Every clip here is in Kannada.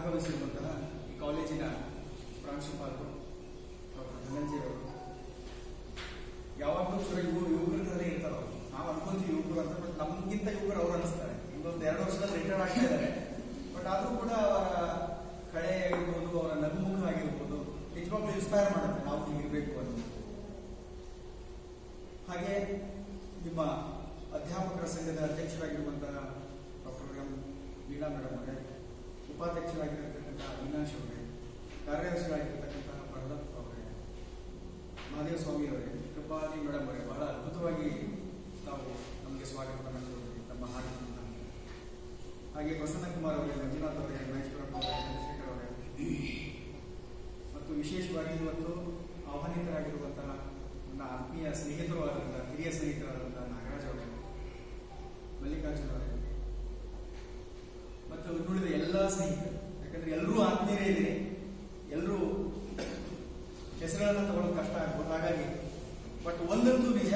ಆಗಮಿಸಿರುವಂತಹ ಈ ಕಾಲೇಜಿನ ಪ್ರಾಂಶುಪಾಲರು ಡಾಕ್ಟರ್ ಧನಂಜಯ ಅವರು ಯಾವಾಗಲೂ ಚೂರ ಇವರು ಯುವಕರಲ್ಲೇ ಇರ್ತಾರೆ ಅವರು ನಾವು ಅನ್ಕೊಂತೀವಿ ಯುವಕರು ಅಂತ ಬಟ್ ನಮ್ಗಿಂತ ಯುವಕರು ಅವ್ರು ಅನಿಸ್ತಾರೆ ಇನ್ನೊಂದು ಎರಡು ವರ್ಷದಲ್ಲಿ ರಿಟೈರ್ಡ್ ಆಗ್ತಾ ಇದ್ದಾರೆ ಬಟ್ ಆದ್ರೂ ಕೂಡ ಅವರ ಕಳೆ ಆಗಿರ್ಬೋದು ಅವರ ನಗುಮುಖ ಆಗಿರ್ಬೋದು ನಿಜವಾಗ್ಲೂ ಇನ್ಸ್ಪೈರ್ ಮಾಡುತ್ತೆ ನಾವು ಹೀಗಿರ್ಬೇಕು ಅಂತ ಹಾಗೆ ನಿಮ್ಮ ಅಧ್ಯಾಪಕರ ಸಂಘದ ಅಧ್ಯಕ್ಷರಾಗಿರುವಂತಹ ಡಾಕ್ಟರ್ ಎಂ ವೀಣಾ ಮೇಡಮ್ ಅವರೇ ಉಪಾಧ್ಯಕ್ಷರಾಗಿರತಕ್ಕಂಥ ಅವಿನಾಶ್ ಅವರೇ ಕಾರ್ಯದರ್ಶಿಗಳಾಗಿರ್ತಕ್ಕಂತಹ ಭರದತ್ ಅವರೇ ಮಹಾದೇವ ಸ್ವಾಮಿ ಅವರೇ ಕೃಪಾಲಿ ಮೇಡಮ್ ಅವರೇ ಬಹಳ ಅದ್ಭುತವಾಗಿ ತಾವು ನಮಗೆ ಸ್ವಾಗತವನ್ನು ಕೊಟ್ಟಿದ್ದೀರಿ ತಮ್ಮ ಹಾಡಿನ ಹಾಗೆ ಪ್ರಸನ್ನ ಕುಮಾರ್ ಅವರೇ ಮಂಜುನಾಥ್ ಅವರೇ ಮಹೇಶ್ವರಪ್ಪ ಅವರೇ ಚಂದ್ರಶೇಖರ್ ಅವರೇ ಮತ್ತು ವಿಶೇಷವಾಗಿ ಇವತ್ತು ಆಹ್ವಾನಿತರಾಗಿರುವಂತಹ ನನ್ನ ಆತ್ಮೀಯ ಸ್ನೇಹಿತರು ಆದಂತಹ ಹಿರಿಯ ಸ್ನೇಹಿತರಾದಂತಹ ನಾಗರಾಜ್ ಅವರೇ ಮಲ್ಲಿಕಾರ್ಜುನ ಅವರೇ ಮತ್ತು ಇನ್ನುಳಿದ ಎಲ್ಲ ಸ್ನೇಹಿತರು ಯಾಕಂದ್ರೆ ಎಲ್ಲರೂ ಆತ್ಮೀಯರೇ ಇದೆ ಎಲ್ಲರೂ ಹೆಸರುಗಳನ್ನ ತಗೊಳ್ಳೋದು ಕಷ್ಟ ಆಗ್ಬೋದು ಹಾಗಾಗಿ ಬಟ್ ಒಂದಂತೂ ನಿಜ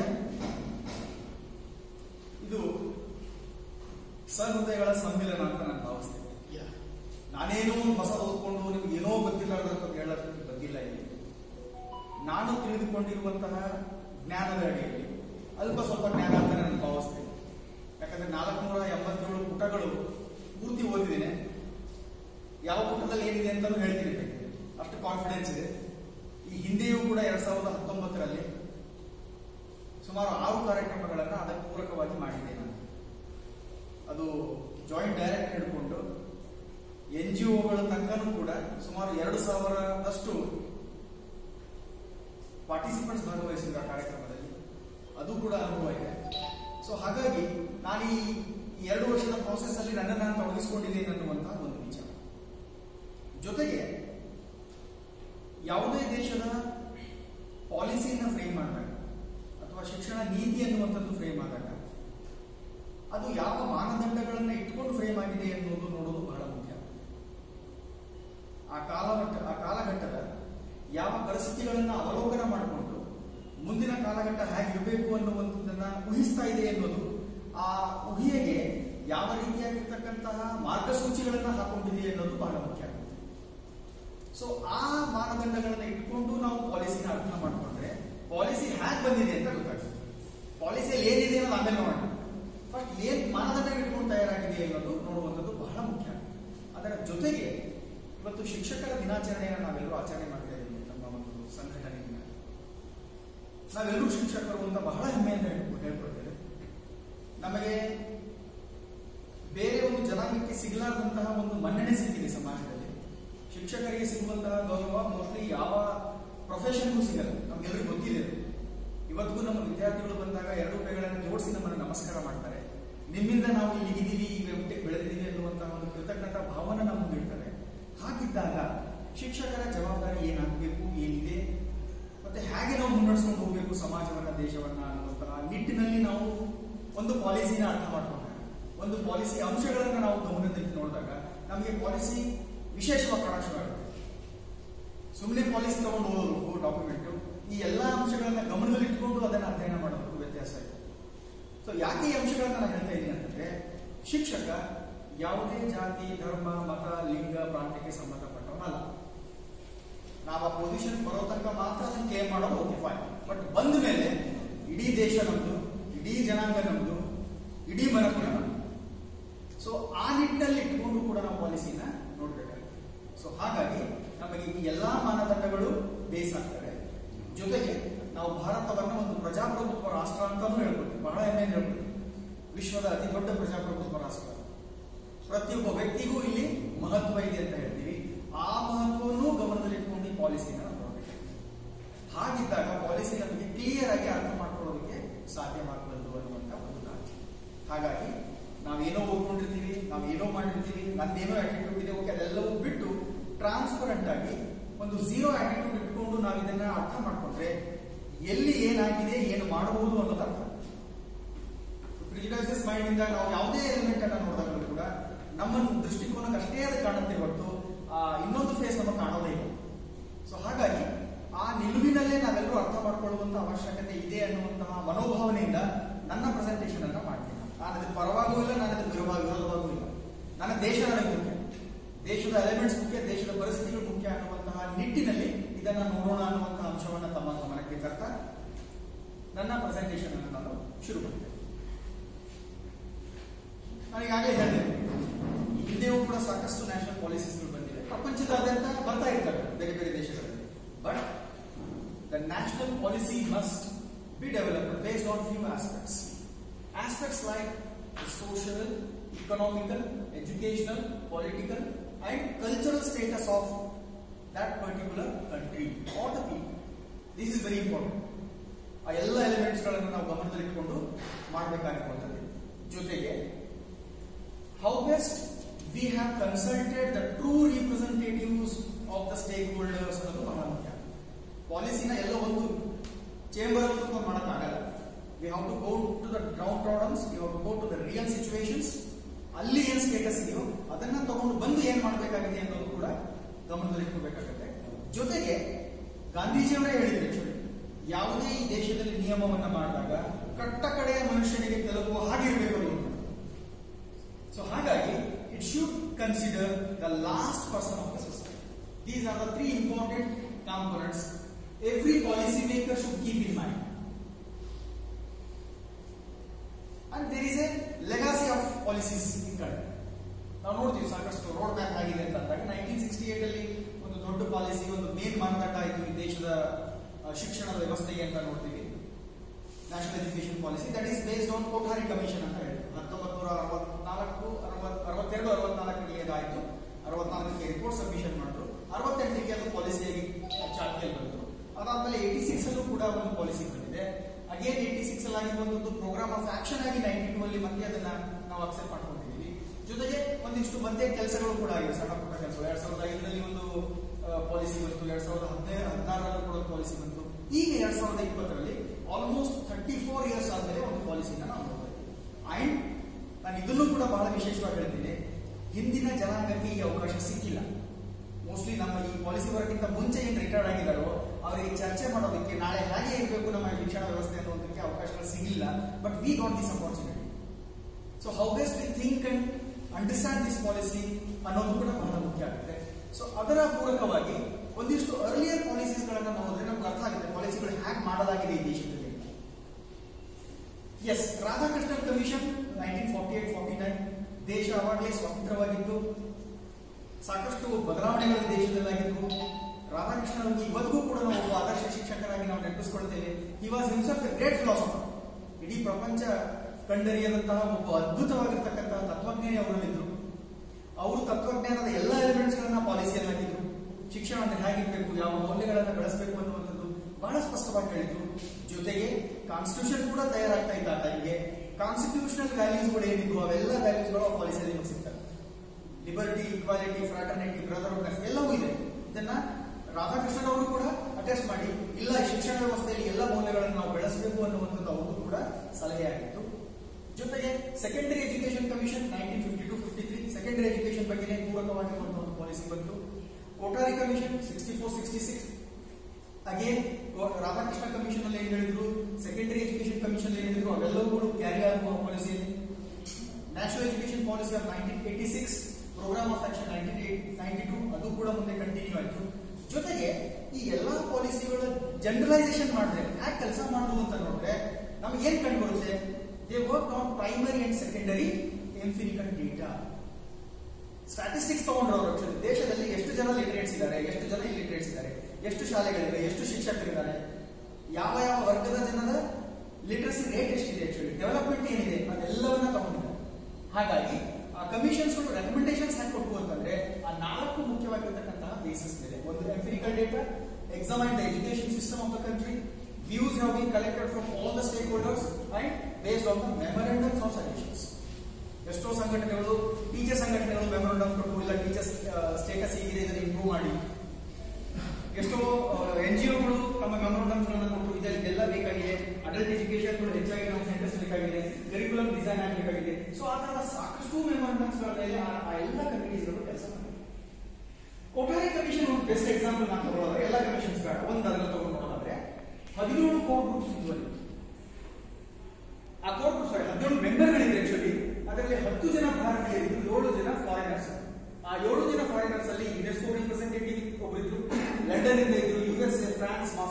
ಇದು ಸಹೃದಯಗಳ ಸಮ್ಮಿಲನ ಅಂತ ನಾನು ಭಾವಿಸ್ತೇನೆ ನಾನೇನೋ ಹೊಸ ಓದ್ಕೊಂಡು ನಿಮ್ಗೆ ಏನೋ ಗೊತ್ತಿಲ್ಲ ಅಂತ ಹೇಳೋದಕ್ಕೆ ಬಂದಿಲ್ಲ ಇಲ್ಲಿ ನಾನು ತಿಳಿದುಕೊಂಡಿರುವಂತಹ ಜ್ಞಾನದ ಅಡಿಯಲ್ಲಿ ಅಲ್ಪ ಸ್ವಲ್ಪ ಜ್ಞಾನ ಅಂತ ನಾನು ಭಾವಿಸ್ತೇನೆ ಯಾಕಂದ್ರೆ ನಾಲ್ಕುನೂರ ಎಂಬತ್ತೇಳು ಪುಟಗಳು ಪೂರ್ತಿ ಓದಿದ್ದೇನೆ ಯಾವ ಪುಟದಲ್ಲಿ ಏನಿದೆ ಅಂತಾನು ಹೇಳ್ತೀನಿ ಬೇಕಾದ್ರೆ. ಅಷ್ಟು ಕಾನ್ಫಿಡೆನ್ಸ್ ಇದೆ ಈ ಹಿಂದೆಯೂ ಕೂಡ ಎರಡ್ ಸಾವಿರದ ಹತ್ತೊಂಬತ್ತರಲ್ಲಿ ಸುಮಾರು ಆರು ಕಾರ್ಯಕ್ರಮಗಳನ್ನ ಅದಕ್ಕೆ ಪೂರಕವಾಗಿ ಮಾಡಿದ್ದೆ ನಾನು ಅದು ಜಾಯಿಂಟ್ ಡೈರೆಕ್ಟ್ ಹಿಡ್ಕೊಂಡು ಎನ್ ಜಿ ಒಗಳ ತನಕನೂ ಕೂಡ ಸುಮಾರು ಎರಡು ಸಾವಿರದಷ್ಟು ಪಾರ್ಟಿಸಿಪೆಂಟ್ಸ್ ಭಾಗವಹಿಸಿದ್ರು ಆ ಕಾರ್ಯಕ್ರಮದಲ್ಲಿ ಅದು ಕೂಡ ಅನುಭವ ಇದೆ ಸೊ ಹಾಗಾಗಿ ನಾನು ಈ ಈ ಎರಡು ವರ್ಷದ ಪ್ರೋಸೆಸ್ ಅಲ್ಲಿ ನನ್ನನ್ನು ನಾನು ತೊಡಗಿಸಿಕೊಂಡಿದ್ದೇನೆ ಅನ್ನುವಂತಹ ಒಂದು ವಿಚಾರ ಜೊತೆಗೆ ಯಾವುದೇ ದೇಶದ ಪಾಲಿಸಿಯನ್ನು ಫ್ರೇಮ್ ಮಾಡಿದಾಗ ಅಥವಾ ಶಿಕ್ಷಣ ನೀತಿ ಅನ್ನುವಂಥದ್ದು ಫ್ರೇಮ್ ಆದಾಗ ಅದು ಯಾವ ಮಾನದಂಡಗಳನ್ನು ಇಟ್ಕೊಂಡು ಫ್ರೇಮ್ ಆಗಿದೆ ಎನ್ನುವುದು ನೋಡೋದು ಬಹಳ ಮುಖ್ಯ ಆ ಕಾಲಘಟ್ಟ ಆ ಕಾಲಘಟ್ಟದ ಯಾವ ಪರಿಸ್ಥಿತಿಗಳನ್ನ ಅವಲೋಕನ ಮಾಡಿಕೊಂಡು ಮುಂದಿನ ಕಾಲಘಟ್ಟ ಹೇಗಿರಬೇಕು ಅನ್ನುವಂಥದ್ದನ್ನ ಊಹಿಸ್ತಾ ಇದೆ ಎನ್ನುವುದು ಆ ಊಹೆಗೆ ಯಾವ ರೀತಿಯಾಗಿರ್ತಕ್ಕಂತಹ ಮಾರ್ಗಸೂಚಿಗಳನ್ನ ಹಾಕೊಂಡಿದೆ ಅನ್ನೋದು ಬಹಳ ಮುಖ್ಯ ಆಗುತ್ತೆ ಸೊ ಆ ಮಾನದಂಡಗಳನ್ನ ಇಟ್ಕೊಂಡು ನಾವು ಪಾಲಿಸಿನ ಅರ್ಥ ಮಾಡ್ಕೊಂಡ್ರೆ ಪಾಲಿಸಿ ಹ್ಯಾಕ್ ಬಂದಿದೆ ಅಂತ ಗೊತ್ತಾಗ್ತದೆ ಪಾಲಿಸಿಯಲ್ಲಿ ಏನಿದೆ ಅನ್ನೋದು ಆಮೇಲೆ ನೋಡೋಣ ಫಸ್ಟ್ ಏನ್ ಮಾನದಂಡ ಇಟ್ಕೊಂಡು ತಯಾರಾಗಿದೆ ಅನ್ನೋದು ನೋಡುವಂಥದ್ದು ಬಹಳ ಮುಖ್ಯ ಅದರ ಜೊತೆಗೆ ಇವತ್ತು ಶಿಕ್ಷಕರ ದಿನಾಚರಣೆಯನ್ನು ನಾವೆಲ್ಲರೂ ಆಚರಣೆ ಮಾಡ್ತಾ ಇದ್ದೀವಿ ನಮ್ಮ ಒಂದು ಸಂಘಟನೆಯಿಂದ ನಾವೆಲ್ಲರೂ ಶಿಕ್ಷಕರು ಅಂತ ಬಹಳ ಹೆಮ್ಮೆಯಿಂದ ಹೇಳ್ಕೊ- ಹೇಳ್ಕೊಳ್ತೇವೆ ನಮಗೆ ಬೇರೆ ಒಂದು ಜನಾಂಗಕ್ಕೆ ಸಿಗಲಾರದಂತಹ ಒಂದು ಮನ್ನಣೆ ಸಿಕ್ಕಿದೆ ಸಮಾಜದಲ್ಲಿ ಶಿಕ್ಷಕರಿಗೆ ಸಿಗುವಂತಹ ಗೌರವ ಮೋಸ್ಟ್ಲಿ ಯಾವ ಪ್ರೊಫೆಷನ್ಗೂ ಸಿಗಲ್ಲ ನಮ್ಗೆಲ್ಲರಿಗೂ ಗೊತ್ತಿದೆ ಅದು. ಇವತ್ತಿಗೂ ನಮ್ಮ ವಿದ್ಯಾರ್ಥಿಗಳು ಬಂದಾಗ ಎರಡು ಕೈಗಳನ್ನು ಜೋಡಿಸಿ ನಮ್ಮನ್ನು ನಮಸ್ಕಾರ ಮಾಡ್ತಾರೆ ನಿಮ್ಮಿಂದ ನಾವು ಇಲ್ಲಿಗಿದ್ದೀವಿ ಈ ಮಟ್ಟಕ್ಕೆ ಬೆಳೆದಿದ್ದೀವಿ ಅನ್ನುವಂತಹ ಒಂದು ಕೃತಜ್ಞತಾ ಭಾವನೆ ನಮ್ಮ ಮುಂದಿಡ್ತಾರೆ ಹಾಗಿದ್ದಾಗ ಶಿಕ್ಷಕರ ಜವಾಬ್ದಾರಿ ಏನಾಗಬೇಕು ಏನಿದೆ ಮತ್ತೆ ಹೇಗೆ ನಾವು ಮುನ್ನಡೆಸ್ಕೊಂಡು ಹೋಗಬೇಕು ಸಮಾಜವನ್ನ ದೇಶವನ್ನ ಅನ್ನುವಂತಹ ನಿಟ್ಟಿನಲ್ಲಿ ನಾವು ಒಂದು ಪಾಲಿಸಿನ ಅರ್ಥ ಮಾಡ್ಕೊಂಡಾಗ ಒಂದು ಪಾಲಿಸಿ ಅಂಶಗಳನ್ನ ನಾವು ಗಮನದಲ್ಲಿ ನೋಡಿದಾಗ ನಮಗೆ ಪಾಲಿಸಿ ವಿಶೇಷವಾಗಿ ಕಾಣಕ್ ಶುರು ಆಗುತ್ತೆ ಸುಮ್ಮನೆ ಪಾಲಿಸಿ ತಗೊಂಡು ಓದೋದಕ್ಕೂ ಡಾಕ್ಯುಮೆಂಟ್ ಈ ಎಲ್ಲಾ ಅಂಶಗಳನ್ನ ಗಮನದಲ್ಲಿ ಇಟ್ಕೊಂಡು ಅದನ್ನ ಅಧ್ಯಯನ ಮಾಡೋದಕ್ಕೂ ವ್ಯತ್ಯಾಸ ಇದೆ ಸೊ ಯಾಕೆ ಈ ಅಂಶಗಳನ್ನ ನಾನು ಹೇಳ್ತಾ ಇದ್ದೀನಿ ಅಂತಂದ್ರೆ ಶಿಕ್ಷಕ ಯಾವುದೇ ಜಾತಿ ಧರ್ಮ ಮತ ಲಿಂಗ ಪ್ರಾಂತ್ಯಕ್ಕೆ ಸಂಬಂಧಪಟ್ಟವನಲ್ಲ ನಾವು ಆ ಪೊಸಿಷನ್ ಬರೋ ತನಕ ಮಾತ್ರ ಅದನ್ನ ಕ್ಲೇಮ್ ಮಾಡೋದು ಓಕೆ ಫೈನ್ ಬಟ್ ಬಂದ ಮೇಲೆ ಇಡೀ ದೇಶ ನಮ್ದು ಇಡೀ ಜನಾಂಗ ನಮ್ದು ಇಡೀ ಮನಪುರ ನಮ್ದು ಸೊ ಆ ನಿಟ್ಟಿನಲ್ಲಿ ಇಟ್ಕೊಂಡು ಕೂಡ ನಾವು ಪಾಲಿಸಿನ ನೋಡ್ಬೇಕಾಗುತ್ತೆ ಸೊ ಹಾಗಾಗಿ ನಮಗೆ ಈ ಎಲ್ಲಾ ಮಾನದಂಡಗಳು ಬೇಸ್ ಆಗ್ತವೆ ಜೊತೆಗೆ ನಾವು ಭಾರತವನ್ನ ಒಂದು ಪ್ರಜಾಪ್ರಭುತ್ವ ರಾಷ್ಟ್ರ ಅಂತಾನೂ ಹೇಳ್ಕೊಳ್ತೀವಿ ಬಹಳ ಹೆಮ್ಮೆಯಿಂದ ಹೇಳ್ಕೊಳ್ತೀವಿ ವಿಶ್ವದ ಅತಿ ದೊಡ್ಡ ಪ್ರಜಾಪ್ರಭುತ್ವ ರಾಷ್ಟ್ರ ಪ್ರತಿಯೊಬ್ಬ ವ್ಯಕ್ತಿಗೂ ಇಲ್ಲಿ ಮಹತ್ವ ಇದೆ ಅಂತ ಹೇಳ್ತೀವಿ ಆ ಮಹತ್ವವನ್ನು ಗಮನದಲ್ಲಿಟ್ಕೊಂಡು ಈ ಪಾಲಿಸಿನ ನಾವು ನೋಡ್ಬೇಕಾಗುತ್ತೆ ಹಾಗಿದ್ದಾಗ ಪಾಲಿಸಿ ನಮಗೆ ಕ್ಲಿಯರ್ ಆಗಿ ಅರ್ಥ ಮಾಡ್ಕೊಳ್ಳೋದಕ್ಕೆ ಸಾಧ್ಯವಾಗಬಲ್ಲದು ಅನ್ನುವಂತ ಒಂದು ಕಾಳಜಿ ಹಾಗಾಗಿ ನಾವೇನೋ ಓದ್ಕೊಂಡಿರ್ತೀವಿ ನಾವೇನೋ ಮಾಡಿರ್ತೀವಿ ನಂದೇನೋ ಆಟಿಟ್ಯೂಡ್ ಇದೆ ಓಕೆ ಅದೆಲ್ಲವೂ ಬಿಟ್ಟು ಟ್ರಾನ್ಸ್ಪರೆಂಟ್ ಆಗಿ ಒಂದು ಝೀರೋ ಆಟಿಟ್ಯೂಡ್ ಇಟ್ಕೊಂಡು ನಾವು ಇದನ್ನ ಅರ್ಥ ಮಾಡ್ಕೊಂಡ್ರೆ ಎಲ್ಲಿ ಏನಾಗಿದೆ ಏನು ಮಾಡಬಹುದು ಅನ್ನೋದು ಅರ್ಥ ಪ್ರಿಜುಡೈಸಸ್ ಮೈಂಡ್ ಇಂದ ನಾವು ಯಾವುದೇ ಎಲಿಮೆಂಟ್ ಅನ್ನ ನೋಡಿದಾಗಲೂ ಕೂಡ ನಮ್ಮ ದೃಷ್ಟಿಕೋನಕ್ಕೆ ಅಷ್ಟೇ ಅದು ಕಾಣುತ್ತೆ ಹೊರತು ಆ ಇನ್ನೊಂದು ಫೇಸ್ ನಮಗೆ ಕಾಣೋದೇ ಇಲ್ಲ ಸೊ ಹಾಗಾಗಿ ಆ ನಿಲುವಿನಲ್ಲೇ ನಾವೆಲ್ಲರೂ ಅರ್ಥ ಮಾಡ್ಕೊಳ್ಳುವಂತ ಅವಶ್ಯಕತೆ ಇದೆ ಅನ್ನುವಂತಹ ಮನೋಭಾವನೆಯಿಂದ ನನ್ನ ಪ್ರೆಸೆಂಟೇಷನ್ ಅನ್ನ ಮಾಡ್ತೀನಿ ನಾನು ಅದಕ್ಕೆ ಪರವಾಗೂ ಇಲ್ಲ ನಾನು ಅದಕ್ಕೆ ವಿರೋಧ ವಿರೋಧವಾಗೂ ಇಲ್ಲ ನನ್ನ ದೇಶ ನನಗೆ ಮುಖ್ಯ ದೇಶದ ಎಲಿಮೆಂಟ್ಸ್ ಮುಖ್ಯ ದೇಶದ ಪರಿಸ್ಥಿತಿಗಳು ಮುಖ್ಯ ಅನ್ನುವಂತಹ ನಿಟ್ಟಿನಲ್ಲಿ ಇದನ್ನ ನೋಡೋಣ ಅನ್ನುವಂತಹ ಅಂಶವನ್ನ ತಮ್ಮ ಗಮನಕ್ಕೆ ತರ್ತಾ ನನ್ನ ಪ್ರೆಸೆಂಟೇಷನ್ ಅನ್ನು ನಾನು ಶುರು ಮಾಡ್ತೇನೆ ನಾನು ಈಗಾಗಲೇ ಹೇಳಿದೆ ಈ ಹಿಂದೆಯೂ ಕೂಡ ಸಾಕಷ್ಟು ನ್ಯಾಷನಲ್ ಪಾಲಿಸೀಸ್ಗಳು ಬಂದಿವೆ ಪ್ರಪಂಚದಾದ್ಯಂತ ಬರ್ತಾ ಇರ್ತವೆ ಬೇರೆ ಬೇರೆ ದೇಶಗಳಲ್ಲಿ but the national policy must be developed based on few aspects aspects like social, economical, educational, political, and cultural status of that particular country or the people. This is very important. ಆ ಎಲ್ಲ ಎಲಿಮೆಂಟ್ಸ್ ಗಳನ್ನು ನಾವು ಗಮನದಲ್ಲಿಟ್ಟುಕೊಂಡು ಮಾಡಬೇಕಾಗಿರುವಂಥದ್ದು ಜೊತೆಗೆ how best we have consulted the true representatives of the stakeholders ಅನ್ನೋದು ಬಹಳ ಮುಖ್ಯ ಪಾಲಿಸಿನ ಎಲ್ಲ ಒಂದು ಚೇಂಬರ್ ಅಲ್ಲಿ ಕೂತ್ಕೊಂಡು ಮಾಡೋಕ್ಕಾಗಲ್ಲ we have to go to the ground problems we have to go to the real situations ಅಲ್ಲಿ ಏನ್ ಸ್ಟೇಟಸ್ ಇದೆಯೋ ಅದನ್ನ ತಗೊಂಡು ಬಂದು ಏನ್ ಮಾಡಬೇಕಾಗಿದೆ ಅನ್ನೋದು ಕೂಡ ಗಮನದಲ್ಲಿಟ್ಕೋಬೇಕಾಗುತ್ತೆ ಜೊತೆಗೆ ಗಾಂಧೀಜಿಯವರೇ ಹೇಳಿದ್ರು ಆಕ್ಚುಲಿ ಯಾವುದೇ ಈ ದೇಶದಲ್ಲಿ ನಿಯಮವನ್ನ ಮಾಡಿದಾಗ ಕಟ್ಟ ಕಡೆಯ ಮನುಷ್ಯನಿಗೆ ತಲುಪುವ ಹಾಗಿರಬೇಕು ಅನ್ನೋದು ಸೊ ಹಾಗಾಗಿ it should consider the last person of the society these are the three important components every policy maker should keep in mind and there is a legacy of policies in country ನಾವು ನೋಡ್ತೀವಿ ಸಾಕಷ್ಟು ರೋಡ್ ಮ್ಯಾಪ್ ಆಗಿದೆ ಅಂತ ಅಂದಾಗ ನೈನ್ಟೀನ್ ಸಿಕ್ಸ್ಟಿ ಏಟ್ ಅಲ್ಲಿ ಒಂದು ದೊಡ್ಡ ಪಾಲಿಸಿ ಒಂದು ಮೇನ್ ಮಾನದಂಡ ಆಯಿತು ಈ ದೇಶದ ಆ, ಶಿಕ್ಷಣದ ವ್ಯವಸ್ಥೆಗೆ ಅಂತ ನೋಡ್ತೀವಿ national education policy that is based on Kothari commission ಅಂತ ಹೇಳಿ ಹತ್ತೊಂಬತ್ತು ನೂರ ಅರವತ್ನಾಲ್ಕು ಅರವತ್ ಅರವತ್ತೆರಡು ಅರವತ್ನಾಲ್ಕರಿಗೆ ಇದಾಯಿತು ಅರವತ್ನಾಲ್ಕಕ್ಕೆ ರಿಪೋರ್ಟ್ ಸಬ್ಮಿಷನ್ ಮಾಡಿದ್ರು ಅರವತ್ತೆಂಟಕ್ಕೆ ಅದು ಪಾಲಿಸಿಯಾಗಿ ಚಾಲ್ತಿಯಲ್ಲಿ ಬಂತು ಅದಾದ್ಮೇಲೆ ಏಟಿ ಸಿಕ್ಸ್ ಅಲ್ಲೂ ಕೂಡ ಒಂದು ಪಾಲಿಸಿ ಬಂದಿದೆ ಅಗೇನ್ ಏಟಿ ಸಿಕ್ಸ್ ಅಲ್ಲಿ ಆಗಿರುವಂತದ್ದು ಪ್ರೋಗ್ರಾಮ್ ಆಫ್ ಆಕ್ಷನ್ ಆಗಿ ನೈನ್ಟಿ ಟೂ ಅಲ್ಲಿ ಮತ್ತೆ ಅದನ್ನ ನಾವು ಅಕ್ಸೆಪ್ಟ್ ಮಾಡ್ಕೊಂಡಿದ್ದೀವಿ ಜೊತೆಗೆ ಒಂದಿಷ್ಟು ಮತ್ತೆ ಕೆಲಸಗಳು ಕೂಡ ಆಗಿವೆ ಸಣ್ಣ ಪುಟ್ಟ ಕೆಲಸ ಎರಡ್ ಸಾವಿರದ ಐದರಲ್ಲಿ ಒಂದು ಪಾಲಿಸಿ ಬಂತು ಎರಡ್ ಸಾವಿರದ ಹದಿನೈದು ಹದಿನಾರರಲ್ಲಿ ಕೂಡ ಪಾಲಿಸಿ ಬಂತು ಈಗ ಎರಡ್ ಸಾವಿರದ ಇಪ್ಪತ್ತರಲ್ಲಿ ಆಲ್ಮೋಸ್ಟ್ ಥರ್ಟಿ ಫೋರ್ ಇಯರ್ಸ್ ಆದ್ಮೇಲೆ ಒಂದು ಪಾಲಿಸಿನ ನಾವು ನೋಡ್ತಾ ಇದ್ದೀವಿ ಅಂಡ್ ನಾನು ಇದನ್ನು ಕೂಡ ಬಹಳ ವಿಶೇಷವಾಗಿ ಹೇಳ್ತೀನಿ ಹಿಂದಿನ ಜನಾಂಗಕ್ಕೆ ಈ ಅವಕಾಶ ಸಿಕ್ಕಿಲ್ಲ ಮೋಸ್ಟ್ಲಿ ನಮ್ಮ ಈ ಪಾಲಿಸಿ ಬರೋಕ್ಕಿಂತ ಮುಂಚೆ ಏನು ರಿಟೈರ್ಡ್ ಆಗಿದ್ದಾರೋ ಅವರಿಗೆ ಚರ್ಚೆ ಮಾಡೋದಕ್ಕೆ ನಾಳೆ ಹೇಗೆ ಇರಬೇಕು ನಮ್ಮ ಶಿಕ್ಷಣ ವ್ಯವಸ್ಥೆ ಅನ್ನೋದಕ್ಕೆ ಅವಕಾಶಗಳು ಸಿಗಿಲ್ಲ but we got this opportunity so how best we think and understand this policy ಅನ್ನೋದು ಕೂಡ ಬಹಳ ಮುಖ್ಯ ಆಗುತ್ತೆ ಸೊ ಅದರ ಪೂರಕವಾಗಿ ಒಂದಿಷ್ಟು ಅರ್ಲಿಯರ್ ಪಾಲಿಸೀಸ್ ಗಳನ್ನ ನೋಡಿದ್ರೆ ನಮ್ಗೆ ಅರ್ಥ ಆಗುತ್ತೆ ಪಾಲಿಸಿಗಳು ಹ್ಯಾಕ್ ಮಾಡಲಾಗಿದೆ ಈ ದೇಶದಲ್ಲಿ S Radhakrishnan commission nineteen forty eight forty nine ದೇಶ ಅವಾಗಲೇ ಸ್ವತಂತ್ರವಾಗಿತ್ತು ಸಾಕಷ್ಟು ಬದಲಾವಣೆಗಳು ದೇಶದಲ್ಲಾಗಿದ್ವು ರಾಧಾಕೃಷ್ಣ ಅವ್ರಿಗೆ ಇವತ್ತಿಗೂ ಕೂಡ ನಾವು ಒಬ್ಬ ಆದರ್ಶ ಶಿಕ್ಷಕರಾಗಿ ನಾವು ನೆನಪಿಸ್ಕೊಳ್ತೇವೆ he was himself a great philosopher ಇಡೀ ಪ್ರಪಂಚ ಕಂಡರಿಯದಂತಹ ಒಬ್ಬ ಅದ್ಭುತವಾಗಿರ್ತಕ್ಕಂತಹ ತತ್ವಜ್ಞಾನಿ ಅವರಲ್ಲಿದ್ರು ಅವರು ತತ್ವಜ್ಞಾನದ ಎಲ್ಲ ಎಲಿಮೆಂಟ್ಸ್ ಗಳನ್ನ ಪಾಲಿಸಿಯಲ್ಲಿ ಹಾಕಿದ್ರು ಶಿಕ್ಷಣ ಅಂದ್ರೆ ಹೇಗಿರ್ಬೇಕು ಯಾವ ಮೌಲ್ಯಗಳನ್ನ ಬೆಳೆಸಬೇಕು ಅನ್ನುವಂಥದ್ದು ಬಹಳ ಸ್ಪಷ್ಟವಾಗಿ ಹೇಳಿದ್ರು ಜೊತೆಗೆ ಕಾನ್ಸ್ಟಿಟ್ಯೂಷನ್ ಕೂಡ ತಯಾರಾಗ್ತಾ ಇದ್ದ ಆ ಟೈಮ್ಗೆ ಕಾನ್ಸ್ಟಿಟ್ಯೂಷನಲ್ ವ್ಯಾಲ್ಯೂಸ್ಗಳು ಏನಿದ್ವು ಅವೆಲ್ಲ ವ್ಯಾಲ್ಯೂಸ್ಗಳು ಆ ಪಾಲಿಸಿಯಲ್ಲಿ ನಮ್ಗೆ ಸಿಗ್ತವೆ ಲಿಬರ್ಟಿ ಇಕ್ವಾಲಿಟಿ ಫ್ರಾಟರ್ನಿಟಿ ಬ್ರದರ್ಹುಡ್ನೆಸ್ ಎಲ್ಲವೂ ಇದೆ ಇದನ್ನ ರಾಧಾಕೃಷ್ಣನ್ ಅವರು ಕೂಡ ಅಟೆಸ್ಟ್ ಮಾಡಿ ಇಲ್ಲ ಈ ಶಿಕ್ಷಣ ವ್ಯವಸ್ಥೆಯಲ್ಲಿ ಎಲ್ಲ ಮೌಲ್ಯಗಳನ್ನು ನಾವು ಬೆಳೆಸಬೇಕು ಅನ್ನುವಂಥದ್ದು ಅವರು ಕೂಡ ಸಲಹೆ ಆಗಿತ್ತು ಜೊತೆಗೆ secondary education commission nineteen fifty two fifty three secondary education ಬಗ್ಗೆ ಪೂರಕವಾಗಿರುವಂತಹ ಒಂದು ಪಾಲಿಸಿ ಬಂತು Kothari commission sixty four sixty six again Radhakrishna commission ಅಲ್ಲಿ ಏನ್ ಹೇಳಿದ್ರು ಸೆಕೆಂಡರಿ ಎಜುಕೇಶನ್ ಕಮಿಷನ್ ಏನ್ ಹೇಳಿದ್ರು ಅವೆಲ್ಲವೂ ಕೂಡ ಕ್ಯಾರಿ ಆಗುವ policy national education policy of nineteen eighty six programme of action nineteen ninety two ಅದು ಕೂಡ ಮುಂದೆ ಕಂಟಿನ್ಯೂ ಆಯ್ತು ಜೊತೆಗೆ ಈ ಎಲ್ಲಾ ಪಾಲಿಸಿಗಳ ಜನರಲೈಸೇಷನ್ ಮಾಡಿದ್ರೆ ಯಾಕೆ ಕೆಲಸ ಮಾಡುದು ಅಂತ ನೋಡಿದ್ರೆ ನಮ್ಗೆ ಏನ್ ಕಂಡು ಬರುತ್ತೆ they work on primary and secondary empirical data statistics ತಗೊಂಡ್ರು ಅವರು actually. ದೇಶದಲ್ಲಿ ಎಷ್ಟು ಜನ ಲಿಟರೇಟ್ಸ್ ಇದ್ದಾರೆ ಎಷ್ಟು ಜನ ಇಲ್ಲಿಟ್ರೇಟ್ಸ್ ಇದ್ದಾರೆ ಎಷ್ಟು ಶಾಲೆಗಳಿವೆ ಎಷ್ಟು ಶಿಕ್ಷಕರಿದ್ದಾರೆ ಯಾವ ಯಾವ ವರ್ಗದ ಜನರ ಲಿಟರಸಿ ರೇಟ್ ಎಷ್ಟಿದೆ ಆಕ್ಚುಲಿ ಡೆವಲಪ್ಮೆಂಟ್ ಏನಿದೆ ಅದೆಲ್ಲವನ್ನ ತಗೊಂಡಿದ್ದಾರೆ ಹಾಗಾಗಿ ಆ ಕಮಿಷನ್ಸ್ ರೆಕಮೆಂಡೇಶನ್ಸ್ ಹ್ಯಾಕ್ ಕೊಟ್ಟು ಅಂತಂದ್ರೆ ಆ ನಾಲ್ಕು ಮುಖ್ಯವಾಗಿರ್ತಕ್ಕಂತಹ ಬೇಸಿಸ್ ಮೇಲೆ ಒಂದು empirical data examine the education system of the country views have been collected from all the stakeholders and based on the memorandums of suggestions ಎಷ್ಟೋ ಸಂಘಟನೆಗಳು ಟೀಚರ್ ಸಂಘಟನೆಗಳು ಮೆಮೊರಂಡಮ್ ಕೊಟ್ಟು ಇಲ್ಲ ಟೀಚರ್ಸ್ ಸ್ಟೇಟಸ್ ಹೇಗಿದೆ ಇದನ್ನು ಇಂಪ್ರೂವ್ ಮಾಡಿ ಎಷ್ಟೋ ಎನ್ ಜಿ ಒಗಳು ತಮ್ಮ ಮೆಮೊರಂಡಮ್ಸ್ ಗಳನ್ನ ಕೊಟ್ಟು ಇದರಲ್ಲಿ ಇದೆಲ್ಲ ಬೇಕಾಗಿದೆ ಅಡಲ್ಟ್ ಎಜುಕೇಶನ್ ಹೆಚ್ಚಾಗಿ ನಮ್ಮ ಸೆಂಟರ್ಸ್ ಬೇಕಾಗಿದೆ ಕರಿಕ್ಯುಲಮ್ ಡಿಸೈನ್ ಆಗಬೇಕಾಗಿದೆ ಸೊ ಆ ತರದ ಸಾಕಷ್ಟು ಮೆಮೊರಂಡಮ್ಸ್ ಗಳ ಮೇಲೆ ಆ- ಆ ಎಲ್ಲ ಕಮಿಟೀಸ್ ಗಳು ಕೆಲಸ ಮಾಡಿದೆ ಕೊಠಾರಿ ಕಮಿಷನ್ ಒಂದು ಬೆಸ್ಟ್ ಎಕ್ಸಾಂಪಲ್ ನಾನು ತಗೊಳ್ಳೋದ್ರೆ ಎಲ್ಲ ಕಮಿಷನ್ಸ್ ಬೇಡ ಒಂದು ಅದರಲ್ಲಿ ತಗೊಂಡು ನೋಡೋದಾದ್ರೆ ಹದಿನೇಳು ಕೋರ್ ಗ್ರೂಪ್ಸ್ ಇದ್ವಲ್ಲಿ ಆ ಕೋರ್ ಗ್ರೂಪ್ ಸಾರಿ ಹದಿನೇಳು ಮೆಂಬರ್ಗಳಿದೆ ಆಕ್ಚುಲಿ ಅದರಲ್ಲಿ ಹತ್ತು ಜನ ಭಾರತೀಯರಿದ್ದು ಏಳು ಜನ ಫಾರಿನರ್ಸ್ ಆ ಏಳು ಜನ ಫಾರಿನರ್ಸ್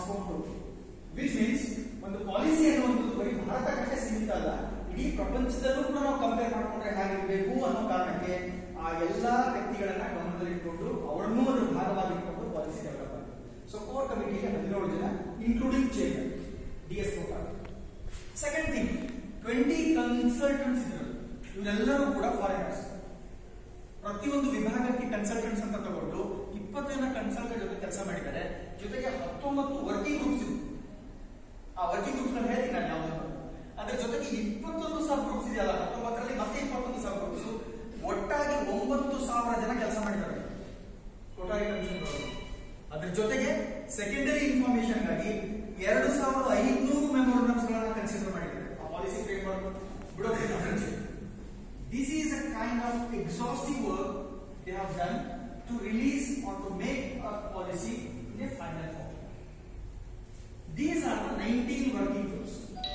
ಪಾಸ್ಪೋರ್ಟ್ ವಿಚ್ ಮೀನ್ಸ್ ಒಂದು ಪಾಲಿಸಿ ಅನ್ನುವಂಥದ್ದು ಬರೀ ಭಾರತಕ್ಕಷ್ಟೇ ಸೀಮಿತ ಅಲ್ಲ ಇಡೀ ಪ್ರಪಂಚದಲ್ಲೂ ಕೂಡ ನಾವು ಕಂಪೇರ್ ಮಾಡ್ಕೊಂಡ್ರೆ ಹೇಗಿರಬೇಕು ಅನ್ನೋ ಕಾರಣಕ್ಕೆ ಆ ಎಲ್ಲಾ ವ್ಯಕ್ತಿಗಳನ್ನ ಗಮನದಲ್ಲಿಟ್ಕೊಂಡು ಅವರನ್ನೂ ಅದರ ಭಾಗವಾಗಿಟ್ಕೊಂಡು ಪಾಲಿಸಿ ಡೆವಲಪ್ ಆಗಿದೆ ಸೊ ಕೋರ್ ಕಮಿಟಿಗೆ ಹದಿನೇಳು ಜನ including chairman D S second thing twenty consultants ಇದ್ರು ಇವರೆಲ್ಲರೂ ಕೂಡ ಫಾರಿನರ್ಸ್ ಪ್ರತಿಯೊಂದು ವಿಭಾಗಕ್ಕೆ ಕನ್ಸಲ್ಟೆಂಟ್ಸ್ ಅಂತ ತಗೊಂಡು ಇಪ್ಪತ್ತು ಜನ ಕನ್ಸಲ್ಟೆಂಟ್ ಜೊತೆ ಕೆಲಸ ಮಾಡಿದ್ದಾರೆ ಜೊತೆಗೆ ಹತ್ತೊಂಬತ್ತು ವರ್ಕಿಂಗ್ ಗ್ರೂಪ್ಸ್ ಇದೆ ಆ ವರ್ಕಿಂಗ್ ಗ್ರೂಪ್ಸ್ ನಲ್ಲಿ ಹೇಳ್ತೀನಿ ನಾನು ಯಾವ್ದು ಅದ್ರ ಜೊತೆಗೆ ಇಪ್ಪತ್ತೊಂದು ಸಬ್ ಗ್ರೂಪ್ಸ್ ಇದೆಯಲ್ಲ ಹತ್ತೊಂಬತ್ತರಲ್ಲಿ ಮತ್ತೆ ಇಪ್ಪತ್ತೊಂದು ಸಬ್ ಗ್ರೂಪ್ಸ್ ಒಟ್ಟಾಗಿ ಒಂಬತ್ತು ಸಾವಿರ ಜನ ಕೆಲಸ ಮಾಡಿದ್ದಾರೆ ಒಟ್ಟಾಗಿ ಕನ್ಸಲ್ಟೆಂಟ್ ಅದ್ರ ಜೊತೆಗೆ ಸೆಕೆಂಡರಿ ಇನ್ಫಾರ್ಮೇಶನ್ ಗಾಗಿ ಎರಡು ಸಾವಿರದ ಐದುನೂರು ಮೆಮೊರಂಡಮ್ಸ್ ಗಳನ್ನ ಕನ್ಸಿಡರ್ ಮಾಡಿದ್ದಾರೆ ಆ ಪಾಲಿಸಿ ಫ್ರೇಮ್ ವರ್ಕ್ ಬಿಡೋಕೆ This is a kind of exhaustive work they have done to release or to make a policy in a final form. These are the 19 working groups.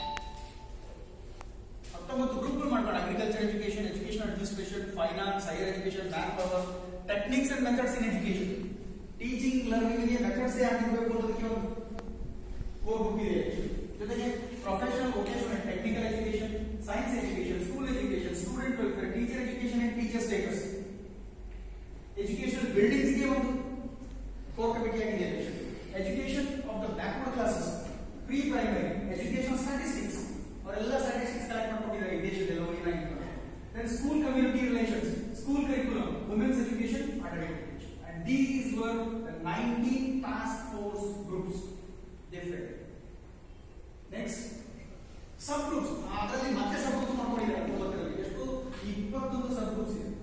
ಹತ್ತೊಂಬತ್ತು ಗ್ರೂಪ್ ಮಾಡ್ಕೊಂಡು agriculture education education administration finance higher education manpower techniques and methods in education teaching learning ಗೆ ಮೆಥಡ್ಸ್ ಆಗಿರ್ಬೇಕು ಅನ್ನೋದಕ್ಕೆ ಒಂದು ಕೋರ್ ಬುಕ್ ಇದೆ ಜೊತೆಗೆ professional vocational and technical education science education school education student welfare teacher education and teacher status education buildings ಗೆ ಒಂದು ಕೋರ್ ಕಮಿಟಿ ಆಗಿದೆ education of the backward classes pre primary education statistics ಅವರೆಲ್ಲ ಸ್ಟ್ಯಾಟಿಸ್ಟಿಕ್ಸ್ ಕಲೆಕ್ಟ್ ಮಾಡ್ಕೊಂಡಿದ್ದಾರೆ ಈ ದೇಶದಲ್ಲಿ ಏನಾಗಿತ್ತು then school community relations school curriculum women's education under education and these were the 19 task force groups different next sub groups ಅದರಲ್ಲಿ ಮತ್ತೆ ಸಬ್ ಗ್ರೂಪ್ಸ್ ಮಾಡ್ಕೊಂಡಿದ್ದಾರೆ ಹತ್ತೊಂಬತ್ತರಲ್ಲಿ ಎಷ್ಟು ಇಪ್ಪತ್ತೊಂದು ಸಬ್ ಗ್ರೂಪ್ಸ್ ಇದೆ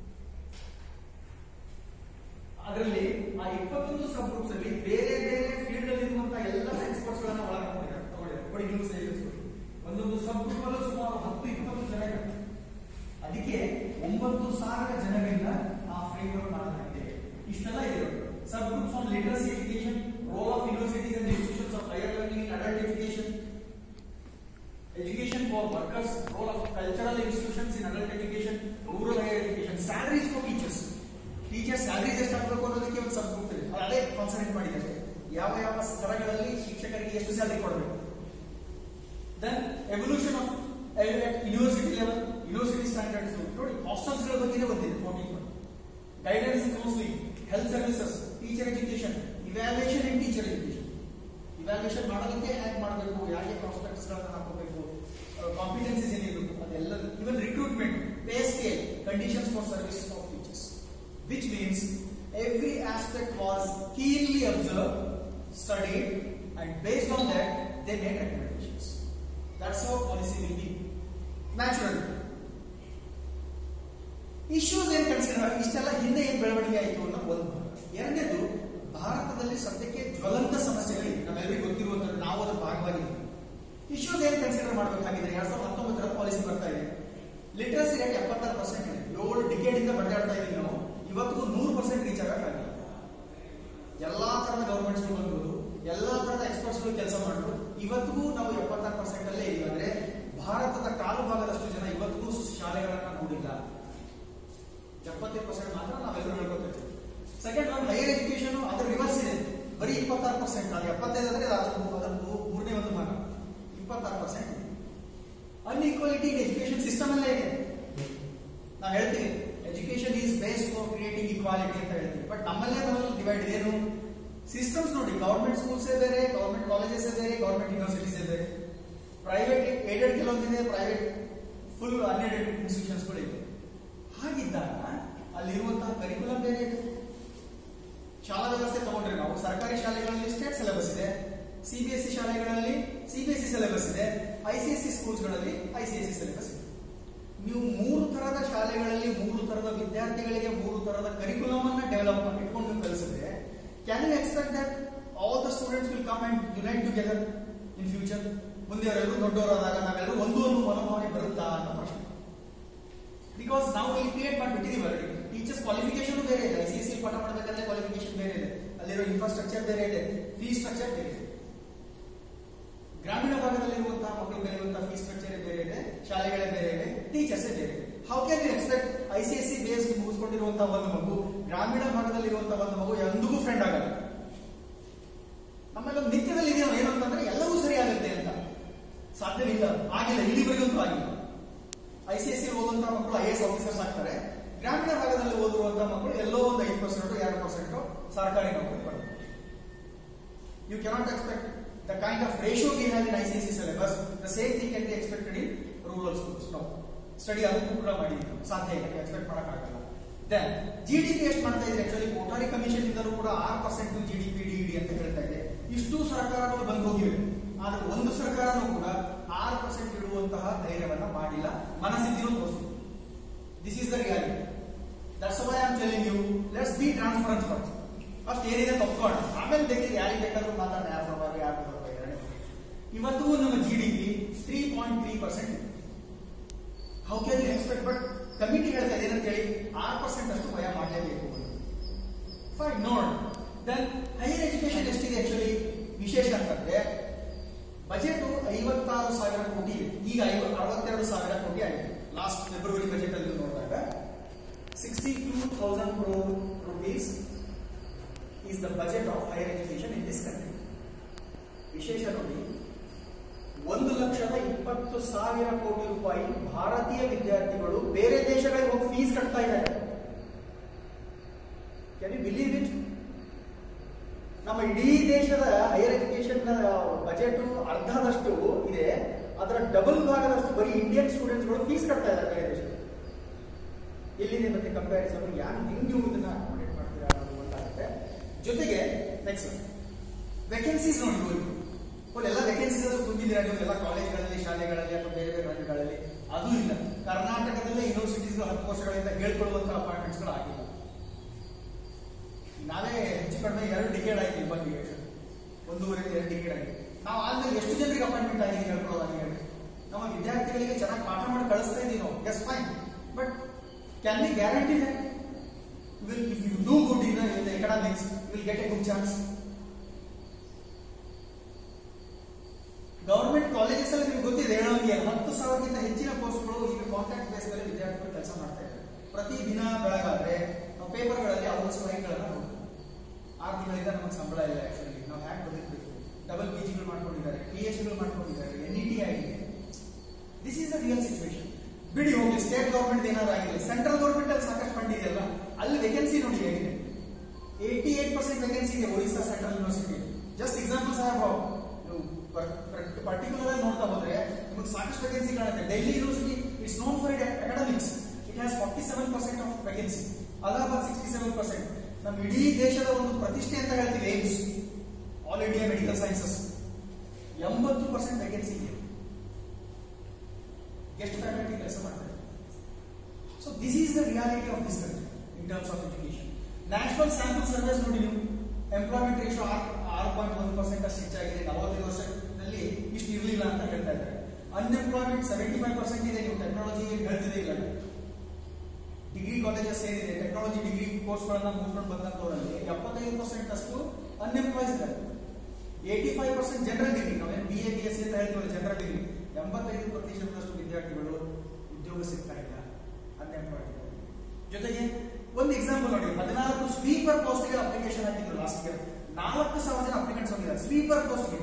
ಅದರಲ್ಲಿ ಆ ಇಪ್ಪತ್ತೊಂದು ಸಬ್ ಗ್ರೂಪ್ಸ್ ಅಲ್ಲಿ ಬೇರೆ ಬೇರೆ ಫೀಲ್ಡ್ ಅಲ್ಲಿ ಇರುವಂತಹ ಎಲ್ಲ ಎಕ್ಸ್ಪರ್ಟ್ಸ್ ಗಳನ್ನ ಒಳಗೊಂಡಿದ್ದಾರೆ ತಗೊಳ್ಳಿ ನೋಡಿ ನ್ಯೂಸ್ ಒಂದೊಂದು ಸಬ್ ಗ್ರೂಪ್ ಅಲ್ಲೂ ಸುಮಾರು ಹತ್ತು ಇಪ್ಪತ್ತು ಜನ ಇದ್ದಾರೆ ಅದಕ್ಕೆ ಒಂಬತ್ತು ಸಾವಿರ ಜನರಿಂದ ಆ ಫ್ರೇಮ್ ವರ್ಕ್ ಮಾಡಲಾಗಿದೆ ಇಷ್ಟೆಲ್ಲ ಇದೆ sub groups on literacy education role of universities and institutions of higher learning in adult education education for workers, role of cultural institutions in adult education, rural higher education, salaries for teachers. Teacher salaries ಎಷ್ಟು ಹಾಕಬೇಕು ಅನ್ನೋದಕ್ಕೆ ಒಂದು ಸಬ್ ಗ್ರೂಪ್ ಇದೆ ಅದೇ ಕಾನ್ಸಂಟ್ರೇಟ್ ಮಾಡಿದ್ದಾರೆ ಯಾವ ಯಾವ ಸ್ತರಗಳಲ್ಲಿ ಶಿಕ್ಷಕರಿಗೆ ಎಷ್ಟು ಸ್ಯಾಲರಿ ಕೊಡಬೇಕು then evolution of university level university standards ನೋಡಿ ಹಾಸ್ಟೆಲ್ಸ್ ಗಳ ಬಗ್ಗೆ ಬಂದಿದೆ fourteen guidance counselling health services teacher education evaluation in teacher education evaluation ಮಾಡೋದಕ್ಕೆ ಹೇಗೆ ಮಾಡಬೇಕು ಯಾಕೆ ಪ್ರಾಸ್ಪೆಕ್ಟ್ಸ್ ಗಳನ್ನ ಹಾಕೋಬೇಕು ಕಾಂಪಿಟೆನ್ಸೀಸ್ ಏನಿರಬೇಕು ಅದೆಲ್ಲ even recruitment pay scale conditions for service of teachers which means every aspect was keenly observe studied and based on that they made recommendations that's how policy will be natural issues ಏನ್ ಕನ್ಸಿಡರ್ ಇಷ್ಟೆಲ್ಲ ಹಿಂದೆ ಏನ್ ಬೆಳವಣಿಗೆ ಆಯಿತು ಅನ್ನೋ ಒಂದು ಭಾಗ ಎರಡನೇದು ಭಾರತದಲ್ಲಿ ಸದ್ಯಕ್ಕೆ ಜ್ವಲಂತ ಸಮಸ್ಯೆಗಳಿವೆ ನಮ್ಮೆಲ್ಲರಿಗೂ ಗೊತ್ತಿರುವಂತಹ ನಾವು ಅದರ ಭಾಗವಾಗಿದ್ದೀವಿ ಇಶ್ಯೂಸ್ ಏನ್ ಕನ್ಸಿಡರ್ ಮಾಡಬೇಕಾಗಿದೆ ಎರಡ್ ಸಾವಿರದ ಹತ್ತೊಂಬತ್ತರ ಪಾಲಿಸಿ ಬರ್ತಾ ಇದೆ ಲಿಟರಸಿ ರೇಟ್ ಎಪ್ಪತ್ತಾರು ಪರ್ಸೆಂಟ್ ಇದೆ ಏಳು ಡಿಕೆಟ್ ಇಂದ ಬಡ್ಡಾಡ್ತಾ ಇದೀವಿ ನಾವು ಇವತ್ತಿಗೂ ನೂರು ಪರ್ಸೆಂಟ್ ರೀಚ್ ಆಗಕ್ಕಾಗಿಲ್ಲ ಎಲ್ಲಾ ತರದ ಗವರ್ಮೆಂಟ್ಸ್ ಬಂದ್ಬೋದು ಎಲ್ಲಾ ತರದ ಎಕ್ಸ್ಪರ್ಟ್ಸ್ ಕೆಲಸ ಮಾಡಿದ್ರು ಇವತ್ತಿಗೂ ನಾವು ಎಪ್ಪತ್ತಾರು ಪರ್ಸೆಂಟ್ ಅಲ್ಲೇ ಇದೀವಿ ಅಂದ್ರೆ ಭಾರತದ ಕಾಲು ಭಾಗದಷ್ಟು ಜನ ಇವತ್ತಿಗೂ ಶಾಲೆಗಳನ್ನ ನೋಡಿಲ್ಲ ಎಪ್ಪತ್ತೈದು ಪರ್ಸೆಂಟ್ ಮಾತ್ರ ನಾವೆಲ್ಲರೂ ಹೇಳ್ಕೊತೀವಿ ಸೆಕೆಂಡ್ ಒಂದು ಹೈಯರ್ ಎಜುಕೇಶನ್ ಅದ್ರ ರಿವರ್ಸ್ ಇದೆ ಬರೀ ಇಪ್ಪತ್ತಾರು ಪರ್ಸೆಂಟ್ ಅದು ಎಪ್ಪತ್ತೈದು ಅಂದ್ರೆ ಅದ್ರ ಅದರ ಮೂರನೇ ಒಂದು ಭಾಗ ಇಪ್ಪತ್ತಾರು percent unequality in education system ಅಲ್ಲೇ ಇದೆ ನಾವು ಹೇಳ್ತೀವಿ education is base for creating equality ಅಂತ ಹೇಳ್ತೀವಿ ಬಟ್ ನಮ್ಮಲ್ಲೇ ನಮ್ಮಲ್ಲಿ ಡಿವೈಡ್ ಇದೆ ಏನು ಸಿಸ್ಟಮ್ಸ್ ನೋಡಿ ಗವರ್ಮೆಂಟ್ ಸ್ಕೂಲ್ಸ್ ಬೇರೆ ಗವರ್ಮೆಂಟ್ ಕಾಲೇಜಸ್ ಬೇರೆ ಗವರ್ಮೆಂಟ್ ಯೂನಿವರ್ಸಿಟೀಸ್ ಬೇರೆ ಪ್ರೈವೇಟ್ ಏಡೆಡ್ ಕೆಲವೊಂದಿದೆ ಪ್ರೈವೇಟ್ ಫುಲ್ ಅನ್ಎಡೆಡ್ ಇನ್ಸ್ಟಿಟ್ಯೂಷನ್ಸ್ ಇದೆ ಹಾಗಿದ್ದಾಗ ಅಲ್ಲಿರುವಂತಹ ಕರಿಕ್ಯುಲಮ್ ಬೇರೆ ಇದೆ ಶಾಲಾ ವ್ಯವಸ್ಥೆ ತಗೊಂಡ್ರೆ ನಾವು ಸರ್ಕಾರಿ ಶಾಲೆಗಳಲ್ಲಿ ಸ್ಟೇಟ್ ಸಿಲೆಬಸ್ ಇದೆ ಸಿಬಿಎಸ್ಇ ಶಾಲೆಗಳಲ್ಲಿ ಸಿಬಿಎಸ್ಇ ಸಿಲೆಬಸ್ ಇದೆ ಐಸಿಎಸ್ಸಿ ಸ್ಕೂಲ್ಸ್ಗಳಲ್ಲಿ ಐಸಿಎಸ್ಸಿ ಸಿಲೆಬಸ್ ಇದೆ ನೀವು ಮೂರು ತರದ ಶಾಲೆಗಳಲ್ಲಿ ಮೂರು ತರದ ವಿದ್ಯಾರ್ಥಿಗಳಿಗೆ ಮೂರು ತರದ ಕರಿಕ್ಯುಲಮ್ ಅನ್ನ ಡೆವಲಪ್ ಮಾಡಿ ಇಟ್ಕೊಂಡು ಕಲಿಸಿದ್ರೆ can you expect that all the students will come and unite together in future ಮುಂದೆ ಅವರೆಲ್ಲರೂ ದೊಡ್ಡವರಾದಾಗ ನಾವೆಲ್ಲರೂ ಒಂದು ಒಂದು ಮನೋಭಾವನೆ ಬರುತ್ತಾ ಅನ್ನೋ ಪ್ರಶ್ನೆ ಬಿಕಾಸ್ ನಾವು ಇಲ್ಲಿ ಕ್ರಿಯೇಟ್ ಮಾಡಿಬಿಟ್ಟಿದೀವಿ ಆಲ್ರೆಡಿ ಟೀಚರ್ಸ್ ಕ್ವಾಲಿಫಿಕೇಶನ್ ಬೇರೆ ಇದೆ ಐಸಿಎಸ್ಸಿ ಪಾಠ ಮಾಡಬೇಕಾದ್ರೆ ಕ್ವಾಲಿಫಿಕೇಶನ್ ಬೇರೆ ಇದೆ ಅಲ್ಲಿರೋ ಇನ್ಫ್ರಾಸ್ಟ್ರಕ್ಚರ್ ಬೇರೆ ಇದೆ ಫೀಸ್ ಸ್ಟ್ರಕ್ಚರ್ ಬೇರೆ ಇದೆ ಗ್ರಾಮೀಣ ಭಾಗದಲ್ಲಿರುವಂತಹ ಮಕ್ಕಳು ಕಲಿಯುವಂತಹ ಫೀಸ್ ಸ್ಟ್ರಕ್ಚರ್ ಬೇರೆ ಇದೆ ಶಾಲೆಗಳೇ ಬೇರೆ ಇದೆ ಟೀಚರ್ಸ್ ಬೇರೆ ಇದೆ how can you expect ICSE base ಮುಗಿಸ್ಕೊಂಡಿರುವಂತಹ ಒಂದು ಮಗು ಗ್ರಾಮೀಣ ಭಾಗದಲ್ಲಿರುವಂತಹ ಒಂದು ಮಗು ಎಂದಿಗೂ ಫ್ರೆಂಡ್ ಆಗಲ್ಲ ನಮ್ಮೆಲ್ಲ ನಿತ್ಯದಲ್ಲಿ ಆಗಿಲ್ಲ ಇಲ್ಲಿವರೆಗಂತೂ ಆಗಿಲ್ಲ ಐ ಸಿ ಎಸ್ ಸಿ ಓದುವಂತಹ ಮಕ್ಕಳು ಐ ಎಸ್ ಆಫೀಸರ್ಸ್ ಆಗ್ತಾರೆ ಗ್ರಾಮೀಣ ಭಾಗದಲ್ಲಿ ಓದಿರುವಂತಹ ಮಕ್ಕಳು ಎಲ್ಲೋ ಒಂದು ಐದು ಪರ್ಸೆಂಟ್ ಎರಡು ಪರ್ಸೆಂಟ್ ಸರ್ಕಾರಿ ನೌಕರಿ ಪಡೆದು you cannot expect the kind of ratio we have in I C S C syllabus the same thing can be expected in rural schools no study ಅದಕ್ಕೂ ಕೂಡ ಮಾಡಿ ಸಾಧ್ಯ ಇಲ್ಲ ಎಕ್ಸ್ಪೆಕ್ಟ್ ಮಾಡೋಕ್ಕಾಗಲ್ಲ ದೆನ್ ಜಿ ಡಿ ಪಿ ಎಷ್ಟು ಮಾಡ್ತಾ ಇದೆ ಆಕ್ಚುಲಿ ಕೋಟಾರಿ ಕಮಿಷನ್ ಇಂದಲೂ ಕೂಡ ಆರು percent G D P D D ಅಂತ ಹೇಳ್ತಾ ಇದೆ ಇಷ್ಟು ಸರ್ಕಾರಗಳು ಬಂದು ಹೋಗಿವೆ ಆದ್ರೆ ಒಂದು ಸರ್ಕಾರನೂ ಕೂಡ ಆರು ಪರ್ಸೆಂಟ್ ಇಡುವಂತಹ ಧೈರ್ಯವನ್ನ ಮಾಡಿಲ್ಲ ಮನಸ್ಥಿತಿನೂ ತೋರಿಸಿದೆ this is the reality that's why am telling you let's be transparent first first ಏನಿದೆ ತಪ್ಪಿಕೊಂಡು ಆಮೇಲೆ ಬೇಕಿದ್ರೆ ಯಾರಿಗೆ ಬೇಕಾದ್ರೂ ಮಾತಾಡೋಣ ಯಾರು ಪರವಾಗಿ ಯಾರು ಪರವಾಗಿ ಎರಡನೇ ಇವತ್ತು ನಮ್ಮ G D P three point three percent how can you expect but committee ಹೇಳ್ತಾ ಇದೆ ಏನಂತ ಹೇಳಿ ಆರು ಪರ್ಸೆಂಟ್ ಅಷ್ಟು ಭಯ ಮಾಡಲೇಬೇಕು ಫೈನ್ ನೋಡ್ ದೆನ್ ಹೈಯರ್ ಎಜುಕೇಶನ್ ಎಷ್ಟಿದೆ ಆಕ್ಚುಲಿ ವಿಶೇಷ ಅಂತಂದ್ರೆ ಬಜೆಟ್ ಐವತ್ತಾರು ಸಾವಿರ ಕೋಟಿ ಇದೆ ಈಗ ಐವ- ಅರವತ್ತೆರಡು ಸಾವಿರ ಕೋಟಿ ಆಗಿದೆ ಲಾಸ್ಟ್ ಫೆಬ್ರವರಿ ಬಜೆಟ್ ಅಲ್ಲಿ ನೋಡಿದಾಗ sixty two thousand crore rupees is the budget of higher education in this country ವಿಶೇಷ ನೋಡಿ ಒಂದು ಲಕ್ಷದ ಇಪ್ಪತ್ತು ಸಾವಿರ ಕೋಟಿ ರೂಪಾಯಿ ಭಾರತೀಯ ವಿದ್ಯಾರ್ಥಿಗಳು ಬೇರೆ ದೇಶಗಳಿಗೆ ಹೋಗಿ ಫೀಸ್ ಕಟ್ತಾ ಇದ್ದಾರೆ ಕ್ಯಾನ್ ಯು ಬಿಲೀವ್ ಇಟ್ ನಮ್ಮ ಇಡೀ ದೇಶದ ಹೈಯರ್ ಎಜುಕೇಶನ್ ಬಜೆಟ್ ಅರ್ಧದಷ್ಟು ಇದೆ ಅದರ ಡಬಲ್ ಭಾಗದಷ್ಟು ಬರೀ ಇಂಡಿಯನ್ ಸ್ಟೂಡೆಂಟ್ಸ್ಗಳು ಫೀಸ್ ಕಟ್ತಾ ಇದ್ದಾರೆ ಬೇರೆ ದೇಶದಲ್ಲಿ ಎಲ್ಲಿದೆ ಮತ್ತೆ ಕಂಪ್ಯಾರಿಸನ್ ಯಾರು ಹೆಂಗ್ ನೀವು ಇದನ್ನ ಅಕಾಮಡೇಟ್ ಮಾಡ್ತೀರಾ ಅನ್ನೋದು ಗೊತ್ತಾಗುತ್ತೆ ಜೊತೆಗೆ ನೆಕ್ಸ್ಟ್ ವೇಕೆನ್ಸೀಸ್ ನೋಡಿ ಹೋಗಿ ಹೋಗಿ ಎಲ್ಲ ವೇಕೆನ್ಸೀಸ್ ಅದು ತುಂಬಿದ್ದೀರಾ ನೀವು ಎಲ್ಲ ಕಾಲೇಜ್ಗಳಲ್ಲಿ ಶಾಲೆಗಳಲ್ಲಿ ಅಥವಾ ಬೇರೆ ಬೇರೆ ರಾಜ್ಯಗಳಲ್ಲಿ ಅದು ಇಲ್ಲ ಕರ್ನಾಟಕದಲ್ಲೇ ಯೂನಿವರ್ಸಿಟೀಸ್ ಹತ್ತು ವರ್ಷಗಳಿಂದ ಹೇಳ್ಕೊಳ್ಳುವಂತ ಅಪಾಯಿಂಟ್ಮೆಂಟ್ಸ್ಗಳು ಆಗಿಲ್ಲ ನಾವೇ ಹೆಚ್ಚು ಕಡಿಮೆ ಎರಡು ಡಿಕೇಡ್ ಆಯ್ತು ಈ ಬಗ್ಗೆ ಒಂದೂವರೆ ಎರಡು ಡಿಕೇಡ್ ಆಗಿದೆ ನಾವು ಆದ್ಮೇಲೆ ಎಷ್ಟು ಜನರಿಗೆ ಅಪಾಯಿಂಟ್ಮೆಂಟ್ ಆಗಿದೆ ಹೇಳ್ಕೊಳ್ಳೋದಾಗಿ ಹೇಳಿ ನಮ್ಮ ವಿದ್ಯಾರ್ಥಿಗಳಿಗೆ ಚೆನ್ನಾಗಿ ಪಾಠ ಮಾಡಿ ಕಳಿಸ್ತಾ ಇದೀವಿ ನಾವು yes fine but can be guarantee will if you do good in in economics will get a good chance government colleges ಅಲ್ಲಿ ನಿಮ್ಗೆ ಗೊತ್ತಿದೆ ಹೇಳೋಂಗೆ ಹತ್ತು ಸಾವಿರಕ್ಕಿಂತ ಹೆಚ್ಚಿನ ಕೋರ್ಸ್ಗಳು ಈಗ ಕಾಂಟ್ರಾಕ್ಟ್ ಬೇಸ್ ಮೇಲೆ ವಿದ್ಯಾರ್ಥಿಗಳು ಕೆಲಸ ಮಾಡ್ತಾ ಇದ್ದಾರೆ ಪ್ರತಿ ದಿನ ಬೆಳಗಾದ್ರೆ ನಾವು ಪೇಪರ್ಗಳಲ್ಲಿ ಅವ್ರ ಸ್ಟ್ರೈಕ್ಗಳನ್ನ ನೋಡ್ತೀವಿ ಆರು ತಿಂಗಳಿಂದ ನಮಗೆ ಸಂಬಳ ಇಲ್ಲ ಆಕ್ಚುಲಿ ನಾವು ಹ್ಯಾಂಗ್ ಬದುಕಬೇಕು ಡಬಲ್ ಪಿ ಜಿಗಳು ಮಾಡ್ಕೊಂಡಿದ್ದಾರೆ ಪಿ ಎಚ್ ಡಿಗಳು ಮಾಡ್ಕೊಂಡಿದ್ದಾರೆ ಎನ್ ಇ ಟಿ ಆಗಿದೆ this is the real situation ಬಿಡಿ ಹೋಗಿ ಸ್ಟೇಟ್ ಗೌರ್ಮೆಂಟ್ ಏನಾದ್ರು ಆಗಿದೆ ಸೆಂಟ್ರಲ್ ಗೌರ್ಮೆಂಟ್ ಅಲ್ಲಿ ಸಾಕಷ್ಟು ಫಂಡ್ ಇದೆಯಲ್ಲ ಅಲ್ಲಿ ವೇಕೆನ್ಸಿ ನೋಡಿ ಹೇಗಿದೆ ಏಯ್ಟಿ ಏಟ್ ಪರ್ಸೆಂಟ್ ವೇಕೆನ್ಸಿ ಇದೆ Orissa central university just examples have ನೀವು ಪರ್ಟಿಕ್ಯುಲರ್ ಆಗಿ ನೋಡ್ತಾ ಹೋದ್ರೆ ನಿಮಗೆ ಸಾಕಷ್ಟು ವೇಕೆನ್ಸಿ ಕಾಣುತ್ತೆ Delhi university it's known for academics it has forty seven percent of vacancy Allahabad sixty seven percent ನಮ್ಮ ಇಡೀ ದೇಶದ ಒಂದು ಪ್ರತಿಷ್ಠೆ ಅಂತ ಹೇಳ್ತೀವಿ AIIMS all India medical sciences ಎಂಬತ್ತು ಪರ್ಸೆಂಟ್ ವೇಕೆನ್ಸಿ ಇದೆ ಎಷ್ಟು ಫ್ಯಾಕಲ್ಟಿ ಕೆಲಸ ಮಾಡ್ತಾರೆ so this is the reality of this country in terms of education national sample service ನೋಡಿ ನೀವು ಎಂಪ್ಲಾಯ್ಮೆಂಟ್ ರೇಷಿಯೋ ಆರು ಆರು ಪಾಯಿಂಟ್ ಒಂದು ಪರ್ಸೆಂಟ್ ಅಷ್ಟು ಹೆಚ್ಚಾಗಿದೆ ನಲವತ್ತೈದು ವರ್ಷದಲ್ಲಿ ಇಷ್ಟು ಇರಲಿಲ್ಲ ಅಂತ ಹೇಳ್ತಾ ಇದ್ದಾರೆ ಅನ್ಎಂಪ್ಲಾಯ್ಮೆಂಟ್ ಸೆವೆಂಟಿ ಫೈವ್ ಪರ್ಸೆಂಟ್ ಇದೆ ನೀವು ಟೆಕ್ನಾಲಜಿ ಹೇಳ್ತಿದೆ ಇಲ್ಲ ಡಿಗ್ರಿ ಕಾಲೇಜಸ್ ಏನಿದೆ ಟೆಕ್ನಾಲಜಿ ಡಿಗ್ರಿ ಕೋರ್ಸ್ಗಳನ್ನ ಮುಗಿಸ್ಕೊಂಡು ಬಂದಂತವರಲ್ಲಿ ಎಪ್ಪತ್ತೈದು ಪರ್ಸೆಂಟ್ ಅಷ್ಟು ಅನ್ಎಂಪ್ಲಾಯ್ಸ್ ಇದ್ದಾರೆ eighty five percent general degree ನಾವೇನು B A B S C ಅಂತ ಹೇಳ್ತೀವಲ್ಲ ಜನರಲ್ ಡಿಗ್ರಿ ಎಂಬತ್ತೈದು ಪ್ರತಿಶತದಷ್ಟು ವಿದ್ಯಾರ್ಥಿಗಳು ಉದ್ಯೋಗ ಸಿಗ್ತಾ ಇಲ್ಲ ಅನ್ಎಂಪ್ಲಾಯ್ಡ್ ಇದ್ದಾರೆ ಜೊತೆಗೆ ಒಂದು ಎಕ್ಸಾಂಪಲ್ ನೋಡಿ ಹದಿನಾಲ್ಕು ಸ್ವೀಪರ್ ಪೋಸ್ಟ್ಗೆ ಅಪ್ಲಿಕೇಶನ್ ಹಾಕಿದ್ರು ಲಾಸ್ಟ್ ಇಯರ್ ನಾಲ್ಕು ಸಾವಿರ ಜನ ಅಪ್ಲಿಕೆಂಟ್ಸ್ ಹೋಗಿದ್ದಾರೆ ಸ್ವೀಪರ್ ಪೋಸ್ಟ್ಗೆ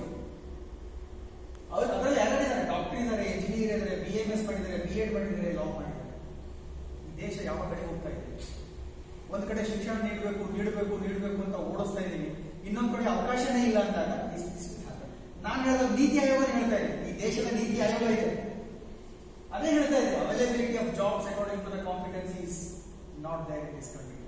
ಅವ್ರು ಅದರಲ್ಲಿ ಯಾರಿದ್ದಾರೆ ಡಾಕ್ಟರ್ ಇದ್ದಾರೆ ಇಂಜಿನಿಯರ್ ಇದ್ದಾರೆ ಬಿ ಎಂ ಎಸ್ ಮಾಡಿದ್ದಾರೆ ಬಿ ಎಡ್ ಮಾಡಿದ್ದಾರೆ ಲಾ ಮಾಡಿದ್ದಾರೆ ಈ ದೇಶ ಯಾವ ಕಡೆ ಹೋಗ್ತಾ ಇದೆ ಒಂದ್ ಕಡೆ ಶಿಕ್ಷಣ ನೀಡಬೇಕು ನೀಡಬೇಕು ನೀಡಬೇಕು ಅಂತ ಓಡಿಸ್ತಾ ಇದೀವಿ ಇನ್ನೊಂದ್ ಕಡೆ ಅವಕಾಶನೇ ಇಲ್ಲ ಅಂದಾಗ ನಾನು ಹೇಳೋದು ನೀತಿ ಆಯೋಗ ಹೇಳ್ತಾ ಇದೆ ಈ ದೇಶದ ನೀತಿ ಆಯೋಗ ಇದೆ ಅದೇ ಹೇಳ್ತಾ ಇದೆ availability of jobs according to the competencies not there in this country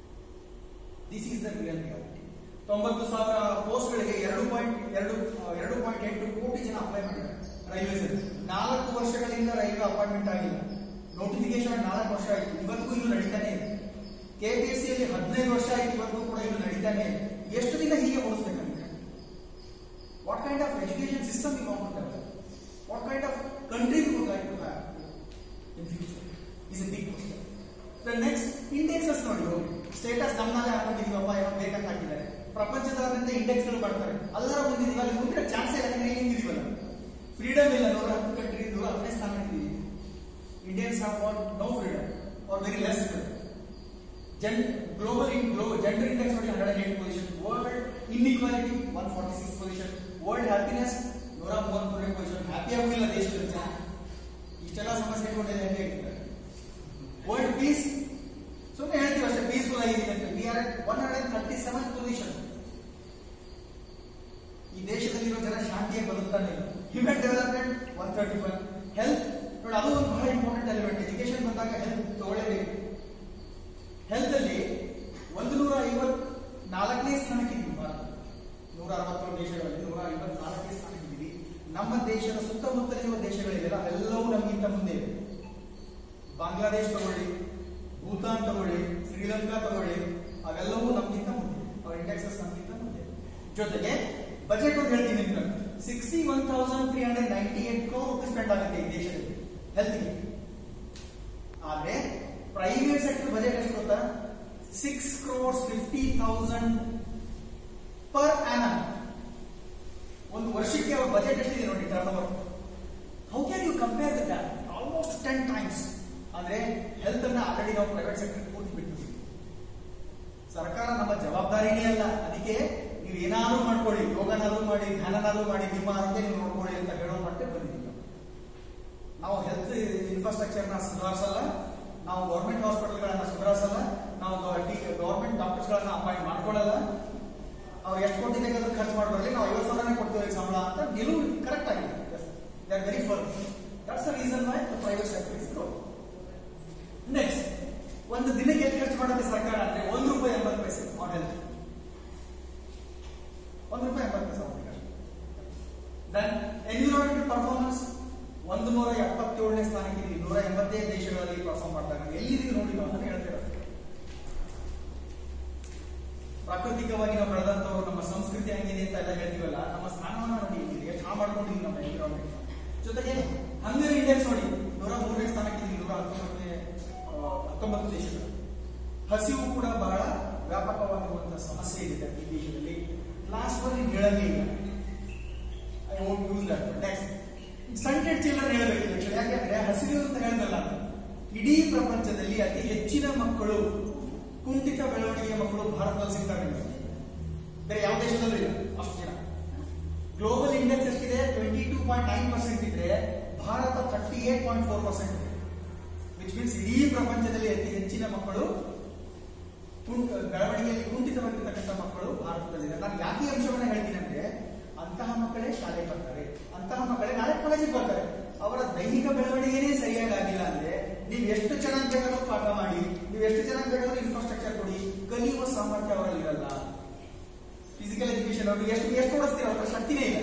this is the real reality ತೊಂಬತ್ತು ಸಾವಿರ ಪೋಸ್ಟ್ಗಳಿಗೆ ಎರಡು ಪಾಯಿಂಟ್ ಎರಡು ಎರಡು ಪಾಯಿಂಟ್ ಎಂಟು ಕೋಟಿ ಜನ ಅಪ್ಲೈ ಮಾಡಿದ್ದಾರೆ ರೈಲ್ವೇಸ್ ನಾಲ್ಕು ವರ್ಷಗಳಿಂದ ರೈಲ್ವೆ ಅಪಾಯಿಂಟ್ಮೆಂಟ್ ಆಗಿಲ್ಲ ನೋಟಿಫಿಕೇಶನ್ ನಾಲ್ಕು ವರ್ಷ ಆಯಿತು ಇವತ್ತಿಗೂ ಇನ್ನು ನಡೀತಾನೆ ಇದೆ ಕೆಪಿಎಸ್ಸಿ ಯಲ್ಲಿ ಹದಿನೈದು ವರ್ಷ ಆಯ್ತು ಇವತ್ತಿಗೂ ಕೂಡ ಇನ್ನು ನಡೀತಾನೆ ಇದೆ ಎಷ್ಟು ದಿನ ಹೀಗೆ ಓಡಿಸ್ಬೇಕಂದ್ರೆ what kind of education system you want to develop what kind of country you would like to have in future is a big question the next indexes ನೋಡಿ ಹೋಗಿ ಸ್ಟೇಟಸ್ ನಮ್ಮಲ್ಲೇ ಹಾಕೊಂಡಿದೀವಪ್ಪ ಏನೋ ಬೇಕಂತ ಹಾಕಿದ್ದಾರೆ ಪ್ರಪಂಚದಾದ್ಯಂತ ಇಂಡೆಕ್ಸ್ ಗಳು ಮಾಡ್ತಾರೆ ಎಲ್ಲರ ಮುಂದಿದೀವಿ ಅಲ್ಲಿ ಮುಂದಿನ ಚಾನ್ಸ್ ಇಲ್ಲ ಯಾಕಂದ್ರೆ ಹಿಂಗಿದೀವಲ್ಲ ಫ್ರೀಡಮ್ ಇಲ್ಲ ನೂರ ಹತ್ತು ಕಂಟ್ರಿ ನೂರ ಹತ್ತನೇ ಸ್ಥಾನ ಇದ್ದೀವಿ Indians have what no freedom are very less freedom ಜನ್ ಗ್ಲೋಬಲ್ ಇನ್ ಗ್ಲೋ ಜೆಂಡರ್ ಇಂಡೆಕ್ಸ್ ನೋಡಿ hundred eight position world inequality one forty six position world happiness ನೂರ ಮೂವತ್ಮೂರನೇ ಪೊಸಿಷನ್ ಹ್ಯಾಪಿ ಆಗಿಲ್ಲ ದೇಶದ ಜನ ಇಷ್ಟೆಲ್ಲ ಸಮಸ್ಯೆ ಇಟ್ಕೊಂಡಿದೆ ಹೆಂಗೆ ಇರ್ತಾರೆ ವರ್ಲ್ಡ್ ಪೀಸ್ ಸುಮ್ಮನೆ ಹೇಳ್ತೀವಿ ಅಷ್ಟೇ ಪೀಸ್ಫುಲ್ ಆಗಿದೆ ಅಂತ we are one hundred thirty seven position ಈ ದೇಶದಲ್ಲಿರೋ ಜನ ಶಾಂತಿಯಾಗಿ ಬದುಕ್ತಾನೆ ಇಲ್ಲ human development one thirty one health ನೋಡಿ ಅದು ಒಂದು ಬಹಳ ಇಂಪಾರ್ಟೆಂಟ್ ಎಲಿಮೆಂಟ್ ಎಜುಕೇಶನ್ ಬಂದಾಗ ಹೆಲ್ತ್ ತಗೊಳ್ಳೇಬೇಕು ಹೆಲ್ತ್ ಅಲ್ಲಿ ಒಂದು ನೂರ ಐವತ್ ನಾಲ್ಕನೇ ಸ್ಥಾನಕ್ಕಿದ್ದೀವಿ ಭಾರತ ನೂರ ಅರವತ್ತೇಳು ದೇಶಗಳಲ್ಲಿ ನೂರ ಐವತ್ನಾಲ್ಕನೇ ಸ್ಥಾನಕ್ಕಿದ್ದೀವಿ ನಮ್ಮ ದೇಶದ ಸುತ್ತಮುತ್ತಲಿರುವ ದೇಶಗಳಿವೆಲ್ಲ ಅವೆಲ್ಲವೂ ನಮಗಿಂತ ಮುಂದೆ ಇವೆ ಬಾಂಗ್ಲಾದೇಶ್ ತಗೊಳ್ಳಿ ಭೂತಾನ್ ತಗೊಳ್ಳಿ ಶ್ರೀಲಂಕಾ ತಗೊಳ್ಳಿ ಅವೆಲ್ಲವೂ ನಮಗಿಂತ ಮುಂದೆ ಅವ್ರ ಇಂಡೆಕ್ಸಸ್ ನಮಗಿಂತ ಮುಂದೆ ಜೊತೆಗೆ ಬಜೆಟ್ ಒಂದು ಹೇಳ್ತೀನಿ ನಿಮ್ಗೆ sixty one thousand three hundred ninety eight crore rupees spend ಆಗುತ್ತೆ ಈ ದೇಶದಲ್ಲಿ ಹೆಲ್ತ್ಗೆ ಆದ್ರೆ ಪ್ರೈವೇಟ್ ಸೆಕ್ಟರ್ ಬಜೆಟ್ ಎಷ್ಟು ಗೊತ್ತಾ six crores fifty thousand per annum ಒಂದು ವರ್ಷಕ್ಕೆ ಅವ್ರ ಬಜೆಟ್ ಎಷ್ಟಿದೆ ನೋಡಿ turnover how can you compare with that almost ten times ಅಂದ್ರೆ ಹೆಲ್ತ್ ಅನ್ನ ಆಲ್ರೆಡಿ ನಾವು ಪ್ರೈವೇಟ್ ಸೆಕ್ಟರ್ ಪೂರ್ತಿ ಬಿಟ್ಟಿದ್ದೀವಿ ಸರ್ಕಾರ ನಮ್ಮ ಜವಾಬ್ದಾರಿನೇ ಅಲ್ಲ ಅದಕ್ಕೆ ನೀವು ಏನಾದ್ರೂ ಮಾಡ್ಕೊಳ್ಳಿ ಯೋಗನಾದ್ರೂ ಮಾಡಿ ಧ್ಯಾನನಾದ್ರೂ ಮಾಡಿ ನಿಮ್ಮ ಆರೋಗ್ಯ ನೀವು ನೋಡ್ಕೊಳ್ಳಿ ಅಂತ ಹೇಳೋ ಮಟ್ಟಕ್ಕೆ ಬಂದಿದ್ದೀವಿ ನಾವು. ನಾವು ಹೆಲ್ತ್ ಇನ್ಫ್ರಾಸ್ಟ್ರಕ್ಚರ್ನ ಸುಧಾರಿಸಲ್ಲ ನಾವು ಗೌರ್ಮೆಂಟ್ ಹಾಸ್ಪಿಟಲ್ಗಳನ್ನ ಸುಧಾರಿಸಲ್ಲ ನಾವು ಗೌರ್ಮೆಂಟ್ ಡಾಕ್ಟರ್ಸ್ಗಳನ್ನ ಅಪಾಯಿಂಟ್ ಮಾಡ್ಕೊಳ್ಳಲ್ಲ ಅವ್ರು ಎಷ್ಟು ಕೋಟಿ ಬೇಕಾದ್ರೂ ಖರ್ಚು ಮಾಡೋದ್ರಲ್ಲಿ ನಾವು ಐವತ್ತು ಸಾವಿರನೇ ಕೊಡ್ತೀವಿ ಸಂಬಳ ಅಂತ ನಿಲುವು ಕರೆಕ್ಟ್ ಆಗಿದೆ they are very firm that's the reason why the private sector is grow next ಒಂದು ದಿನಕ್ಕೆ ಎಷ್ಟು ಖರ್ಚು ಮಾಡುತ್ತೆ ಸರ್ಕಾರ ಅಂದ್ರೆ ಒಂದು ರೂಪಾಯಿ ಎಂಬತ್ತು ಪೈಸೆ ಆನ್ ಹೆಲ್ತ್ ಒಂದು ರೂಪಾಯಿ ಎಂಬತ್ತು ಪೈಸೆ ಹೋಗ್ಬೇಕು ದೆನ್ ಎನ್ವಿರಾನ್ಮೆಂಟಲ್ ಪರ್ಫಾರ್ಮೆನ್ಸ್ ಒಂದು ನೂರ ಎಪ್ಪತ್ತೇಳನೇ ಸ್ಥಾನಕ್ಕೆ ನೂರ ಎಂಬತ್ತೈದು ದೇಶಗಳಲ್ಲಿ ಪರ್ಫಾರ್ಮ್ ಮಾಡ್ತಾರೆ ಎಲ್ಲಿದ್ದೀವಿ ನೋಡಿ ನಾವು ಅಂತ ಹೇಳ್ತಿರೋದು ಪ್ರಾಕೃತಿಕವಾಗಿ ನಾವು ಬೆಳೆದಂತವ್ರು ನಮ್ಮ ಸಂಸ್ಕೃತಿ ಹಂಗಿದೆ ಅಂತ ಎಲ್ಲ ಹೇಳ್ತೀವಲ್ಲ ನಮ್ಮ ಸ್ನಾನವನ್ನ ನೋಡಿ ಇಲ್ಲಿ ಎಷ್ಟು ಹಾಳು ಮಾಡ್ಕೊಂಡಿದ್ದೀವಿ ನಮ್ಮ ಎನ್ವಿರಾನ್ಮೆಂಟ್ ಜೊತೆಗೆ ಹಂಗರ್ ಇಂಡೆಕ್ಸ್ ನೋಡಿ ನೂರ ಮೂರನೇ ಸ್ಥಾನಕ್ಕೆ ಇದೀವಿ, ನೂರ ಹತ್ತೊಂಬತ್ತನೇ ಆ, ಹತ್ತೊಂಬತ್ತು ದೇಶಗಳು ಹಸಿವು ಕೂಡ ಬಹಳ ವ್ಯಾಪಕವಾಗಿರುವಂತಹ ಸಮಸ್ಯೆ ಇದೆ ಈ ದೇಶದಲ್ಲಿ ಲಾಸ್ಟ್ ಒನ್ ಇದು ಹೇಳಂಗೇ ಇಲ್ಲ I won't use that next stunted children ಹೇಳಬೇಕು ಆಕ್ಚುಲಿ ಯಾಕಂದ್ರೆ ಹಸಿರು ಅಂತ ಹೇಳ್ದಲ್ಲ ನಾನು. ಇಡೀ ಪ್ರಪಂಚದಲ್ಲಿ ಅತಿ ಹೆಚ್ಚಿನ ಮಕ್ಕಳು ಕುಂಠಿತ ಬೆಳವಣಿಗೆಯ ಮಕ್ಕಳು ಭಾರತದಲ್ಲಿ ಸಿಗ್ತಾರೆ ನಿಮ್ಗೆ. ಬೇರೆ ಯಾವ ದೇಶದಲ್ಲೂ ಇಲ್ಲ ಅಷ್ಟು ಜನ ಗ್ಲೋಬಲ್ ಇಂಡೆಕ್ಸ್ ಎಷ್ಟಿದೆ twenty two point nine percent ಇದ್ರೆ Bharat thirty eight point four percent which which ಮೀನ್ಸ್ ಇಡೀ ಪ್ರಪಂಚದಲ್ಲಿ ಅತಿ ಹೆಚ್ಚಿನ ಮಕ್ಕಳು ಕುಂ- ಬೆಳವಣಿಗೆಯಲ್ಲಿ ಕುಂಠಿತವಾಗಿರ್ತಕ್ಕಂಥ ಮಕ್ಕಳು ಭಾರತದಲ್ಲಿದೆ ನಾನು ಯಾಕೆ ಈ ಅಂಶವನ್ನ ಹೇಳ್ತೀನಿ ಅಂದ್ರೆ ಅಂತಹ ಮಕ್ಕಳೇ ಶಾಲೆಗೆ ಬರ್ತಾರೆ ಅಂತಹ ಮಕ್ಕಳೇ ನಾಳೆ ಕಾಲೇಜಿಗೆ ಬರ್ತಾರೆ ಅವರ ದೈಹಿಕ ಬೆಳವಣಿಗೆನೇ ಸರಿಯಾಗಿ ಆಗಿಲ್ಲ ಅಂದ್ರೆ ನೀವು ಎಷ್ಟು ಚೆನ್ನಾಗಿ ಬೇಕಾದ್ರೂ ಪಾಠ ಮಾಡಿ ನೀವು ಎಷ್ಟು ಚೆನ್ನಾಗಿ ಬೇಕಾದ್ರೂ ಇನ್ಫ್ರಾಸ್ಟ್ರಕ್ಚರ್ ಕೊಡಿ ಕಲಿಯುವ ಸಾಮರ್ಥ್ಯ ಅವರಲ್ಲಿ ಇರಲ್ಲ ಫಿಸಿಕಲ್ ಎಜುಕೇಶನ್ ಅವ್ರಿಗೆ ಎಷ್ಟು ಎಷ್ಟು ಓಡಿಸ್ತೀರ ಅವ್ರ ಹತ್ರ ಶಕ್ತಿನೇ ಇಲ್ಲ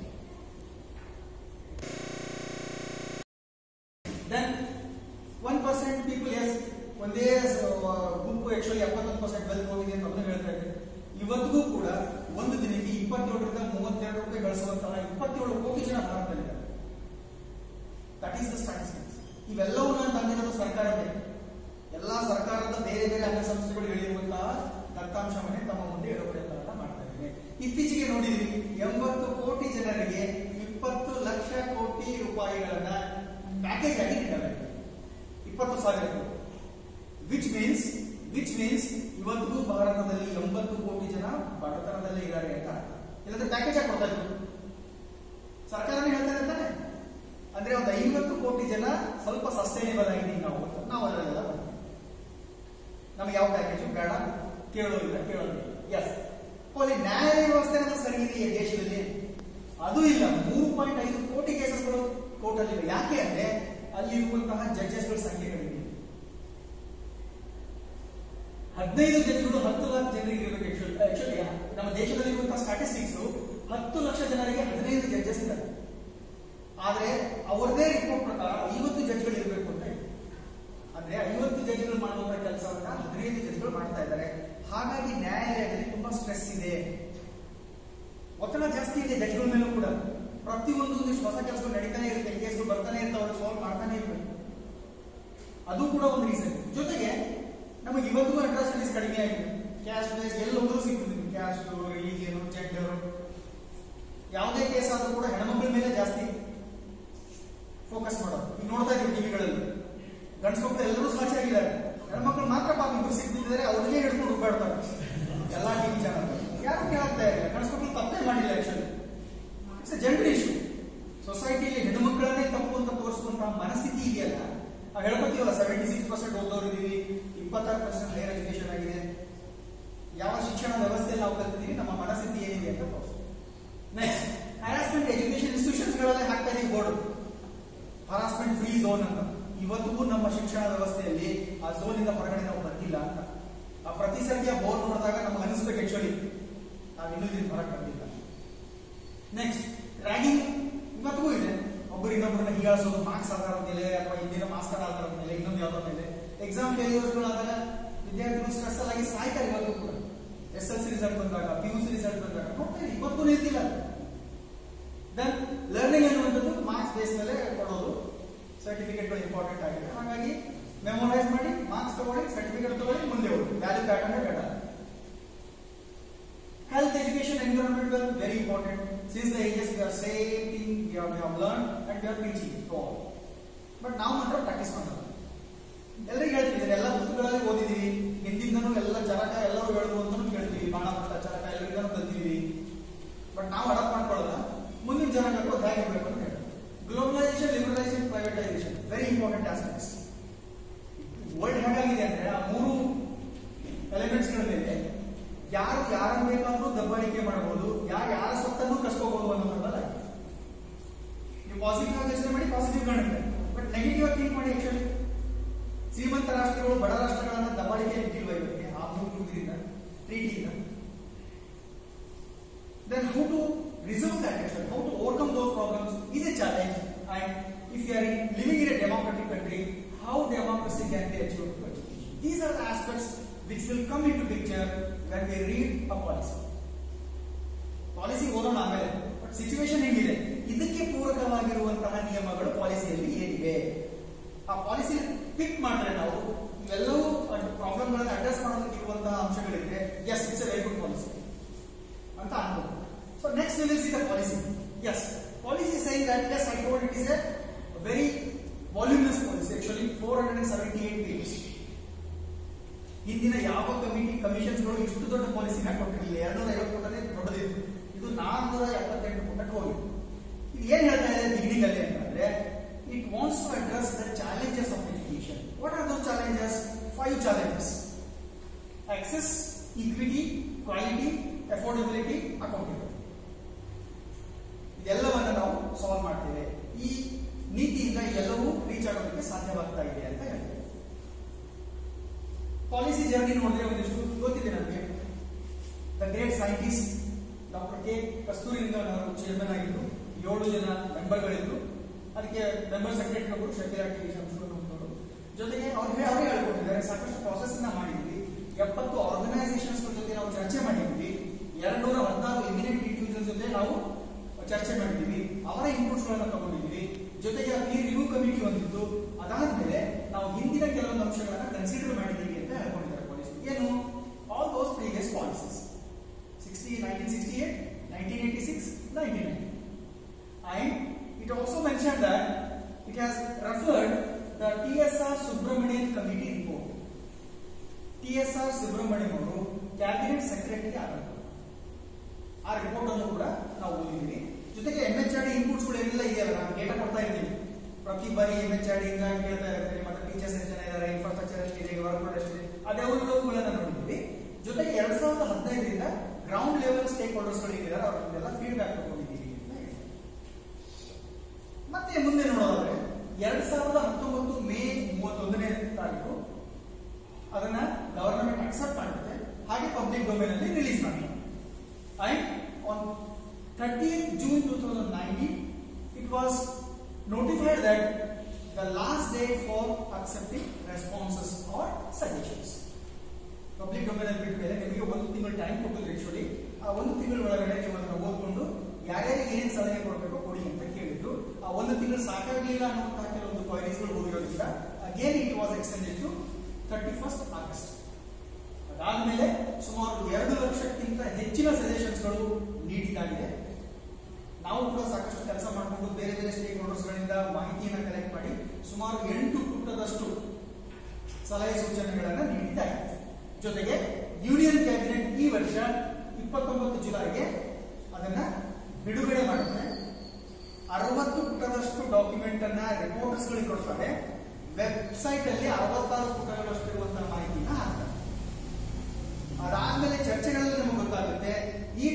then one percent people yes ಒಂದೇ ಸ- ಗುಂಪು ಆಕ್ಚುಲಿ ಎಪ್ಪತ್ತೊಂದು ಪರ್ಸೆಂಟ್ ವೆಲ್ತ್ ಹೋಗಿದೆ ಅಂತ ಮೊದಲು ಹೇಳ್ತಾ ಇದ್ದೆ ಇವತ್ತಿಗೂ ಕೂಡ ಒಂದು ದಿನಕ್ಕೆ ಇಪ್ಪತ್ತೇಳರಿಂದ ಮೂವತ್ತೆರಡು ರೂಪಾಯಿ ಗಳಿಸುವಂತಹ ಇಪ್ಪತ್ತೇಳು ಕೋಟಿ ಜನ ಭಾರತದಲ್ಲಿದ್ದಾರೆ ದಟ್ ಈಸ್ ದ ಸ್ಟಾಟಿಸ್ಟಿಕ್ಸ್ ಇವೆಲ್ಲವನ್ನ ತಂದಿರೋದು ಸರ್ಕಾರವೇ ಎಲ್ಲಾ ಸರ್ಕಾರದ ಬೇರೆ ಬೇರೆ ಅಂಗಸಂಸ್ಥೆಗಳು ಹೇಳಿರುವಂತಹ ದತ್ತಾಂಶವನ್ನೇ ತಮ್ಮ ಮುಂದೆ ಇಡೋ ಪ್ರಯತ್ನವನ್ನ ಮಾಡ್ತಾ ಇದ್ದೇನೆ ಇತ್ತೀಚೆಗೆ ನೋಡಿದ್ರಿ ಎಂಬತ್ತು ಕೋಟಿ ಜನರಿಗೆ ಇಪ್ಪತ್ತು ಲಕ್ಷ ಕೋಟಿ ರೂಪಾಯಿಗಳನ್ನ ಪ್ಯಾಕೇಜ್ ಆಗಿ ನೀಡಲಾಗಿದೆ ಇಪ್ಪತ್ತು ಸಾವಿರ ಕೋಟಿ ವಿಚ್ ಮೀನ್ಸ್ ವಿಚ್ ಮೀನ್ಸ್ ಇವತ್ತಿಗೂ ಭಾರತದಲ್ಲಿ ಎಂಬತ್ತು ಕೋಟಿ ಜನ ಬಡತನದಲ್ಲೇ ಇದ್ದಾರೆ ಅಂತ ಅರ್ಥ. ಇಲ್ಲಂದ್ರೆ ಪ್ಯಾಕೇಜ್ ಆಗಿ ಕೊಡ್ತಾ ಇದ್ರು ಸರ್ಕಾರನೇ ಹೇಳ್ತಾ ಇರ್ತಾನೆ ಅಂದ್ರೆ ಒಂದು ಐವತ್ತು ಕೋಟಿ ಜನ ಸ್ವಲ್ಪ ಸಸ್ಟೈನೇಬಲ್ ಆಗಿದ್ದೀವಿ ನಾವು ಅಂತ ನಾವು ಅದರಲ್ಲೆಲ್ಲ ಬರ್ತೀವಿ ನಮ್ಗೆ ಯಾವ ಪ್ಯಾಕೇಜು ಬೇಡ ಕೇಳೋದಿಲ್ಲ ಕೇಳೋದಿಲ್ಲ ಎಸ್ ಅಲ್ಲಿ ನ್ಯಾಯ ವ್ಯವಸ್ಥೆ ಅನ್ನೋದು ಸರಿ ಇದೆಯಾ ದೇಶದಲ್ಲಿ ಅದು ಇಲ್ಲ ಮೂರು ಪಾಯಿಂಟ್ ಐದು ಕೋಟಿ ಕೇಸಸ್ಗಳು ಕೋರ್ಟಲ್ಲಿವೆ ಯಾಕೆ ಅಂದ್ರೆ ಅಲ್ಲಿರುವಂತಹ ಜಡ್ಜಸ್ಗಳ ಸಂಖ್ಯೆ ಕಡಿಮೆ ಇದೆ. ಹದಿನೈದು ಜಡ್ಜ್ಗಳು ಹತ್ತು ಲಕ್ಷ ಜನರಿಗೆ ಇರಬೇಕು ಆಕ್ಚುಲಿ ನಮ್ಮ ದೇಶದಲ್ಲಿರುವಂತಹ ಸ್ಟಾಟಿಸ್ಟಿಕ್ಸ್ ಹತ್ತು ಲಕ್ಷ ಜನರಿಗೆ ಹದಿನೈದು ಜಡ್ಜಸ್ ಇದ್ದಾರೆ ಆದ್ರೆ ಅವರದೇ ರಿಪೋರ್ಟ್ ಪ್ರಕಾರ ಐವತ್ತು ಜಡ್ಜ್ಗಳು ಇರಬೇಕು ಅಂತ ಇದೆ. ಅಂದ್ರೆ ಐವತ್ತು ಜಡ್ಜ್ಗಳು ಮಾಡುವಂತ ಕೆಲಸವನ್ನ ಹದಿನೈದು ಜಡ್ಜ್ಗಳು ಮಾಡ್ತಾ ಇದ್ದಾರೆ ಹಾಗಾಗಿ ನ್ಯಾಯಾಲಯದಲ್ಲಿ ತುಂಬಾ ಸ್ಟ್ರೆಸ್ ಇದೆ ಒತ್ತಡ ಜಾಸ್ತಿ ಇದೆ ಜಡ್ಜ್ಗಳ ಮೇಲೂ ಕೂಡ ಪ್ರತಿಯೊಂದು ಒಂದಿಷ್ಟು ಹೊಸ ಕೆಲಸಗಳು ನಡೀತಾನೆ ಇರುತ್ತೆ ಕೇಸ್ಗಳು ಬರ್ತಾನೆ ಇರ್ತಾವೆ ಅವ್ರು ಸಾಲ್ವ್ ಮಾಡ್ತಾನೆ ಇರ್ಬೇಕು ಅದು ಕೂಡ ಒಂದು ರೀಸನ್ ಜೊತೆಗೆ ನಮಗೆ ಇವತ್ತಿಗೂ ಅಟ್ರಾಸಿಟೀಸ್ ಕಡಿಮೆ ಆಗಿದೆ ಕ್ಯಾಸ್ಟ್ ಬೇಸ್ ಎಲ್ಲೋದ್ರೂ ಸಿಗ್ತದೆ ಕ್ಯಾಸ್ಟ್ ರಿಲಿಜಿಯನ್ ಜೆಂಡರ್ ಯಾವುದೇ ಕೇಸ್ ಆದ್ರೂ ಕೂಡ ಹೆಣ್ಮಕ್ಳ ಮೇಲೆ ಜಾಸ್ತಿ ಫೋಕಸ್ ಮಾಡೋದು ಈಗ ನೋಡ್ತಾ ಇದ್ದೀವಿ ಟಿವಿಗಳಲ್ಲಿ ಗಂಡ್ಸ್ ಮಕ್ಕಳು ಎಲ್ಲರೂ ಸಾಕ್ಷಿಯಾಗಿದ್ದಾರೆ ಹೆಣ್ಮಕ್ಳು ಮಾತ್ರ ಪಾಪ ಇಬ್ರು ಸಿಗ್ತಿದ್ದಾರೆ ಅವ್ರಿಗೆ ಹಿಡ್ಕೊಂಡು ಹೋಗ್ಬೇಡ್ತಾರೆ ಎಲ್ಲಾ ಟಿವಿ ಚಾನಲ್ ಯಾರು ಕೇಳ್ತಾ ಇಲ್ಲ ಗಂಡ್ಸ್ ಮಕ್ಕಳು ತಪ್ಪೇ ಮಾಡಿಲ್ಲ ಆಕ್ಚುಲಿ ಇಟ್ಸ್ ಜೆಂಡರ್ ಇಶ್ಯೂ ಸೊಸೈಟಿಯಲ್ಲಿ ಹೆಣ್ಣು ಮಕ್ಕಳನ್ನೇ ತಪ್ಪು ಅಂತ ತೋರಿಸುವಂತಹ ಮನಸ್ಥಿತಿ ಪರ್ಸೆಂಟ್ ಹೈಯರ್ ಎಜುಕೇಶನ್ ಆಗಿದೆ ಯಾವ ಶಿಕ್ಷಣ ವ್ಯವಸ್ಥೆಯಲ್ಲಿ ನಾವು ಕಲ್ತಿದ್ದೀವಿ ನಮ್ಮ ಮನಸ್ಥಿತಿ ಏನಿದೆ ಅಂತ ತೋರಿಸ್ತೀವಿ ನೆಕ್ಸ್ಟ್ ಹರಾಸ್ಮೆಂಟ್ ಎಜುಕೇಶನ್ ಇನ್ಸ್ಟಿಟ್ಯೂಷನ್ಗಳಲ್ಲೇ ಹಾಕ್ತಾ ಇದೀವಿ ಬೋರ್ಡ್ ಹರಾಸ್ಮೆಂಟ್ ಫ್ರೀ ಝೋನ್ ಅಂತ ಇವತ್ತಿಗೂ ನಮ್ಮ ಶಿಕ್ಷಣ ವ್ಯವಸ್ಥೆಯಲ್ಲಿ ಆ ಝೋನ್ ಇಂದ ಹೊರಗಡೆ ನಾವು ಬಂದಿಲ್ಲ ಅಂತ ಆ ಪ್ರತಿ ಸರ್ತಿಯ ಬೋರ್ಡ್ ನೋಡಿದಾಗ ನಮ್ಗೆ ಅನಿಸ್ಬೇಕು ಆಕ್ಚುಲಿ ನಾವು ಇನ್ನೂ ಇದನ್ನ ಹೊರಗೆ ಬಂದಿಲ್ಲ ನೆಕ್ಸ್ಟ್ ರ್ಯಾಗಿಂಗ್ ಇವತ್ತಿಗೂ ಇದೆ ಒಬ್ಬರು ಇನ್ನೊಬ್ಬರನ್ನ ಹೀಗಾಳಿಸೋದು ಮಾರ್ಕ್ಸ್ ಆಧಾರದ ಮೇಲೆ ಅಥವಾ ಇಂದಿನ ಮಾಸ್ಟರ್ ಆಧಾರದ ಮೇಲೆ ಇನ್ನೊಂದು ಯಾವ್ದೋ ಮೇಲೆ ಎಕ್ಸಾಮ್ ಫೇಲ್ಯೂರ್ಸ್ಗಳಾದಾಗ ವಿದ್ಯಾರ್ಥಿಗಳು ಸ್ಟ್ರೆಸ್ ಆಗಿ ಸಾಯ್ತಾರೆ ಇವತ್ತು ಕೂಡ ಎಸ್ ಎಲ್ ಸಿ ರಿಸಲ್ಟ್ ಬಂದಾಗ ಪಿ ಯು ಸಿ ರಿಸಲ್ಟ್ ಬಂದಾಗ ನೋಡ್ತಾ ಇದ್ದೀವಿ, ಇವತ್ತಿಗೂ ನಿಲ್ತಿಲ್ಲ ದೆನ್ ಲರ್ನಿಂಗ್ ಅನ್ನುವಂಥದ್ದು ಮಾರ್ಕ್ಸ್ ಬೇಸ್ ಮೇಲೆ ಕೊಡೋದು ಸರ್ಟಿಫಿಕೇಟ್ಗಳು ಇಂಪಾರ್ಟೆಂಟ್ ಆಗಿದೆ ಹಾಗಾಗಿ ಮೆಮೊರೈಸ್ ಮಾಡಿ ಮಾರ್ಕ್ಸ್ ತಗೊಳ್ಳಿ ಸರ್ಟಿಫಿಕೇಟ್ ತಗೊಳ್ಳಿ ಮುಂದೆ ಹೋಗಿ ವ್ಯಾಲ್ಯೂ ಪ್ಯಾಟರ್ನ್ ಬೇಡ Health education environmental very important. Since the ages we are same thing we have, we have learned and we are teaching to all. But ನಾವು ಮಾತ್ರ ಪ್ರಾಕ್ಟೀಸ್ ಮಾಡೋದು ಎಲ್ಲರಿಗೂ ಹೇಳ್ತಿದ್ದಾರೆ ಎಲ್ಲ ಪುಸ್ತಕಗಳಲ್ಲಿ ಓದಿದೀವಿ ಹಿಂದಿಂದನೂ ಎಲ್ಲ ಚರಕ ಎಲ್ಲರೂ ಹೇಳುದು ಅಂತಾನು ಕೇಳ್ತೀವಿ ಬಾಣಪಟ್ಟ ಚರಕ ಎಲ್ಲರಿಗೂ ಕಲ್ತೀವಿ ಬಟ್ ನಾವು ಅಡಾಪ್ಟ್ ಮಾಡ್ಕೊಳ್ಳೋದ ಮುಂದಿನ ಜನಾಂಗಕ್ಕೂ ಅದು ಹೇಗಿರ್ಬೇಕು ಅಂತ ಹೇಳಿ globalisation liberalisation privatisation very important aspects world ಹೇಗಾಗಿದೆ ಅಂದ್ರೆ ಆ ಮೂರು ಎಲಿಮೆಂಟ್ಸ್ ಗಳ ಮೇಲೆ ಯಾರು ಯಾರನ್ನು ಬೇಕಾದ್ರೂ ದಬ್ಬಾಳಿಕೆ ಮಾಡಬಹುದು ಯಾರು ಯಾರ ಸೊತ್ತನ್ನು ಕಸ್ಕೋಬಹುದು ಅನ್ನೋದ್ರಲ್ಲ ನೀವು ಪಾಸಿಟಿವ್ ಆಗಿ ಯೋಚನೆ ಮಾಡಿ ಪಾಸಿಟಿವ್ ಕಾಣುತ್ತೆ ಬಟ್ ನೆಗೆಟಿವ್ ಆಗಿ ಥಿಂಕ್ ಮಾಡಿ ಆಕ್ಚುಲಿ ಶ್ರೀಮಂತ ರಾಷ್ಟ್ರಗಳು ಬಡ ರಾಷ್ಟ್ರಗಳನ್ನ ದಬ್ಬಾಳಿಕೆ ಇಟ್ಟಿಲ್ವ ಇವರಿಗೆ ಆ ಮೂರು ಇದರಿಂದ ಟ್ರೀಟಿಯಿಂದ then how to resolve that actually, how to overcome those problems is a challenge. And if you are in, living in a democratic country, how democracy can be achieved through education. These are the aspects which will come into picture when we read a policy. Policy ಓದೋಣ ಆಮೇಲೆ ಬಟ್ ಸಿಚುವೇಶನ್ ಹೇಗಿದೆ ಇದಕ್ಕೆ ಪೂರಕವಾಗಿರುವಂತಹ ನಿಯಮಗಳು ಪಾಲಿಸಿಯಲ್ಲಿ ಏನಿವೆ ಆ ಪಾಲಿಸಿ ಪಿಕ್ ಮಾಡಿದ್ರೆ ನಾವು ಇವೆಲ್ಲವೂ ಪ್ರಾಬ್ಲಮ್ಗಳನ್ನು ಅಡ್ರೆಸ್ ಮಾಡೋದಕ್ಕೆ ಇರುವಂತಹ ಅಂಶಗಳಿದ್ರೆ yes it's a very good policy ಅಂತ ಅನ್ಬೋದು so next will see the policy yes policy sign that as I told it is a very voluminous policy actually four hundred and seventy eight pages ಹಿಂದಿನ ಯಾವ ಕಮಿಟಿ ಕಮಿಷನ್ಸ್ಗಳು ಇಷ್ಟು ದೊಡ್ಡ ಪಾಲಿಸಿನ ಕೊಟ್ಟಿರಲಿಲ್ಲ ಎರಡ್ನೂರ ಐವತ್ತು ಪುಟನೇ ದೊಡ್ಡದಿತ್ತು ಇದು ನಾನ್ನೂರ ಎಪ್ಪತ್ತೆಂಟು ಪುಟಕ್ಕೆ ಹೋಗಿದೆ ಇದು ಏನ್ ಹೇಳ್ತಾ ಇದೆ ಬಿಗಿನಿಂಗ್ ಅಲ್ಲಿ ಅಂತಂದ್ರೆ it wants to address the challenges of education what are those challenges five challenges access equity quality affordability accountability ಇದೆಲ್ಲವನ್ನ ನಾವು ಸಾಲ್ವ್ ಮಾಡ್ತೇವೆ ಈ ನೀತಿಯಿಂದ ಎಲ್ಲವೂ ರೀಚ್ ಆಗೋದಕ್ಕೆ ಸಾಧ್ಯವಾಗ್ತಾ ಇದೆ ಅಂತ ಹೇಳ್ತೇವೆ ಪಾಲಿಸಿ ಜರ್ನಿ ನೋಡಿದ್ರೆ ಒಂದಿಷ್ಟು ಗೊತ್ತಿದೆ ನಮಗೆ the great scientist doctor K ಕಸ್ತೂರಿನಿಂದ ಅವರು ಚೇರ್ಮನ್ ಆಗಿದ್ದು ಏಳು ಜನ ಮೆಂಬರ್ಗಳಿದ್ರು ಅದಕ್ಕೆ ಮೆಂಬರ್ ಸೆಕ್ರೆಟರಿ ಒಬ್ಬರು ಶಕೀಲಾ ಟಿ ಸಂಶೋಧನವರು ಜೊತೆಗೆ ಅವ್ರು ಹೇ- ಅವರೇ ಹೇಳ್ಕೊಟ್ಟಿದ್ದಾರೆ ಸಾಕಷ್ಟು ಪ್ರಾಸೆಸ್ ನ ಮಾಡಿದ್ವಿ ಎಪ್ಪತ್ತು ಆರ್ಗನೈಸೇಷನ್ಸ್ ಜೊತೆ ನಾವು ಚರ್ಚೆ ಮಾಡಿದ್ವಿ ಎರಡ್ ನೂರ ಹದಿನಾರು ಎಮಿನೆಂಟ್ ಇಂಡಿವಿಜುವಲ್ ಜೊತೆ ನಾವು ಚರ್ಚೆ ಮಾಡಿದ್ವಿ ಅವರ ಇನ್ಪುಟ್ಸ್ ಗಳನ್ನ ತಗೊಂಡಿದ್ವಿ ಜೊತೆಗೆ ಪೀರ್ ರಿವ್ಯೂ ಕಮಿಟಿ ಒಂದಿತ್ತು ಅದಾದ್ಮೇಲೆ ನಾವು ಹಿಂದಿನ ಕೆಲವೊಂದು ಅಂಶಗಳನ್ನ ಕನ್ಸಿಡರ್ ಮಾಡಿದ್ದೀವಿ ಅಂತ ಹೇಳ್ಕೊಂಡಿದ್ದಾರೆ ಪಾಲಿಸಿ ಏನು all those previous policies sixty nineteen sixty eight nineteen eighty six nineteen ninety And it also mentioned that it has referred the TSR Subramanian Committee report. TSR Subramanian ಅವರು ಕ್ಯಾಬಿನೆಟ್ ಸೆಕ್ರೆಟರಿ ಆಗಿದ್ರು ಆ ರಿಪೋರ್ಟ್ ಅನ್ನು ಕೂಡ ನಾವು ಓದಿದ್ದೀವಿ ಜೊತೆಗೆ M H R D inputs ಕೂಡ ಎಲ್ಲ ಇದೆಯಲ್ಲ ನಾವು ಡೇಟಾ ಕೊಡ್ತಾ ಇರ್ತೀವಿ ಪ್ರತಿ ಬಾರಿ ಎಂ ಎಚ್ ಆರ್ ಡಿ ಇಂದ ಕೇಳ್ತಾ ಇರ್ತೀವಿ ಮತ್ತೆ ಟೀಚರ್ಸ್ ಎಷ್ಟು ಜನ ಇದ್ದಾರೆ ಇನ್ಫ್ರಾಸ್ಟ್ರಕ್ಚರ್ ಎಷ್ಟಿದೆ ವರ್ಕ್ ಎಷ್ಟಿದೆ ಅದೆಲ್ಲವುಗಳನ್ನ ನೋಡಿದ್ವಿ ಜೊತೆಗೆ ಎರಡ್ ಸಾವಿರದ ಹದಿನೈದರಿಂದ ಗ್ರೌಂಡ್ ಲೆವೆಲ್ ಸ್ಟೇಕ್ ಹೋಲ್ಡರ್ಸ್ ಗಳು ಏನಿದ್ದಾರೆ ಅವ್ರನ್ನೆಲ್ಲ ಫೀಡ್ಬ್ಯಾಕ್ ತಗೊಂಡಿದ್ದೀವಿ ಅಂತ ಹೇಳಿ ಮತ್ತೆ ಮುಂದೆ ನೋಡೋದಾದ್ರೆ ಎರಡ್ ಸಾವಿರದ ಹತ್ತೊಂಬತ್ತು ಮೇ ಮೂವತ್ತೊಂದನೇ ತಾರೀಕು ಅದನ್ನ ಗವರ್ನಮೆಂಟ್ ಅಕ್ಸೆಪ್ಟ್ ಮಾಡುತ್ತೆ ಹಾಗೆ ಪಬ್ಲಿಕ್ ಡೊಮೇನ್ ಅಲ್ಲಿ ರಿಲೀಸ್ ಮಾಡುತ್ತೆ and on thirty June two thousand nineteen it was notified that the last date for accepting responses or suggestions public domain ಅಲ್ಲಿ ಬಿಟ್ಟ ಮೇಲೆ ನಿಮಗೆ ಒಂದು ತಿಂಗಳು ಟೈಮ್ ಕೊಟ್ಟಿದ್ರು ಆಕ್ಚುಲಿ ಆ ಒಂದು ತಿಂಗಳ ಒಳಗಡೆ ನೀವು ಅದನ್ನ ಓದ್ಕೊಂಡು ಯಾರ್ಯಾರಿಗೆ ಏನೇನು ಸಲಹೆ ಕೊಡಬೇಕು ಕೊಡಿ ಅಂತ ಕೇಳಿದ್ರು ಆ ಒಂದು ತಿಂಗಳು ಸಾಕಾಗಲಿಲ್ಲ ಅನ್ನುವಂತಹ ಕೆಲವೊಂದು ಕ್ವೈರೀಸ್ಗಳು ಹೋಗಿರೋದ್ರಿಂದ again it was extended to thirty first August ಅದಾದ್ಮೇಲೆ ಸುಮಾರು ಎರಡು ಲಕ್ಷಕ್ಕಿಂತ ಹೆಚ್ಚಿನ ಸಜೆಷನ್ಸ್ಗಳು ನೀಡಿದ್ದಾಗಿದೆ ನಾವು ಕೂಡ ಸಾಕಷ್ಟು ಕೆಲಸ ಮಾಡಿಕೊಂಡು ಬೇರೆ ಬೇರೆ ಸ್ಟೇಕ್ ಹೋಲ್ಡರ್ಸ್ಗಳಿಂದ ಮಾಹಿತಿಯನ್ನು ಕಲೆಕ್ಟ್ ಮಾಡಿ ಸುಮಾರು ಎಂಟು ಪುಟದಷ್ಟು ಸಲಹೆ ಸೂಚನೆಗಳನ್ನು ನೀಡಿದ್ದಾರೆ ಜೊತೆಗೆ ಯೂನಿಯನ್ ಕ್ಯಾಬಿನೆಟ್ ಈ ವರ್ಷ ಇಪ್ಪತ್ತೊಂಬತ್ತು ಜುಲೈಗೆ ಅದನ್ನ ಬಿಡುಗಡೆ ಮಾಡುತ್ತೆ ಅರವತ್ತು ಪುಟದಷ್ಟು ಡಾಕ್ಯುಮೆಂಟ್ ಅನ್ನ ರಿಪೋರ್ಟರ್ಸ್ ಗಳಿಗೆ ಕೊಡ್ತಾರೆ ವೆಬ್ಸೈಟ್ ಅಲ್ಲಿ ಅರವತ್ತಾರು ಪುಟಗಳಷ್ಟು ಇರುವಂತಹ ಮಾಹಿತಿನ ಹಾಕ್ತಾರೆ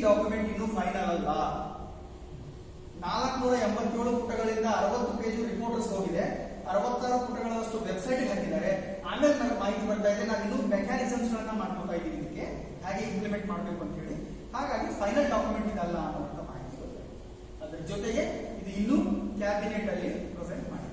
ಡಾಕ್ಯುಮೆಂಟ್ ಇನ್ನೂ ಫೈನಲ್ ಅಲ್ಲ ನಾಲ್ಕುನೂರ ಎಂಬತ್ತೇಳು ಪುಟಗಳಿಂದ ಅರವತ್ತು ಪೇಜ್ ರಿಪೋರ್ಟರ್ಸ್ ಹೋಗಿದೆ ಅರವತ್ತಾರು ಪುಟಗಳಷ್ಟು ವೆಬ್ಸೈಟ್ ಹಾಕಿದ್ದಾರೆ ಆಮೇಲೆ ನನಗೆ ಮಾಹಿತಿ ಬರ್ತಾ ಇದೆ ನಾವು ಇನ್ನೂ ಮೆಕ್ಯಾನಿಸಮ್ಸ್ ಗಳನ್ನ ಮಾಡ್ಕೊತಾ ಇದ್ದೀವಿ ಇದಕ್ಕೆ ಹಾಗೆ ಇಂಪ್ಲಿಮೆಂಟ್ ಮಾಡಬೇಕು ಅಂತ ಹೇಳಿ ಹಾಗಾಗಿ ಫೈನಲ್ ಡಾಕ್ಯುಮೆಂಟ್ ಇದಲ್ಲ ಅನ್ನುವಂಥ ಮಾಹಿತಿ ಬರ್ತಾ ಇದೆ ಅದರ ಜೊತೆಗೆ ಇದು ಇನ್ನೂ ಕ್ಯಾಬಿನೆಟ್ ಅಲ್ಲಿ ಪ್ರೆಸೆಂಟ್ ಮಾಡಿದೆ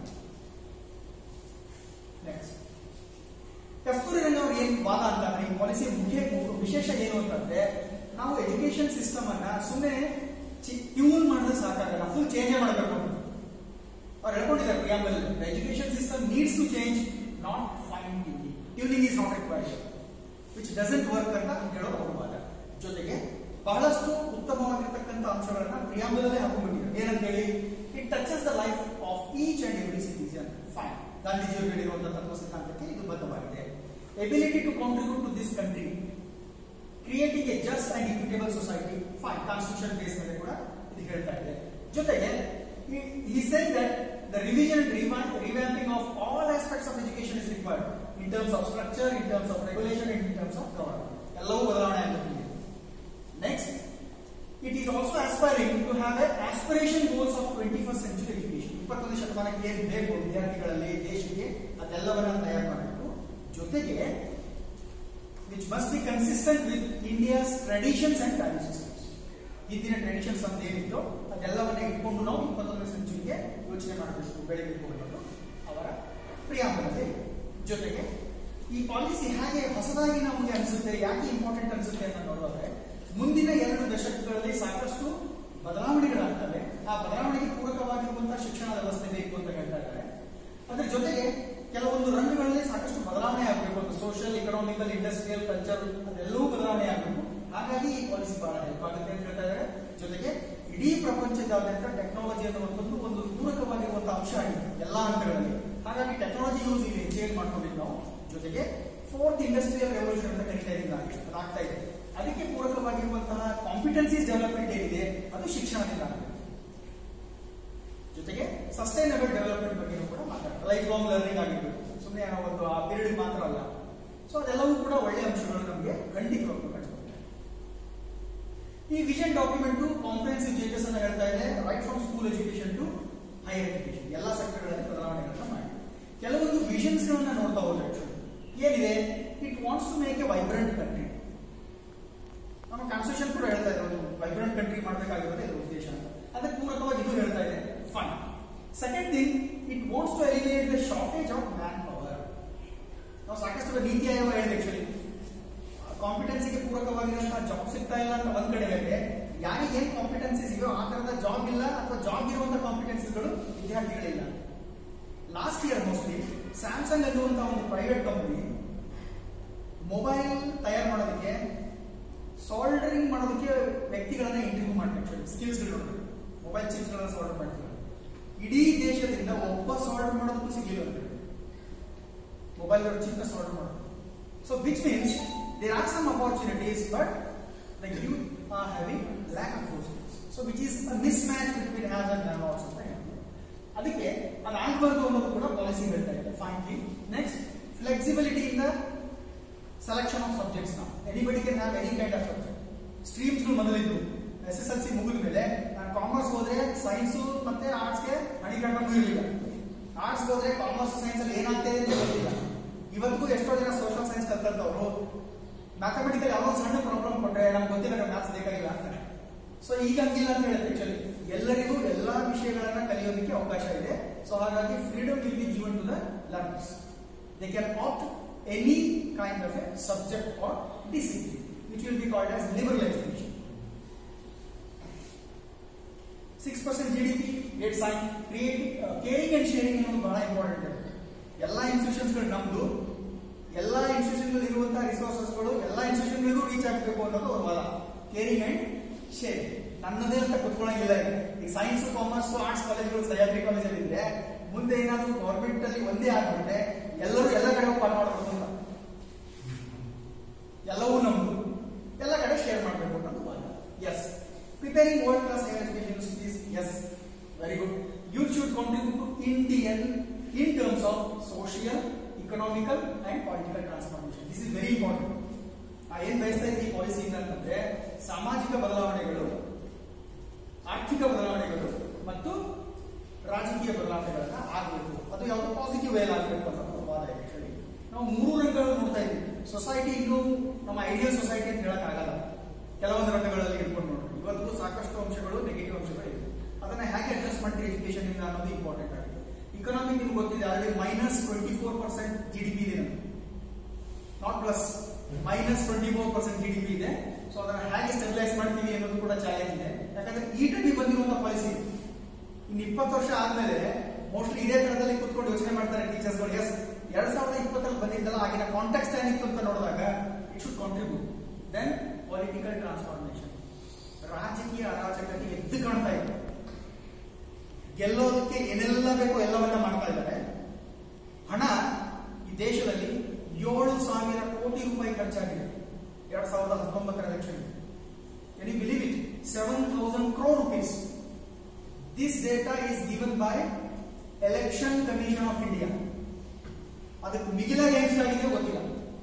ನೆಕ್ಸ್ಟ್ ಕಸ್ತೂರಿ ರಂಗ ಅವ್ರು ಏನ್ ವಾದ ಅಂತಂದ್ರೆ ಈ ಪಾಲಿಸಿ ಮುಖ್ಯ ವಿಶೇಷ ಏನು ಅಂತಂದ್ರೆ ನಾವು ಎಜುಕೇಶನ್ ಸಿಸ್ಟಮ್ ಅನ್ನ ಸುಮ್ಮನೆ ಟ್ಯೂನ್ ಮಾಡಿದ್ರೆ ಸಾಕಾಗಲ್ಲ ಫುಲ್ ಚೇಂಜ್ ಮಾಡಬೇಕು ಅಂತ ಅವ್ರು ಹೇಳ್ಕೊಂಡಿದ್ದಾರೆ preamble education system needs to change not fine tuning tuning is not required which doesn't work ಅಂತ ಹೇಳೋ ಅವ್ರ ವಾದ ಜೊತೆಗೆ ಬಹಳಷ್ಟು ಉತ್ತಮವಾಗಿರ್ತಕ್ಕಂಥ ಅಂಶಗಳನ್ನ ಪ್ರಿಯಾಂಬಲ್ ಅಲ್ಲೇ ಹಾಕೊಂಡ್ಬಿಟ್ಟಿದ್ದಾರೆ ಏನಂತ ಹೇಳಿ it touches the life of each and every citizen fine ಗಾಂಧೀಜಿಯವರು ಹೇಳಿರುವಂತಹ ತತ್ವ ಸಿದ್ಧಾಂತಕ್ಕೆ ಇದು ಬದ್ಧವಾಗಿದೆ ability to contribute to this country creating a just and equitable society fine constitution base ಮೇಲೆ ಕೂಡ ಇದು ಹೇಳ್ತಾ ಇದೆ ಜೊತೆಗೆ he said that the revision and revamp, revamping of all aspects of education is required in terms of structure, in terms of regulation, and in terms of government. ಎಲ್ಲವೂ ಬದಲಾವಣೆ ಆಗುತ್ತಿದೆ next it is also aspiring to have a aspiration goals of twenty first century education ಇಪ್ಪತ್ತೊಂದು ಶತಮಾನಕ್ಕೆ ಏನ್ ಬೇಕು ವಿದ್ಯಾರ್ಥಿಗಳಲ್ಲಿ ದೇಶಕ್ಕೆ ಅದೆಲ್ಲವನ್ನ ತಯಾರು ಮಾಡಬೇಕು ಜೊತೆಗೆ which must be consistent with India's traditions and value systems ಹಿಂದಿನ ಟ್ರೆಡಿಷನ್ಸ್ ಅಂತ ಏನಿತ್ತು ಅದೆಲ್ಲವನ್ನ ಇಟ್ಕೊಂಡು ನಾವು ಇಪ್ಪತ್ತೊಂದನೇ ಸೆಂಚುರಿಗೆ ಯೋಚನೆ ಮಾಡಬೇಕು ಬೆಳಿಬೇಕು ಅನ್ನೋದು ಅವರ ಪ್ರಿಯಾಂಬಲದಲ್ಲಿ ಜೊತೆಗೆ ಈ ಪಾಲಿಸಿ ಹೇಗೆ ಹೊಸದಾಗಿ ನಮಗೆ ಅನಿಸುತ್ತೆ ಯಾಕೆ ಇಂಪಾರ್ಟೆಂಟ್ ಅನಿಸುತ್ತೆ ಅಂತ ನೋಡೋದಾದ್ರೆ ಮುಂದಿನ ಎರಡು ದಶಕಗಳಲ್ಲಿ ಸಾಕಷ್ಟು ಬದಲಾವಣೆಗಳಾಗ್ತವೆ ಆ ಬದಲಾವಣೆಗೆ ಪೂರಕವಾಗಿರುವಂತಹ ಶಿಕ್ಷಣ ವ್ಯವಸ್ಥೆ ಬೇಕು ಅಂತ ಹೇಳ್ತಾ ಇದ್ದಾರೆ ಅದ್ರ ಜೊತೆಗೆ ಕೆಲವೊಂದು ರಂಗಗಳಲ್ಲಿ ಸಾಕಷ್ಟು ಬದಲಾವಣೆ ಆಗಬೇಕು ಅಂತ ಸೋಷಿಯಲ್ ಇಕನಾಮಿಕಲ್ ಇಂಡಸ್ಟ್ರಿಯಲ್ ಕಲ್ಚರ್ ಅದೆಲ್ಲವೂ ಬದಲಾವಣೆ ಆಗಬೇಕು ಹಾಗಾಗಿ ಈ ಪಾಲಿಸಿ ಬಹಳ ಹೆಲ್ಪ್ ಆಗುತ್ತೆ ಅಂತ ಹೇಳ್ತಾ ಇದ್ದಾರೆ ಜೊತೆಗೆ ಇಡೀ ಪ್ರಪಂಚದಾದ್ಯಂತ ಟೆಕ್ನಾಲಜಿ ಅನ್ನುವಂಥದ್ದು ಒಂದು ಪೂರಕವಾಗಿರುವಂತಹ ಅಂಶ ಆಗಿದೆ ಎಲ್ಲಾ ಹಂತಗಳಲ್ಲಿ ಹಾಗಾಗಿ ಟೆಕ್ನಾಲಜಿ ಯೂಸ್ ಇಲ್ಲಿ ಚೇಂಜ್ ಮಾಡ್ಕೊಂಡಿದ್ದು ನಾವು ಜೊತೆಗೆ ಫೋರ್ತ್ ಇಂಡಸ್ಟ್ರಿಯಲ್ ರೆವಲ್ಯೂಷನ್ ಅಂತ ಕರಿತಾ ಇದ್ದೀವಿ ನಾವು ಅದಾಗ್ತಾ ಇದೆ ಅದಕ್ಕೆ ಪೂರಕವಾಗಿರುವಂತಹ ಕಾಂಪಿಟೆನ್ಸೀಸ್ ಡೆವಲಪ್ಮೆಂಟ್ ಏನಿದೆ ಅದು ಶಿಕ್ಷಣದಿಂದ ಆಗಬೇಕು ಜೊತೆಗೆ ಸಸ್ಟೈನಬಲ್ ಡೆವಲಪ್ಮೆಂಟ್ ಬಗ್ಗೆ ಕೂಡ ಮಾತಾಡ್ತಾರೆ ಲೈಫ್ ಲಾಂಗ್ ಲರ್ನಿಂಗ್ ಆಗಿರ್ಬೇಕು ಸುಮ್ಮನೆ ಒಂದು ಆ ಪೀರಿಯಡ್ ಮಾತ್ರ ಅಲ್ಲ ಸೊ ಅದೆಲ್ಲವೂ ಕೂಡ ಒಳ್ಳೆಯ ಅಂಶಗಳು ನಮಗೆ ಖಂಡಿತವಾಗ್ಲೂ ಕಂಡು ಈ ವಿಷನ್ ಡಾಕ್ಯುಮೆಂಟ್ ಕಾಂಪ್ರಿಹೆನ್ಸಿವ್ ಚೇಂಜಸ್ ಅನ್ನ ಹೇಳ್ತಾ ಇದೆ right from school education to higher education ಎಲ್ಲ ಸೆಕ್ಟರ್ಗಳಲ್ಲಿ ಬದಲಾವಣೆಗಳನ್ನ ಮಾಡಿ ಕೆಲವೊಂದು ವಿಷನ್ಸ್ ಗಳನ್ನ ನೋಡ್ತಾ ಹೋದ್ರೆ actually. ಏನಿದೆ it wants to make a vibrant country ನಮ್ಮ ಕಾನ್ಸ್ಟಿಟ್ಯೂಷನ್ ಕೂಡ ಹೇಳ್ತಾ ಇದೆ ಒಂದು ವೈಬ್ರೆಂಟ್ ಕಂಟ್ರಿ ಮಾಡಬೇಕಾಗಿರೋದೇ ಇದರ ಉದ್ದೇಶ ಅಂತ ಅದಕ್ಕೆ ಪೂರಕವಾಗಿ ಇದು ಹೇಳ್ತಾ ಇದೆ fine second thing it wants to eliminate the shortage of manpower ನಾವು ಸಾಕಷ್ಟು ನೀತಿ ಆಯೋಗ ಹೇಳಿದೆ ಆಕ್ಚುಲಿ ಕಾಂಪಿಟೆನ್ಸಿಗೆ ಪೂರಕವಾಗಿರುವಂತಹ ಜಾಬ್ ಸಿಗ್ತಾ ಇಲ್ಲ ಅಂತ ಒಂದ್ ಕಡೆ ಹೇಳಿದ್ರೆ ಯಾರಿಗೆ ಏನ್ ಕಾಂಪಿಟೆನ್ಸಿಸ್ ಇದೆಯೋ ಆ ತರದ ಜಾಬ್ ಇಲ್ಲ ಅಥವಾ ಜಾಬ್ ಇರುವಂತಹ ಕಾಂಪಿಟೆನ್ಸಿಗಳು ವಿದ್ಯಾರ್ಥಿಗಳಿಲ್ಲ ಲಾಸ್ಟ್ ಇಯರ್ ಮೋಸ್ಟ್ಲಿ ಸ್ಯಾಮ್ಸಂಗ್ ಅನ್ನುವಂತಹ ಒಂದು ಪ್ರೈವೇಟ್ ಕಂಪನಿ ಮೊಬೈಲ್ ತಯಾರು ಮಾಡೋದಕ್ಕೆ ಸಾಲ್ಡರಿಂಗ್ ಮಾಡೋದಕ್ಕೆ ವ್ಯಕ್ತಿಗಳನ್ನ ಇಂಟರ್ವ್ಯೂ ಮಾಡ್ತಾರೆ ಸ್ಕಿಲ್ಸ್ ಮೊಬೈಲ್ ಚಿಪ್ಸ್ ಗಳನ್ನ ಸಾಲ್ಡರ್ ಮಾಡ್ತಾರೆ ಇಡೀ ದೇಶದಿಂದ ಒಬ್ಬ ಸಾಲ್ಡರ್ ಮಾಡೋದಕ್ಕೂ ಸಿಗಲಿಲ್ಲ ಅಂತ ಮೊಬೈಲ್ ಚಿಪ್ನ ಸಾಲ್ಡರ್ ಮಾಡೋದು so which means there are some opportunities but the youth are having lack of force so which is a mismatch between has and have ಅಂತ ಹೇಳ್ತಾರೆ ಅದಕ್ಕೆ ಅದು ಆಗ್ಬಾರ್ದು ಅನ್ನೋದು ಕೂಡ ಪಾಲಿಸಿ ಹೇಳ್ತಾ ಇದೆ fine thing next flexibility in the selection of subjects ನಾವು anybody can have any kind of subject streams ಮೊದಲಿದ್ದು ಎಸ್ ಎಸ್ ಎಲ್ ಸಿ ಮುಗಿದ ಮೇಲೆ ನಾನು ಕಾಮರ್ಸ್ ಹೋದ್ರೆ ಸೈನ್ಸ್ ಮತ್ತೆ ಆರ್ಟ್ಸ್ಗೆ ಅಣಿಕಟ್ಟು ಇರಲಿಲ್ಲ ಆರ್ಟ್ಸ್ ಹೋದ್ರೆ ಕಾಮರ್ಸ್ ಸೈನ್ಸ್ ಅಲ್ಲಿ ಏನಾಗ್ತಿದೆ ಅಂತ ಗೊತ್ತಿಲ್ಲ ಇವತ್ತಿಗೂ ಎಷ್ಟೋ ಜನ ಸೋಷಿಯಲ್ ಸೈನ್ಸ್ ಕಲ್ತಂತವ್ರು ಮ್ಯಾಥಮೆಟಿಕಲ್ ಯಾವಾಗ ಸಣ್ಣ ಪ್ರಾಬ್ಲಮ್ ಕೊಟ್ರೆ ನಮ್ಗೆ ಗೊತ್ತಿಲ್ಲ ಮ್ಯಾಥ್ಸ್ ಬೇಕಾಗಿಲ್ಲ ಅಂತಾರೆ ಸೊ ಈಗ ಹಂಗಿಲ್ಲ ಅಂತ ಹೇಳುತ್ತೆ ಆಕ್ಚುಲಿ ಎಲ್ಲರಿಗೂ ಎಲ್ಲಾ ವಿಷಯಗಳನ್ನ ಕಲಿಯೋದಕ್ಕೆ ಅವಕಾಶ ಇದೆ ಸೊ ಹಾಗಾಗಿ freedom will be given to the learners they can opt any kind of a subject or discipline which will be called as liberal education six percent G D P eight sign creative caring and sharing ಅನ್ನೋದು ಬಹಳ ಇಂಪಾರ್ಟೆಂಟ್ ಇದೆ ಎಲ್ಲ ಇನ್ಸ್ಟಿಟ್ಯೂಷನ್ಸ್ಗಳು ನಮ್ದು ಎಲ್ಲ ಇನ್ಸ್ಟಿಟ್ಯೂಷನ್ ಇರುವಂತಹ ರಿಸೋರ್ಸಸ್ಗಳು ಎಲ್ಲ ಇನ್ಸ್ಟಿಟ್ಯೂಷನ್ಗಳಿಗೂ ರೀಚ್ ಆಗಬೇಕು ಅನ್ನೋದು ಅವ್ರ ವಾದ ಕೇರಿಂಗ್ ಅಂಡ್ ಶೇರಿಂಗ್ ನನ್ನದೇ ಅಂತ ಕುತ್ಕೊಳ್ಳಂಗಿಲ್ಲ ಈಗ ಈಗ ಸೈನ್ಸ್ ಕಾಮರ್ಸ್ ಆರ್ಟ್ಸ್ ಕಾಲೇಜ್ಗಳು ಸಹ್ಯಾದ್ರಿ ಕಾಲೇಜಲ್ಲಿ ಇದ್ರೆ ಮುಂದೆ ಏನಾದ್ರು ಗೌರ್ಮೆಂಟ್ ಅಲ್ಲಿ ಒಂದೇ ಆಗ್ಬಿಟ್ರೆ ಎಲ್ಲರೂ ಎಲ್ಲ ಕಡೆ ಹೋಗಿ ಪಾಠ ಮಾಡಬೇಕು ಅಂತ ಎಲ್ಲವೂ ನಮ್ದು ಎಲ್ಲ ಕಡೆ ಶೇರ್ ಮಾಡಬೇಕು ಅನ್ನೋದು ವಾದ yes preparing world class higher education universities yes very good you should contribute to Indian in terms of social economical and political transformation. This is very important. ಆ ಏನ್ ಬಯಸ್ತಾ ಇದ್ದೀವಿ ಈ ಪಾಲಿಸಿಯಿಂದ ಅಂತಂದ್ರೆ ಸಾಮಾಜಿಕ ಬದಲಾವಣೆಗಳು ಆರ್ಥಿಕ ಬದಲಾವಣೆಗಳು ಮತ್ತು ರಾಜಕೀಯ ಬದಲಾವಣೆಗಳನ್ನ ಆಗಬೇಕು ಅದು ಯಾವುದು ಪಾಸಿಟಿವ್ ವೇಲ್ ಆಗಬೇಕು ಅಂತ ನಮ್ಮ ವಾದ ಆಕ್ಚುಲಿ ನಾವು ಮೂರು ರಂಗಗಳು ನೋಡ್ತಾ ಇದ್ದೀವಿ ಸೊಸೈಟಿ ಇನ್ನೂ ನಮ್ಮ ಐಡಿಯಲ್ ಸೊಸೈಟಿ ಅಂತ ಹೇಳಕ್ ಆಗಲ್ಲ ಕೆಲವೊಂದು ರಂಗಗಳಲ್ಲಿ ಇಟ್ಕೊಂಡು ನೋಡ್ರಿ ಇವತ್ತು ಸಾಕಷ್ಟು ಅಂಶಗಳು ನೆಗೆಟಿವ್ ಅಂಶಗಳು ಇದೆ ಅದನ್ನ ಹೇಗೆ ಅಡ್ಜಸ್ಟ್ ಮಾಡ್ತೀವಿ ಎಜುಕೇಶನ್ ಇಂದ ಅನ್ನೋದು ಇಂಪಾರ್ಟೆಂಟ್ ಆಗಿದೆ ಇಕನಾಮಿಕ್ ನಿಮ್ಗೆ ಗೊತ್ತಿದೆ already minus twenty four percent G D P ಇದೆ ನಮ್ಗೆ not plus minus twenty four percent G D P ಇದೆ ಸೊ ಅದನ್ನ ಹೇಗೆ ಸ್ಟೆಬಿಲೈಸ್ ಮಾಡ್ತೀವಿ ಅನ್ನೋದು ಕೂಡ ಚಾಲೆಂಜ್ ಇದೆ ಯಾಕಂದ್ರೆ ಈ ಟೈಮಿಗೆ ಬಂದಿರುವಂತ ಪಾಲಿಸಿ ಇನ್ನು ಇಪ್ಪತ್ತು ವರ್ಷ ಆದ್ಮೇಲೆ ಮೋಸ್ಟ್ಲಿ ಇದೇ ತರದಲ್ಲಿ ಕುತ್ಕೊಂಡು ಯೋಚನೆ ಮಾಡ್ತಾರೆ ಟೀಚರ್ಸ್ ಗಳು ಎಸ್ ಎರಡ್ ಸಾವಿರದ ಇಪ್ಪತ್ತರಲ್ಲಿ ಬಂದಿದ್ದಲ್ಲ ಆಗಿನ ಕಾಂಟೆಕ್ಸ್ಟ್ ಏನಿತ್ತು ಅಂತ ನೋಡಿದಾಗ it should contribute then political transformation ರಾಜಕೀಯ ಅರಾಜಕತೆ ಎದ್ದು ಕಾಣ್ತಾ ಇದೆ ಗೆಲ್ಲೋದಕ್ಕೆ ಏನೆಲ್ಲ ಬೇಕೋ ಎಲ್ಲವನ್ನ ಮಾಡ್ತಾ ಇದ್ದಾರೆ ಹಣ ಈ ದೇಶದಲ್ಲಿ ಏಳು ಸಾವಿರ ಕೋಟಿ ರೂಪಾಯಿ ಖರ್ಚಾಗಿದೆ ಎರಡ್ ಸಾವಿರದ ಹತ್ತೊಂಬತ್ತರ election Can you believe it? 7,000 crore rupees. This data is given by Election Commission of India. ಅದಕ್ಕೆ ಮಿಗಿಲಾಗಿ ಎಷ್ಟಾಗಿದೆ ಗೊತ್ತಿಲ್ಲ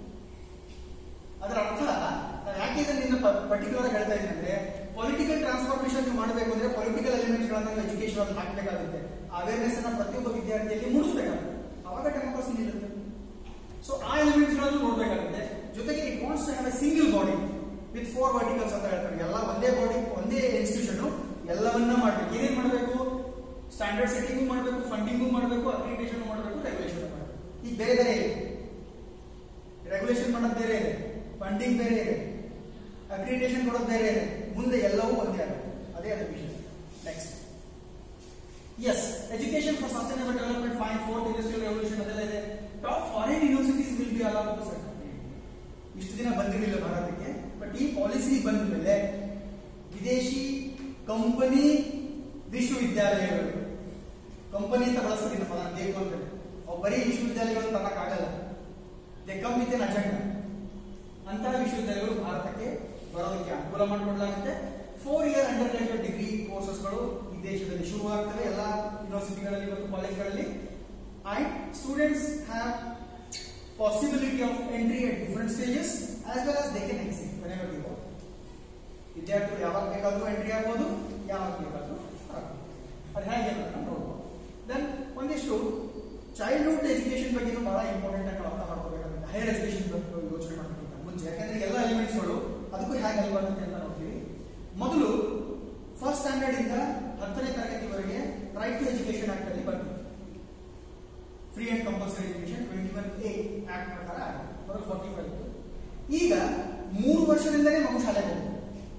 ಅದರ ಅರ್ಥ ನಾನು ಯಾಕೆ ಇದನ್ನ ಪರ್ಟಿಕ್ಯುಲರ್ ಆಗಿ ಹೇಳ್ತಾ ಇದ್ದೀನಿ ಅಂದ್ರೆ ಪೊಲಿಟಿಕಲ್ ಟ್ರಾನ್ಸ್ಫಾರ್ಮೇಶನ್ ನೀವು ಮಾಡಬೇಕು ಅಂದ್ರೆ ಪೊಲಿಟಿಕಲ್ ಎಲಿಮೆಂಟ್ಸ್ ಗಳನ್ನ ಎಜುಕೇಶನ್ ಅಲ್ಲಿ ಹಾಕಬೇಕಾಗುತ್ತೆ ಅವೇರ್ನೆಸ್ ಅನ್ನ ಪ್ರತಿಯೊಬ್ಬ ವಿದ್ಯಾರ್ಥಿಯಲ್ಲಿ ಮೂಡಿಸಬೇಕಾಗುತ್ತೆ ಅವಾಗ ಡೆಮೋಕ್ರಸಿ ನಿಲ್ಲುತ್ತೆ ಸೊ ಆ ಎಲಿಮೆಂಟ್ಸ್ ಗಳನ್ನು ನೋಡಬೇಕಾಗುತ್ತೆ ಜೊತೆಗೆ it wants to have a single body with four verticals ಅಂತ ಹೇಳ್ತಾರೆ ಎಲ್ಲ ಒಂದೇ ಬಾಡಿ ಒಂದೇ ಇನ್ಸ್ಟಿಟ್ಯೂಷನ್ ಎಲ್ಲವನ್ನ ಮಾಡಬೇಕು ಏನೇನ್ ಮಾಡಬೇಕು ಸ್ಟ್ಯಾಂಡರ್ಡ್ ಸೆಟ್ಟಿಂಗು ಮಾಡಬೇಕು ಫಂಡಿಂಗು ಮಾಡಬೇಕು ಅಕ್ರಿಡೇಷನ್ ಮಾಡಬೇಕು ರೆಗ್ಯುಲೇಷನ್ ಮಾಡಬೇಕು ಈಗ ಬೇರೆ ಬೇರೆ ಇದೆ ರೆಗ್ಯುಲೇಷನ್ ಮಾಡೋದು ಬೇರೆ ಇದೆ ಫಂಡಿಂಗ್ ಬೇರೆ ಇದೆ ಅಕ್ರಿಡೇಷನ್ ಕೊಡೋದು ಬೇರೆ ಇದೆ ಮುಂದೆ ಎಲ್ಲವೂ ಒಂದೇ ಆಗುತ್ತೆ ಅದೇ ಅದರ ವಿಷಯ next yes education for sustainable development fine fourth industrial revolution ಅದೆಲ್ಲ ಇದೆ top foreign universities will be allowed to ಇಷ್ಟು ದಿನ ಬಂದಿರಲಿಲ್ಲ ಭಾರತಕ್ಕೆ ಬಟ್ ಈ ಪಾಲಿಸಿ ಬಂದ ಮೇಲೆ ವಿದೇಶಿ ಕಂಪನಿ ವಿಶ್ವವಿದ್ಯಾಲಯಗಳು ಕಂಪನಿ ಅಂತ ಬಳಸ್ತೀನಿ ಪದ ಬೇಕು ಅಂತ ಅವು ಬರೀ ವಿಶ್ವವಿದ್ಯಾಲಯಗಳು ತರಕ್ಕಾಗಲ್ಲ they come with an agenda ಅಂತಹ ವಿಶ್ವವಿದ್ಯಾಲಯಗಳು ಭಾರತಕ್ಕೆ ಬರೋದಕ್ಕೆ ಅನುಕೂಲ ಮಾಡಿಕೊಡಲಾಗುತ್ತೆ four year undergraduate degree ಕೋರ್ಸಸ್ಗಳು ಈ ದೇಶದಲ್ಲಿ ಶುರುವಾಗ್ತವೆ ಎಲ್ಲ ಯೂನಿವರ್ಸಿಟಿಗಳಲ್ಲಿ ಮತ್ತು ಕಾಲೇಜ್ಗಳಲ್ಲಿ and students have possibility of entry at different stages as well as they can exit whenever they want. ವಿದ್ಯಾರ್ಥಿಗಳು ಯಾವಾಗ ಬೇಕಾದ್ರೂ ಎಂಟ್ರಿ ಆಗ್ಬೋದು ಯಾವಾಗ ಬೇಕಾದ್ರೂ ಆಗ್ಬೋದು ಅದು ಹೇಗೆ ಅನ್ನೋದನ್ನ ನೋಡ್ಬೋದು ದೆನ್ ಒಂದಿಷ್ಟು ಚೈಲ್ಡ್ಹುಡ್ ಎಜುಕೇಶನ್ ಬಗ್ಗೆನೂ ಬಹಳ ಇಂಪಾರ್ಟೆಂಟ್ ಆಗಿ ಅರ್ಥ ಮಾಡ್ಕೋಬೇಕಾಗುತ್ತೆ ಹೈಯರ್ ಎಜುಕೇಶನ್ ಯೋಚನೆ ಮಾಡ್ಬೇಕು ಮುಂಚೆ ಯಾಕಂದ್ರೆ ಎಲ್ಲ ಎಲಿಮೆಂಟ್ಸ್ಗಳು ಅದಕ್ಕೂ ಹೇಗೆ ಹೆಲ್ಪ್ ಆಗುತ್ತೆ ಅಂತ ನೋಡ್ತೀವಿ ಮೊದಲು ಫಸ್ಟ್ ಸ್ಟ್ಯಾಂಡರ್ಡ್ ಇಂದ ಹತ್ತನೇ ತರಗತಿವರೆಗೆ ರೈಟ್ ಟು ಎಜುಕೇಶನ್ ಆಕ್ಟ್ ಅಲ್ಲಿ ಬರ್ತೀವಿ free and compulsory education twenty one A act ಪ್ರಕಾರ ಮೊದಲು ಫಾರ್ಟಿ ಫೈವ್ ಈಗ ಮೂರು ವರ್ಷದಿಂದಲೇ ಮಗು ಶಾಲೆಗೆ ಹೋಗ್ಬೋದು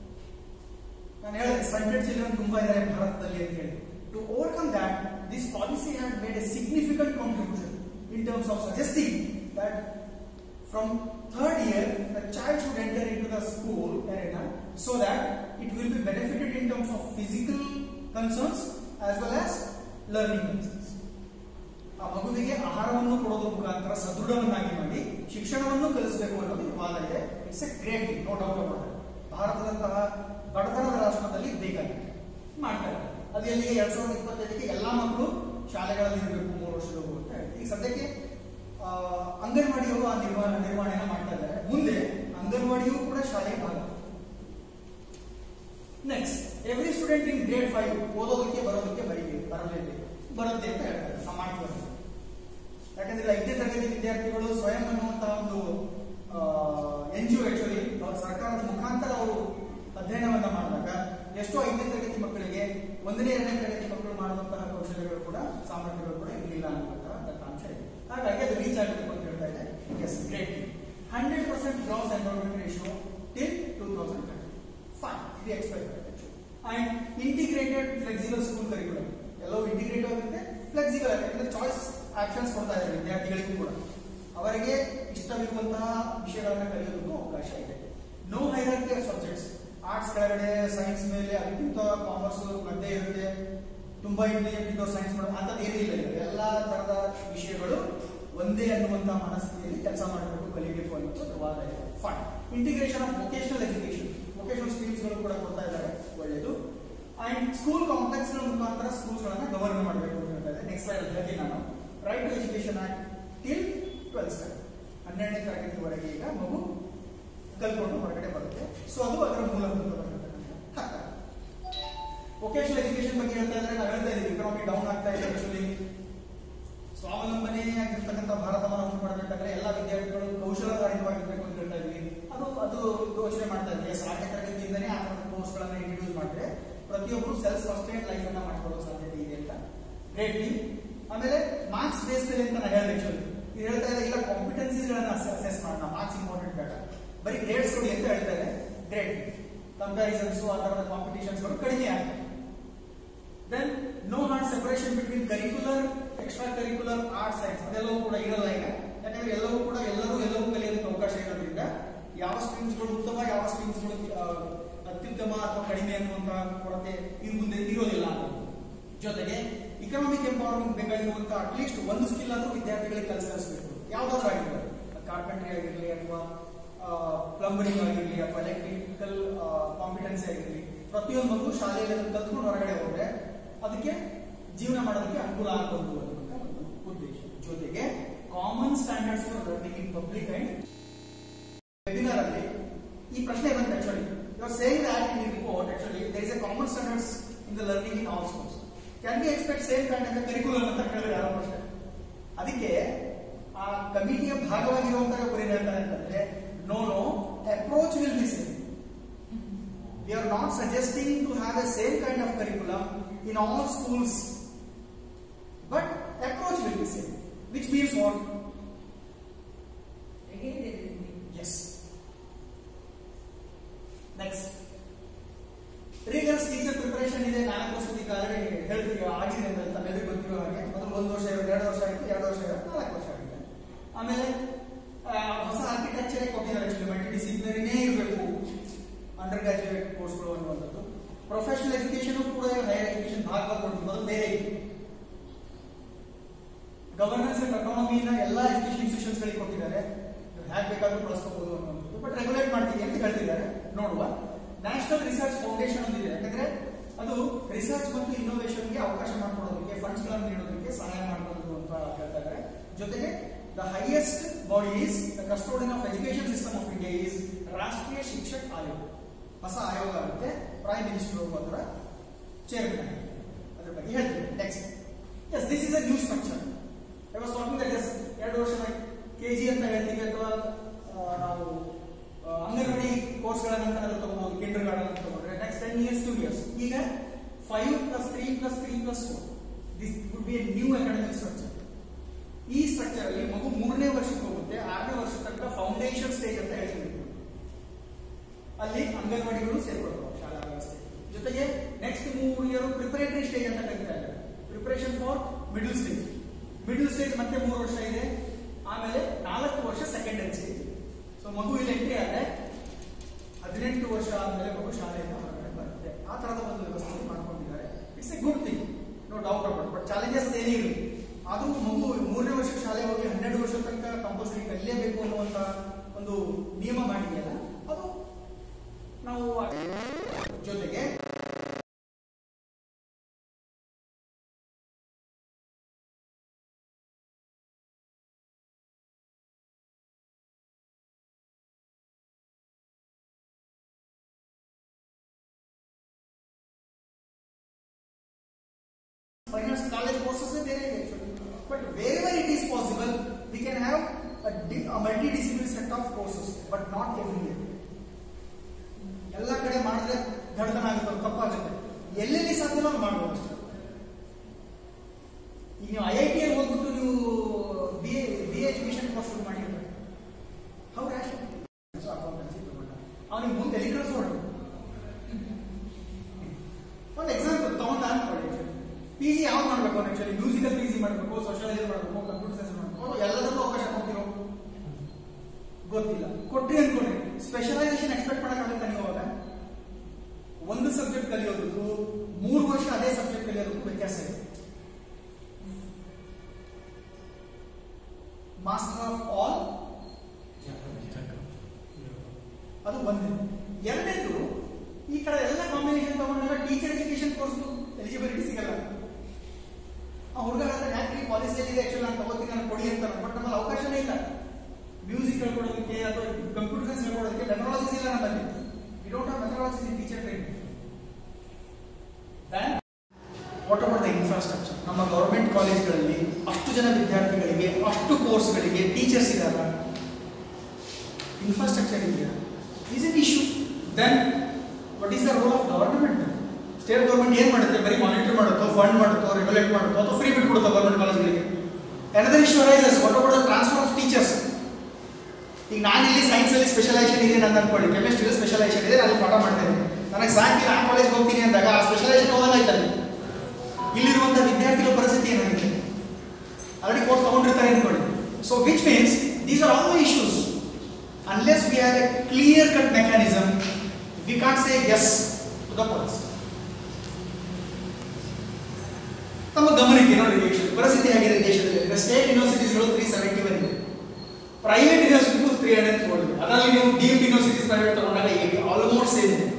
ನಾನು ಹೇಳಿದೆ ಸ್ಟಂಟೆಡ್ ಚಿಲ್ಡ್ರನ್ ತುಂಬಾ ಇದ್ದಾರೆ ಭಾರತದಲ್ಲಿ ಅಂತ ಹೇಳಿ to overcome that this policy had made a significant contribution in terms of suggesting that from third year the child should enter in to the school arena so that it will be benefited in terms of physical concerns as well as learning concerns. ಆ ಮಗುವಿಗೆ ಆಹಾರವನ್ನು ಕೊಡೋದ್ರ ಮುಖಾಂತರ ಸದೃಢವನ್ನಾಗಿ ಮಾಡಿ ಶಿಕ್ಷಣವನ್ನು ಕಲಿಸಬೇಕು ಅನ್ನೋದು ವಾದ ಇದೆ it's a great thing no doubt about ಭಾರತದಂತಹ ಬಡತನದ ರಾಷ್ಟ್ರದಲ್ಲಿ ಬೇಕಾಗಿದೆ ಮಾಡ್ತಾರೆ ಅದು ಎಲ್ಲಿಗೆ ಎರಡ್ ಸಾವಿರದ ಇಪ್ಪತ್ತೈದಕ್ಕೆ ಎಲ್ಲಾ ಮಕ್ಕಳು ಶಾಲೆಗಳಲ್ಲಿ ಇರಬೇಕು ಮೂರು ವರ್ಷದವರೆಗೂ ಅಂತ ಹೇಳಿ ಈಗ ಸದ್ಯಕ್ಕೆ ಆ, ಅಂಗನವಾಡಿಯವರು ಆ ನಿರ್ವಹಣೆ ನಿರ್ವಹಣೆನ ಮಾಡ್ತಾ ಇದ್ದಾರೆ ಮುಂದೆ ಅಂಗನವಾಡಿಯೂ ಕೂಡ ಶಾಲೆ ಭಾಗ next every student in grade five ಓದೋದಕ್ಕೆ ಬರೋದಕ್ಕೆ ಬರೀಬೇಕು ಬರಲೇಬೇಕು ಬರುತ್ತೆ ಅಂತ ಹೇಳ್ತಾರೆ ಸಮಾಜ ಬರುತ್ತೆ ಯಾಕಂದ್ರೆ ಐದನೇ ತರಗತಿ ವಿದ್ಯಾರ್ಥಿಗಳು ಸ್ವಯಂ ಅನ್ನುವಂತಹ ಒಂದು ಎನ್ ಜಿ ಒ ಆಕ್ಚುಲಿ ಸರ್ಕಾರದ ಮುಖಾಂತರ ಅವರು ಅಧ್ಯಯನವನ್ನ ಮಾಡಿದಾಗ ಎಷ್ಟೋ ಐದನೇ ತರಗತಿ ಮಕ್ಕಳಿಗೆ ಒಂದನೇ ಎರಡನೇ ತರಗತಿ ಮಕ್ಕಳು ಮಾಡುವಂತಹ ಕೌಶಲ್ಯಗಳು ಕೂಡ ಸಾಮರ್ಥ್ಯಗಳು ಕೂಡ ಇರಲಿಲ್ಲ ಅನ್ನುವಂತಹ ದತ್ತಾಂಶ ಇದೆ ಹಾಗಾಗಿ ಅದು ರೀಚ್ ಆಗಬೇಕು ಅಂತ ಹೇಳ್ತಾ ಇದೆ yes great hundred percent gross enrolment ratio till two thousand twenty fine ಇದು expect and integrated flexible school curriculum ಎಲ್ಲವೂ ಇಂಟಿಗ್ರೇಟ್ ಆಗುತ್ತೆ ಫ್ಲೆಕ್ಸಿಬಲ್ ಆಗುತ್ತೆ ಯಾಕಂದ್ರೆ ಚಾಯ್ಸ್ ಆಪ್ಷನ್ಸ್ ಕೊಡ್ತಾ ಇದ್ದಾರೆ ವಿದ್ಯಾರ್ಥಿಗಳಿಗೂ ಕೂಡ ಅವರಿಗೆ ಇಷ್ಟವಿರುವಂತಹ ವಿಷಯಗಳನ್ನ ಕಲಿಯೋದಕ್ಕೂ ಅವಕಾಶ ಇದೆ no hierarchy of subjects arts ಕೆಳಗಡೆ ಸೈನ್ಸ್ ಮೇಲೆ ಅದಕ್ಕಿಂತ ಕಾಮರ್ಸ್ ಮಧ್ಯೆ ಇರುತ್ತೆ ತುಂಬಾ ಇಂಟೆಲಿಜೆಂಟ್ ಇದ್ದವ್ರು ಸೈನ್ಸ್ ಮಾಡೋ ಅಂತದ್ದು ಏನೂ ಇಲ್ಲ ಈಗ ಎಲ್ಲಾ ತರದ ವಿಷಯಗಳು ಒಂದೇ ಅನ್ನುವಂತಹ ಮನಸ್ಥಿತಿಯಲ್ಲಿ ಕೆಲಸ ಮಾಡಬೇಕು ಕಲಿಬೇಕು ಅನ್ನೋದು ವಾದ ಇದೆ fine integration of vocational education vocational streams ಗಳು ಕೂಡ ಕೊಡ್ತಾ ಇದ್ದಾರೆ ಒಳ್ಳೆಯದು ಅಂಡ್ ಸ್ಕೂಲ್ ಕಾಂಪ್ಲೆಕ್ಸ್ ಗಳ ಮುಖಾಂತರ ಸ್ಕೂಲ್ಸ್ ಗಳನ್ನ ಗವರ್ನ್ ಮಾಡಬೇಕು ಅಂತ ಹೇಳ್ತಾ ಇದೆ ನೆಕ್ಸ್ಟ್ ಸ್ಲೈಡ್ ಹೇಳ್ತೀನಿ ನಾನು right to education act till twelfth standard ಹನ್ನೆರಡನೇ ತರಗತಿವರೆಗೆ ಈಗ ಮಗು ಕಲ್ಕೊಂಡು ಹೊರಗಡೆ ಬರುತ್ತೆ ಸೊ ಅದು ಅದರ ಮೂಲಭೂತವಾಗಿರ್ತಕ್ಕಂಥ ಹಕ್ಕ ವೊಕೇಶನಲ್ ಎಜುಕೇಶನ್ ಬಗ್ಗೆ ಹೇಳ್ತಾ ಇದ್ರೆ ನಾವು ಹೇಳ್ತಾ ಇದೀವಿ ಇಕನಾಮಿ ಡೌನ್ ಆಗ್ತಾ ಇದೆ ಆಕ್ಚುಲಿ ಸ್ವಾವಲಂಬನೆ ಆಗಿರ್ತಕ್ಕಂಥ ಭಾರತವನ್ನು ಉಂಟು ಮಾಡಬೇಕಾದ್ರೆ ಎಲ್ಲ ವಿದ್ಯಾರ್ಥಿಗಳು ಕೌಶಲಧಾರಿತವಾಗಿರ್ಬೇಕು ಅಂತ ಹೇಳ್ತಾ ಇದ್ವಿ ಅದು ಅದು ಯೋಚನೆ ಮಾಡ್ತಾ ಇದ್ವಿ ಸಾಧ್ಯ ತರಗತಿಯಿಂದನೇ ಆ ಥರದ ಕೋರ್ಸ್ಗಳನ್ನ ಇಂಟ್ರೊಡ್ಯೂಸ್ ಮಾಡಿದ್ರೆ ಪ್ರತಿಯೊಬ್ಬರು ಸೆಲ್ಫ್ ಸಸ್ಟೈನ್ ಲೈಫ್ ಅನ್ನ ಮಾಡ್ಕೊಳ್ಳೋ ಸಾಧ್ಯತೆ ಇದೆ ಅಂತ ಗ್ರೇಟ್ ಥಿಂಗ್ ಆಮೇಲೆ ಮಾರ್ಕ್ಸ್ ಬೇಸ್ ಮೇಲೆ ಅಂತ ನಾನು ಹೇಳಿದೆ ಆಕ್ಚುಲಿ ಇದು ಹೇಳ್ತಾ ಇದೆ ಇಲ್ಲ ಕಾಂಪಿಟೆನ್ಸಿಗಳನ್ನ ಅಸೆಸ್ ಮಾಡೋಣ ಮಾರ್ಕ್ಸ್ ಇಂಪಾರ್ಟೆಂಟ್ ಬೇಡ ಬರೀ ಗ್ರೇಡ್ಸ್ ಕೊಡಿ ಅಂತ ಹೇಳ್ತಾ ಇದೆ ಗ್ರೇಟ್ ಕಂಪ್ಯಾರಿಸನ್ಸ್ ಆ ಥರದ ಕಾಂಪಿಟೇಷನ್ಸ್ಗಳು ಕಡಿಮೆ ಆಗ್ತವೆ then no hard separation between curricular extra curricular art science ಅದೆಲ್ಲವೂ ಕೂಡ ಇರಲ್ಲ ಈಗ ಯಾಕಂದ್ರೆ ಎಲ್ಲವೂ ಕೂಡ ಎಲ್ಲರೂ ಎಲ್ಲವೂ ಕಲಿಯೋದಕ್ಕೆ ಅವಕಾಶ ಇರೋದ್ರಿಂದ ಯಾವ ಸ್ಟ್ರೀಮ್ಸ್ಗಳು ಉತ್ತಮ ಯಾವ ಸ್ಟ್ರೀಮ್ಸ್ಗಳು ಅತ್ಯುತ್ತಮ ಅಥವಾ ಕಡಿಮೆ ಅನ್ನುವಂತಹ ಕೊರತೆ ಈ ಮುಂದೆ ಇರೋದಿಲ್ಲ ಜೊತೆಗೆ ಇಕನಾಮಿಕ್ ಎಂಪವರ್ಮೆಂಟ್ ಬೇಕಾಗಿರುವಂತಹ ಅಟ್ಲೀಸ್ಟ್ ಒಂದು ಸ್ಕಿಲ್ ಆದ್ರೂ ವಿದ್ಯಾರ್ಥಿಗಳಿಗೆ ಕಲಿಸಬೇಕು ಯಾವ್ದಾದ್ರು ಆಗಿರ್ಬೋದು ಕಾರ್ಪೆಂಟ್ರಿ ಆಗಿರಲಿ ಅಥವಾ ಪ್ಲಂಬರಿಂಗ್ ಆಗಿರಲಿ ಅಥವಾ ಎಲೆಕ್ಟ್ರಿಕಲ್ ಕಾಂಪಿಟೆನ್ಸಿ ಆಗಿರಲಿ ಪ್ರತಿಯೊಂದು ಶಾಲೆಯಲ್ಲಿ ಅದನ್ನ ಕಲ್ತ್ಕೊಂಡು ಹೊರಗಡೆ ಹೋದ್ರೆ ಅದಕ್ಕೆ ಜೀವನ ಮಾಡೋದಕ್ಕೆ ಅನುಕೂಲ ಆಗಬಹುದು ಅನ್ನುವಂಥ ಒಂದು ಉದ್ದೇಶ ಜೊತೆಗೆ common standards for learning in public and webinar ಅಲ್ಲಿ ಈ ಪ್ರಶ್ನೆ ಬಂತು actually you are saying that in the report actually there is a common standards in the learning in all schools can be expect same kind of curriculum ಅಂತ ಕೇಳಿದ್ರೆ ಯಾರೋ ಪ್ರಶ್ನೆ ಅದಕ್ಕೆ ಆ ಕಮಿಟಿಯ ಭಾಗವಾಗಿರುವಂತಹ ಒಬ್ಬರು ಏನ್ ಹೇಳ್ತಾರೆ ಅಂತಂದ್ರೆ no no approach will be same we are not suggesting to have a same kind of curriculum in all schools but approach will be same which means what Again, there is me. yes next ರೀಗಲ್ಸ್ ಟೀಚರ್ ಪ್ರಿಪರೇಷನ್ ಇದೆ ನಾಲ್ಕು ವರ್ಷದ ಆಲ್ರೆಡಿ ಹೇಳ್ತೀವಿ ಆಗಿದೆ ಅಂತ ತಮ್ಮೆಲ್ಲರಿಗೂ ಗೊತ್ತಿರೋ ಹಾಗೆ ಮೊದಲು ಒಂದು ವರ್ಷ ಇರೋದು ಎರಡು ವರ್ಷ ಆಯಿತು ಎರಡು ವರ್ಷ ಇರೋದು ನಾಲ್ಕು ವರ್ಷ ಆಗಿದೆ ಆಮೇಲೆ ಆ, ಹೊಸ ಆರ್ಕಿಟೆಕ್ಚರೇ ಕೊಟ್ಟಿದ್ದಾರೆ ಆಕ್ಚುಲಿ ಮಲ್ಟಿ ಡಿಸಿಪ್ಲಿನರಿನೇ ಇರಬೇಕು ಅಂಡರ್ ಗ್ರಾಜುಯೇಟ್ ಕೋರ್ಸ್ಗಳು ಅನ್ನುವಂಥದ್ದು ಪ್ರೊಫೆಷನಲ್ ಎಜುಕೇಶನ್ ಕೂಡ ಹೈಯರ್ ಎಜುಕೇಶನ್ ಭಾಗವಾಗಿ ಮೊದಲು ಬೇರೆ ಇತ್ತು ಗವರ್ನೆನ್ಸ್ ಅಂಡ್ ಅಕಾನಮಿನ ಎಲ್ಲ ಎಜುಕೇಶನ್ ಇನ್ಸ್ಟಿಟ್ಯೂಷನ್ಸ್ ಗಳಿಗೆ ಕೊಟ್ಟಿದ್ದಾರೆ ಹ್ಯಾಕ್ ಬೇಕಾದ್ರೂ ಬಳಸ್ಕೋಬಹುದು ಅನ್ನೋದು ಬಟ್ ರೆಗ್ಯುಲೇಟ್ ಮಾಡ್ತೀವಿ ಅಂತ ಹೇಳ್ತಿದ್ದಾರೆ ನೋಡುವ ನ್ಯಾಷನಲ್ ರಿಸರ್ಚ್ ಫೌಂಡೇಶನ್ ಒಂದಿದೆ ಯಾಕಂದ್ರೆ ಅದು ರಿಸರ್ಚ್ ಮತ್ತು ಇನ್ನೋವೇಷನ್ಗೆ ಅವಕಾಶ ಮಾಡಿಕೊಡೋದಕ್ಕೆ ಫಂಡ್ಸ್ ಗಳನ್ನು ನೀಡೋದಕ್ಕೆ ಸಹಾಯ ಮಾಡಬಹುದು ಅಂತ ಹೇಳ್ತಾ ಇದ್ದಾರೆ ಜೊತೆಗೆ the highest body is the custodian of education system of India is Rashtriya Shiksha ಆಯೋಗ ಹೊಸ ಆಯೋಗ ಆಗುತ್ತೆ ಪ್ರೈಮ್ ಮಿನಿಸ್ಟರ್ ಅದರ ಚೇರ್ಮನ್ ಅದ್ರ ಬಗ್ಗೆ ಹೇಳ್ತೀನಿ next yes this is a new structure I was talking that yes ಎರಡು ವರ್ಷ ಕೆ ಜಿ ಅಂತ ಹೇಳ್ತೀವಿ ಅಥವಾ ಆ, ನಾವು ಆ, ಅಂಗನವಾಡಿ ಕೋರ್ಸ್ಗಳ ನಂತರ ಅದು ತಗೋಬಹುದು ಕಿಂಡರ್ ಗಾರ್ಡನ್ ಅಂತ ತಗೊಂಡ್ರೆ next ten years two years ಈಗ five plus three plus three plus four this would be a new academic structure ಈ ಸ್ಟ್ರಕ್ಚರ್ ಅಲ್ಲಿ ಮಗು ಮೂರನೇ ವರ್ಷಕ್ಕೆ ಹೋಗುತ್ತೆ ಆರನೇ ವರ್ಷ ತನಕ ಫೌಂಡೇಶನ್ ಸ್ಟೇಜ್ ಅಂತ ಹೇಳ್ತೀವಿ ಅಲ್ಲಿ ಅಂಗನವಾಡಿಗಳು ಸೇರ್ಕೊಳ್ತಾವೆ ಶಾಲಾ ವ್ಯವಸ್ಥೆ ಜೊತೆಗೆ ನೆಕ್ಸ್ಟ್ ಮೂರು ಇಯರ್ ಪ್ರಿಪರೇಟರಿ ಸ್ಟೇಜ್ ಅಂತ ಕರೀತಾ ಇದ್ದಾರೆ preparation for middle stage middle stage ಮತ್ತೆ ಮೂರು ವರ್ಷ ಇದೆ ಆಮೇಲೆ ನಾಲ್ಕು ವರ್ಷ ಸೆಕೆಂಡರಿ ಸ್ಟೇಜ್ ಸೊ ಮಗು ಇಲ್ಲಿ ಎಂಟ್ರಿ ಆದ್ರೆ ಹದಿನೆಂಟು ವರ್ಷ ಆದ್ಮೇಲೆ ಮಗು ಶಾಲೆಯಿಂದ ಹೊರಗಡೆ ಬರುತ್ತೆ ಆ ತರದ ಒಂದು ವ್ಯವಸ್ಥೆ ಮಾಡ್ಕೊಂಡಿದ್ದಾರೆ it's a good thing no doubt about but challenges ಏನೇ ಇರಲಿ ಆದ್ರೂ ಮಗು ಮೂರನೇ ವರ್ಷ ಶಾಲೆ ಹೋಗಿ ಹನ್ನೆರಡು ವರ್ಷ ತನಕ ಕಂಪಲ್ಸರಿ ಕಲಿಯಬೇಕು ಅನ್ನುವಂತ ಒಂದು ನಿಯಮ ಮಾಡಿದೆಯಲ್ಲ ಅದು ನಾವು ಜೊತೆಗೆ finance college courses are there actually. But wherever it is possible, we can have a, di- a multidisciplinary set of courses, but not everywhere. ಎಲ್ಲ ಕಡೆ ಮಾಡಿದ್ರೆ ಗಡ್ತನ ಆಗುತ್ತೆ ತಪ್ಪಾಗುತ್ತೆ ಎಲ್ಲೆಲ್ಲಿ ಸಾಧ್ಯವೋ ಅಲ್ಲಿ ಮಾಡ್ಬೋದು ಅಷ್ಟೇ ಈಗ ನೀವು ಐ ಐ ಟಿ ಅಲ್ಲಿ ಹೋಗ್ಬಿಟ್ಟು ನೀವು B A B education course ಶುರು ಮಾಡಿರ್ಬೇಕು ಹೌ ರ್ಯಾಶ್ ಅವನಿಗೆ ಮುಂದೆ ಎಲ್ಲಿ ಕಳಿಸೋಣ ಒಂದು ಎಕ್ಸಾಂಪಲ್ ತಗೊಂಡ ಅನ್ಕೊಳ್ಳಿ ಪಿ ಜಿ ಯಾವ್ದು ಮಾಡ್ಬೇಕು ಅವ್ನು ಆಕ್ಚುಲಿ ಮ್ಯೂಸಿಕಲ್ ಪಿ ಜಿ ಮಾಡಬೇಕು ಸೋಷಿಯಾಲಜಿ ಮಾಡಬೇಕು ಕಂಪ್ಯೂಟರ್ ಸೈನ್ಸ್ ಮಾಡಬೇಕು ಎಲ್ಲದಕ್ಕೂ ಅವಕಾಶ ಕೊಡ್ತಿರೋ ಗೊತ್ತಿಲ್ಲ ಕೊಟ್ರಿ ಅನ್ಕೊಂಡ್ರಿ ಸ್ಪೆಷಲೈಸೇಷನ್ ಎಕ್ಸ್ಪೆಕ್ಟ್ ಮಾಡಕ್ಕಾಗತ್ತಾ ನೀವು ಅವಾಗ ಒಂದು ಸಬ್ಜೆಕ್ಟ್ ಕಲಿಯೋದಕ್ಕೂ ಮೂರು ವರ್ಷ ಅದೇ ಸಬ್ಜೆಕ್ಟ್ ಕಲಿಯೋದಕ್ಕೂ ವ್ಯತ್ಯಾಸ ಇದೆ ಮಾಸ್ಟರ್ ಆಫ್ ಆಲ್ ಅದು ಒಂದೇ ಎರಡನೇದು ಈ ಕಡೆ ಎಲ್ಲ ಕಾಂಬಿನೇಷನ್ ತಗೊಂಡಾಗ ಟೀಚರ್ ಎಜುಕೇಶನ್ ಕೋರ್ಸ್ ಎಲಿಜಿಬಿಲಿಟಿ ಸಿಗಲ್ಲ ಆ ಹುಡುಗ ಹೇಳ್ತಾನೆ ಯಾಕೆ ಪಾಲಿಸಿಯಲ್ಲಿ ಆಕ್ಚುಲಿ ನಾನು ತಗೋತೀನಿ ನಾನು ಕೊಡಿ ಅಂತ ಬಟ್ ನಮ್ಮಲ್ಲಿ ಅವಕಾಶನೇ ಇಲ್ಲ ಮ್ಯೂಸಿಕ್ ಹೇಳ್ಕೊಡೋದಕ್ಕೆ ಅಥವಾ ಕಂಪ್ಯೂಟರ್ ಸೈನ್ಸ್ ಹೇಳ್ಕೊಡೋದಕ್ಕೆ ಟೆಕ್ನಾಲಜಿ ನಮ್ಮಲ್ಲಿ we don't have methodologies in teacher training then what about the infrastructure ನಮ್ಮ ಗೌರ್ಮೆಂಟ್ ಕಾಲೇಜ್ಗಳಲ್ಲಿ ಅಷ್ಟು ಜನ ವಿದ್ಯಾರ್ಥಿಗಳಿಗೆ ಅಷ್ಟು ಕೋರ್ಸ್ಗಳಿಗೆ ಟೀಚರ್ಸ್ ಇದ್ದಾರೆ ಇನ್ಫ್ರಾಸ್ಟ್ರಕ್ಚರ್ ಇದೆಯಾ is it issue then what is the role of government state government ಏನು ಮಾಡುತ್ತೆ ಬರೀ ಮಾನಿಟರ್ ಮಾಡುತ್ತೋ ಫಂಡ್ ಮಾಡುತ್ತೋ ರೆಗ್ಯುಲೇಟ್ ಮಾಡುತ್ತೋ ಅಥವಾ ಫ್ರೀ ಬಿಟ್ಬಿಡುತ್ತೋ ಗೌರ್ಮೆಂಟ್ ಕಾಲೇಜ್ಗಳಿಗೆ another issue arises what about the transfer of teachers ಈಗ ನಾನು ಇಲ್ಲಿ ಸೈನ್ಸ್ ಅಲ್ಲಿ ಸ್ಪೆಷಲೈಸೇಷನ್ ಇದೆ ನನ್ನ ಅನ್ಕೊಳ್ಳಿ ಕೆಮಿಸ್ಟ್ರಿ ಸ್ಪೆಷಲೈಸೇಷನ್ ಇದೆ ನಾನು ಪಾಠ ಮಾಡ್ತಾ ಇದ್ದೀನಿ ನನಗೆ ಸಾಕಿಲ್ಲ ಆ ಕಾಲೇಜ್ಗೆ ಹೋಗ್ತೀನಿ ಅಂದಾಗ ಆ ಸ್ಪೆಷಲೈಸೇಷನ್ ಹೋದಂಗಾಯ್ತಲ್ಲ ಇಲ್ಲಿರುವಂಥ ವಿದ್ಯಾರ್ಥಿಗಳ ಪರಿಸ್ಥಿತಿ ಏನಾಗಿದೆ ಆಲ್ರೆಡಿ ಕೋರ್ಸ್ ತಗೊಂಡಿರ್ತಾರೆ ಅನ್ಕೊಳ್ಳಿ so which means these are all issues unless we have a clear cut mechanism we can't say yes to the policy ತಮ್ಮ ಗಮನಕ್ಕೆ ನೋಡಿ ವೀಕ್ಷಕರು, ಪರಿಸ್ಥಿತಿ ಹೇಗಿದೆ ದೇಶದಲ್ಲಿ ಸ್ಟೇಟ್ ಯೂನಿವರ್ಸಿಟೀಸ್ಗಳು ತ್ರೀ ಸೆವೆಂಟಿ ಒನ್ ಇದೆ ಪ್ರೈವೇಟ್ ಯೂನಿವರ್ಸಿಟಿಗೂ ತ್ರೀ ಹಂಡ್ರೆಡ್ ತಗೊಳ್ಳಿ ಅದರಲ್ಲಿ ನೀವು ಡೀಮ್ಡ್ ಯೂನಿವರ್ಸಿಟೀಸ್ ಪ್ರೈವೇಟ್ ತಗೊಂಡಾಗ ಏಯ್ಟಿ ಆಲ್ಮೋಸ್ಟ್ ಸೇಮ್ ಇದೆ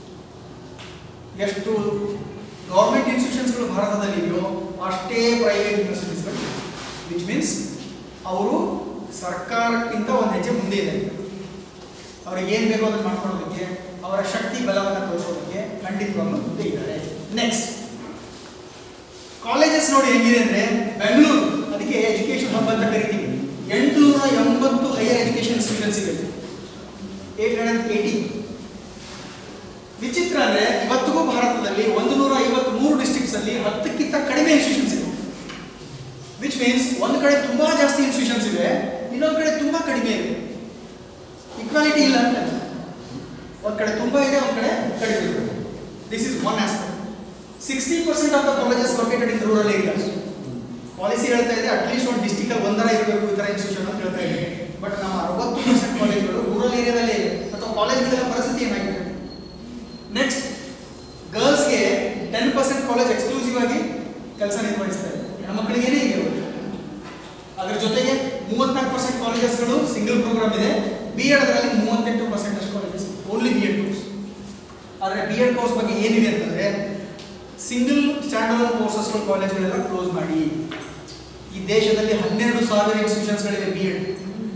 ಎಷ್ಟು ಗೌರ್ಮೆಂಟ್ ಇನ್ಸ್ಟಿಟ್ಯೂಷನ್ಸ್ಗಳು ಭಾರತದಲ್ಲಿ ಇದೆಯೋ ಅಷ್ಟೇ ಪ್ರೈವೇಟ್ ಯೂನಿವರ್ಸಿಟೀಸ್ಗಳು ವಿಚ್ ಮೀನ್ಸ್ ಅವರು ಸರ್ಕಾರಕ್ಕಿಂತ ಒಂದು ಹೆಜ್ಜೆ ಮುಂದೆ ಇದೆ ಅವ್ರಿಗೆ ಏನು ಬೇಕೋ ಅದನ್ನು ಮಾಡ್ಕೊಳ್ಳೋದಕ್ಕೆ ಅವರ ಶಕ್ತಿ ಬಲವನ್ನು ತೋರಿಸೋದಕ್ಕೆ ಖಂಡಿತವಾಗ್ಲೂ ಮುಂದೆ ಇದ್ದಾರೆ ನೆಕ್ಸ್ಟ್ ಕಾಲೇಜಸ್ ನೋಡಿ ಹೆಂಗಿದೆ ಅಂದ್ರೆ ಬೆಂಗಳೂರು ಅದಕ್ಕೆ ಎಜುಕೇಶನ್ ಹಬ್ ಅಂತ ಕರಿತೀವಿ ಎಂಟುನೂರ ಎಂಬತ್ತು ಹೈಯರ್ ಎಜುಕೇಶನ್ ಇನ್ಸ್ಟಿಟ್ಯೂಷನ್ಸ್ ಇವೆ ಏಟ್ ಹಂಡ್ರೆಡ್ ಏಯ್ಟಿ ವಿಚಿತ್ರ ಅಂದ್ರೆ ಇವತ್ತಿಗೂ ಭಾರತದಲ್ಲಿ ಒಂದು ನೂರ ಐವತ್ತ್ ಮೂರು ಡಿಸ್ಟ್ರಿಕ್ಟ್ಸ್ ಅಲ್ಲಿ ಹತ್ತಕ್ಕಿಂತ ಕಡಿಮೆ ಇನ್ಸ್ಟಿಟ್ಯೂಷನ್ಸ್ ಇವೆ ವಿಚ್ ಮೀನ್ಸ್ ಒಂದು ಕಡೆ ತುಂಬಾ ಜಾಸ್ತಿ ಇನ್ಸ್ಟಿಟ್ಯೂಷನ್ಸ್ ಇವೆ ಇನ್ನೊಂದು ಕಡೆ ತುಂಬಾ ಕಡಿಮೆ ಇದೆ ಇಕ್ವಾಲಿಟಿ ಇಲ್ಲ ಅಂತ ಒಂದ್ ಕಡೆ ತುಂಬಾ ಇದೆ ಒಂದ್ ಕಡೆ ಕಡಿಮೆ ಇದೆ this is one aspect sixty percent of the colleges located in rural areas policy ಹೇಳ್ತಾ ಇದೆ ಅಟ್ಲೀಸ್ಟ್ ಒಂದು ಡಿಸ್ಟಿಕ್ ಅಲ್ಲಿ ಒಂದರ ಇರಬೇಕು ಈ ತರ ಇನ್ಸ್ಟಿಟ್ಯೂಷನ್ ಅಂತ ಹೇಳ್ತಾ ಇದೆ ಬಟ್ ನಮ್ಮ ಅರವತ್ತು ಪರ್ಸೆಂಟ್ ಕಾಲೇಜ್ಗಳು ರೂರಲ್ ಏರಿಯಾದಲ್ಲೇ ಇದೆ ಅಥವಾ ಕಾಲೇಜ್ಗಳ ಪರಿಸ್ಥಿತಿ ಏನಾಗಿದೆ ನೆಕ್ಸ್ಟ್ ಗರ್ಲ್ಸ್ಗೆ ಟೆನ್ ಪರ್ಸೆಂಟ್ ಕಾಲೇಜ್ ಎಕ್ಸ್ಕ್ಲೂಸಿವ್ ಆಗಿ ಕೆಲಸ ನಿರ್ವಹಿಸ್ತಾ ಇದೆ ಹೆಣ್ಮಕ್ಳಿಗೇನೇ ಇದೆ ಇವಾಗ. ಅದ್ರ ಜೊತೆಗೆ ಮೂವತ್ನಾಲ್ಕು ಪರ್ಸೆಂಟ್ ಕಾಲೇಜಸ್ಗಳು ಸಿಂಗಲ್ ಪ್ರೋಗ್ರಾಮ್ ಇದೆ ಬಿ ಎಡ್ ಅದರಲ್ಲಿ ಮೂವತ್ತೆಂಟು ಪರ್ಸೆಂಟ್ ಅಷ್ಟು colleges only B Ed course ಆದರೆ ಬಿ ಎಡ್ ಕೋರ್ಸ್ ಬಗ್ಗೆ ಏನಿದೆ ಅಂತಂದ್ರೆ ಸಿಂಗಲ್ ಸ್ಟ್ಯಾಂಡರ್ಡ್ ಕೋರ್ಸಸ್ಗಳು ಕಾಲೇಜ್ಗಳೆಲ್ಲ ಕ್ಲೋಸ್ ಮಾಡಿ ಈ ದೇಶದಲ್ಲಿ ಹನ್ನೆರಡು ಸಾವಿರ ಇನ್ಸ್ಟಿಟ್ಯೂಷನ್ಸ್ಗಳಿವೆ ಬಿ ಎಡ್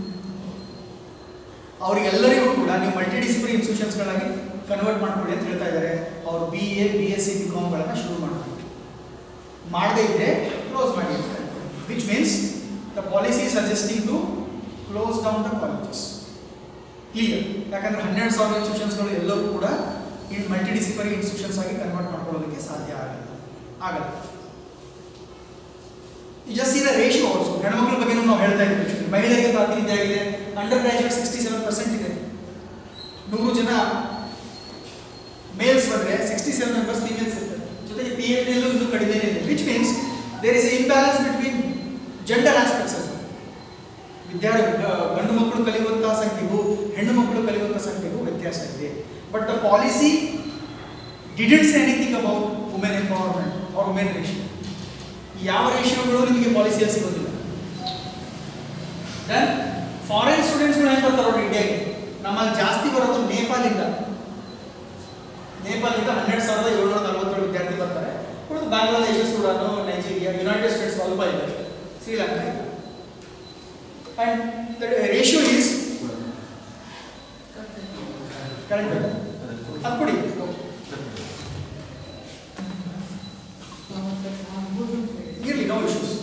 ಅವರಿಗೆಲ್ಲರಿಗೂ ಕೂಡ ನೀವು ಮಲ್ಟಿ ಡಿಸಿಪ್ಲಿನ್ ಇನ್ಸ್ಟಿಟ್ಯೂಷನ್ಸ್ಗಳಾಗಿ ಕನ್ವರ್ಟ್ ಮಾಡ್ಕೊಳ್ಳಿ ಅಂತ ಹೇಳ್ತಾ ಇದ್ದಾರೆ ಅವರು B A B S C B ಕಾಮ್ಗಳನ್ನ ಶುರು ಮಾಡ್ತಾರೆ ಮಾಡದೇ ಇದ್ರೆ ಕ್ಲೋಸ್ ಮಾಡಿ which means the policy suggesting to close down the colleges clear ಯಾಕಂದ್ರೆ ಹನ್ನೆರಡು ಸಾವಿರ ಇನ್ಸ್ಟಿಟ್ಯೂಷನ್ಸ್ಗಳು ಎಲ್ಲರೂ ಕೂಡ ಇನ್ ಮಲ್ಟಿ ಡಿಸಿಪ್ಲಿನರಿ ಇನ್ಸ್ಟಿಟ್ಯೂಷನ್ಸ್ ಆಗಿ ಕನ್ವರ್ಟ್ ಮಾಡ್ಕೊಳ್ಳೋದಕ್ಕೆ ಸಾಧ್ಯ ಆಗಲ್ಲ ಆಗಲ್ಲ ಜಸ್ಟ್ ದ ರೇಷಿಯೋ ಆಲ್ಸೋ ಹೆಣ್ಮಕ್ಳ ಬಗ್ಗೆ ನಾವು ಹೇಳ್ತಾ ಇದ್ದೀವಿ ಮಹಿಳೆಯರಿಗೆ ಪ್ರಾತಿನಿಧ್ಯ ಆಗಿದೆ undergraduate sixty seven percent ಇದೆ ನೂರು ಜನ ಮೇಲ್ಸ್ ಬಂದ್ರೆ ಸಿಕ್ಸ್ಟಿ ಸೆವೆನ್ ಮೆಂಬರ್ಸ್ ಫೀಮೇಲ್ಸ್ ಇರ್ತಾರೆ ಜೊತೆಗೆ ಪಿ ಎಚ್ ಡಿಯಲ್ಲೂ ಇನ್ನೂ ಕಡಿಮೆ ಇದೆ which means there is imbalance between gender aspects ಅಂತ ವಿದ್ಯಾರ್ಥಿ ಗಂಡು ಮಕ್ಕಳು ಕಲಿಯುವಂತಹ ಸಂಖ್ಯೆಗೂ ಹೆಣ್ಣು ಮಕ್ಕಳು ಕಲಿಯುವಂತಹ ಸಂಖ್ಯೆಗೂ ವ್ಯತ್ಯಾಸ ಇದೆ but the policy didn't say anything about women empowerment or women ratio ಯಾವ ರೇಷಿಯೋಗಳು ನಿಮಗೆ ಪಾಲಿಸಿಯಲ್ಲಿ ಸಿಗೋದಿಲ್ಲ ದೆನ್ ಫಾರಿನ್ ಸ್ಟೂಡೆಂಟ್ಸ್ಗಳು ಹೆಂಗೆ ಬರ್ತಾರೆ ನೋಡಿ ಇಂಡಿಯಾಗೆ ನಮ್ಮಲ್ಲಿ ಜಾಸ್ತಿ ಬರೋದು ನೇಪಾಳಿಂದ ನೇಪಾಳಿಂದ ಹನ್ನೆರಡು ಸಾವಿರದ ಏಳ್ನೂರ ನಲವತ್ತೇಳು ವಿದ್ಯಾರ್ಥಿ ಬರ್ತಾರೆ ಉಳಿದು ಬಾಂಗ್ಲಾದೇಶ ಸುಡಾನು ನೈಜೀರಿಯಾ ಯುನೈಟೆಡ್ ಸ್ಟೇಟ್ಸ್ ಸ್ವಲ್ಪ ಇದೆ ಶ್ರೀಲಂಕಾ ಇಲ್ಲ and the ratio is correct ಅದು ಕೊಡಿ ಇರಲಿ ನೋ ಇಶ್ಯೂಸ್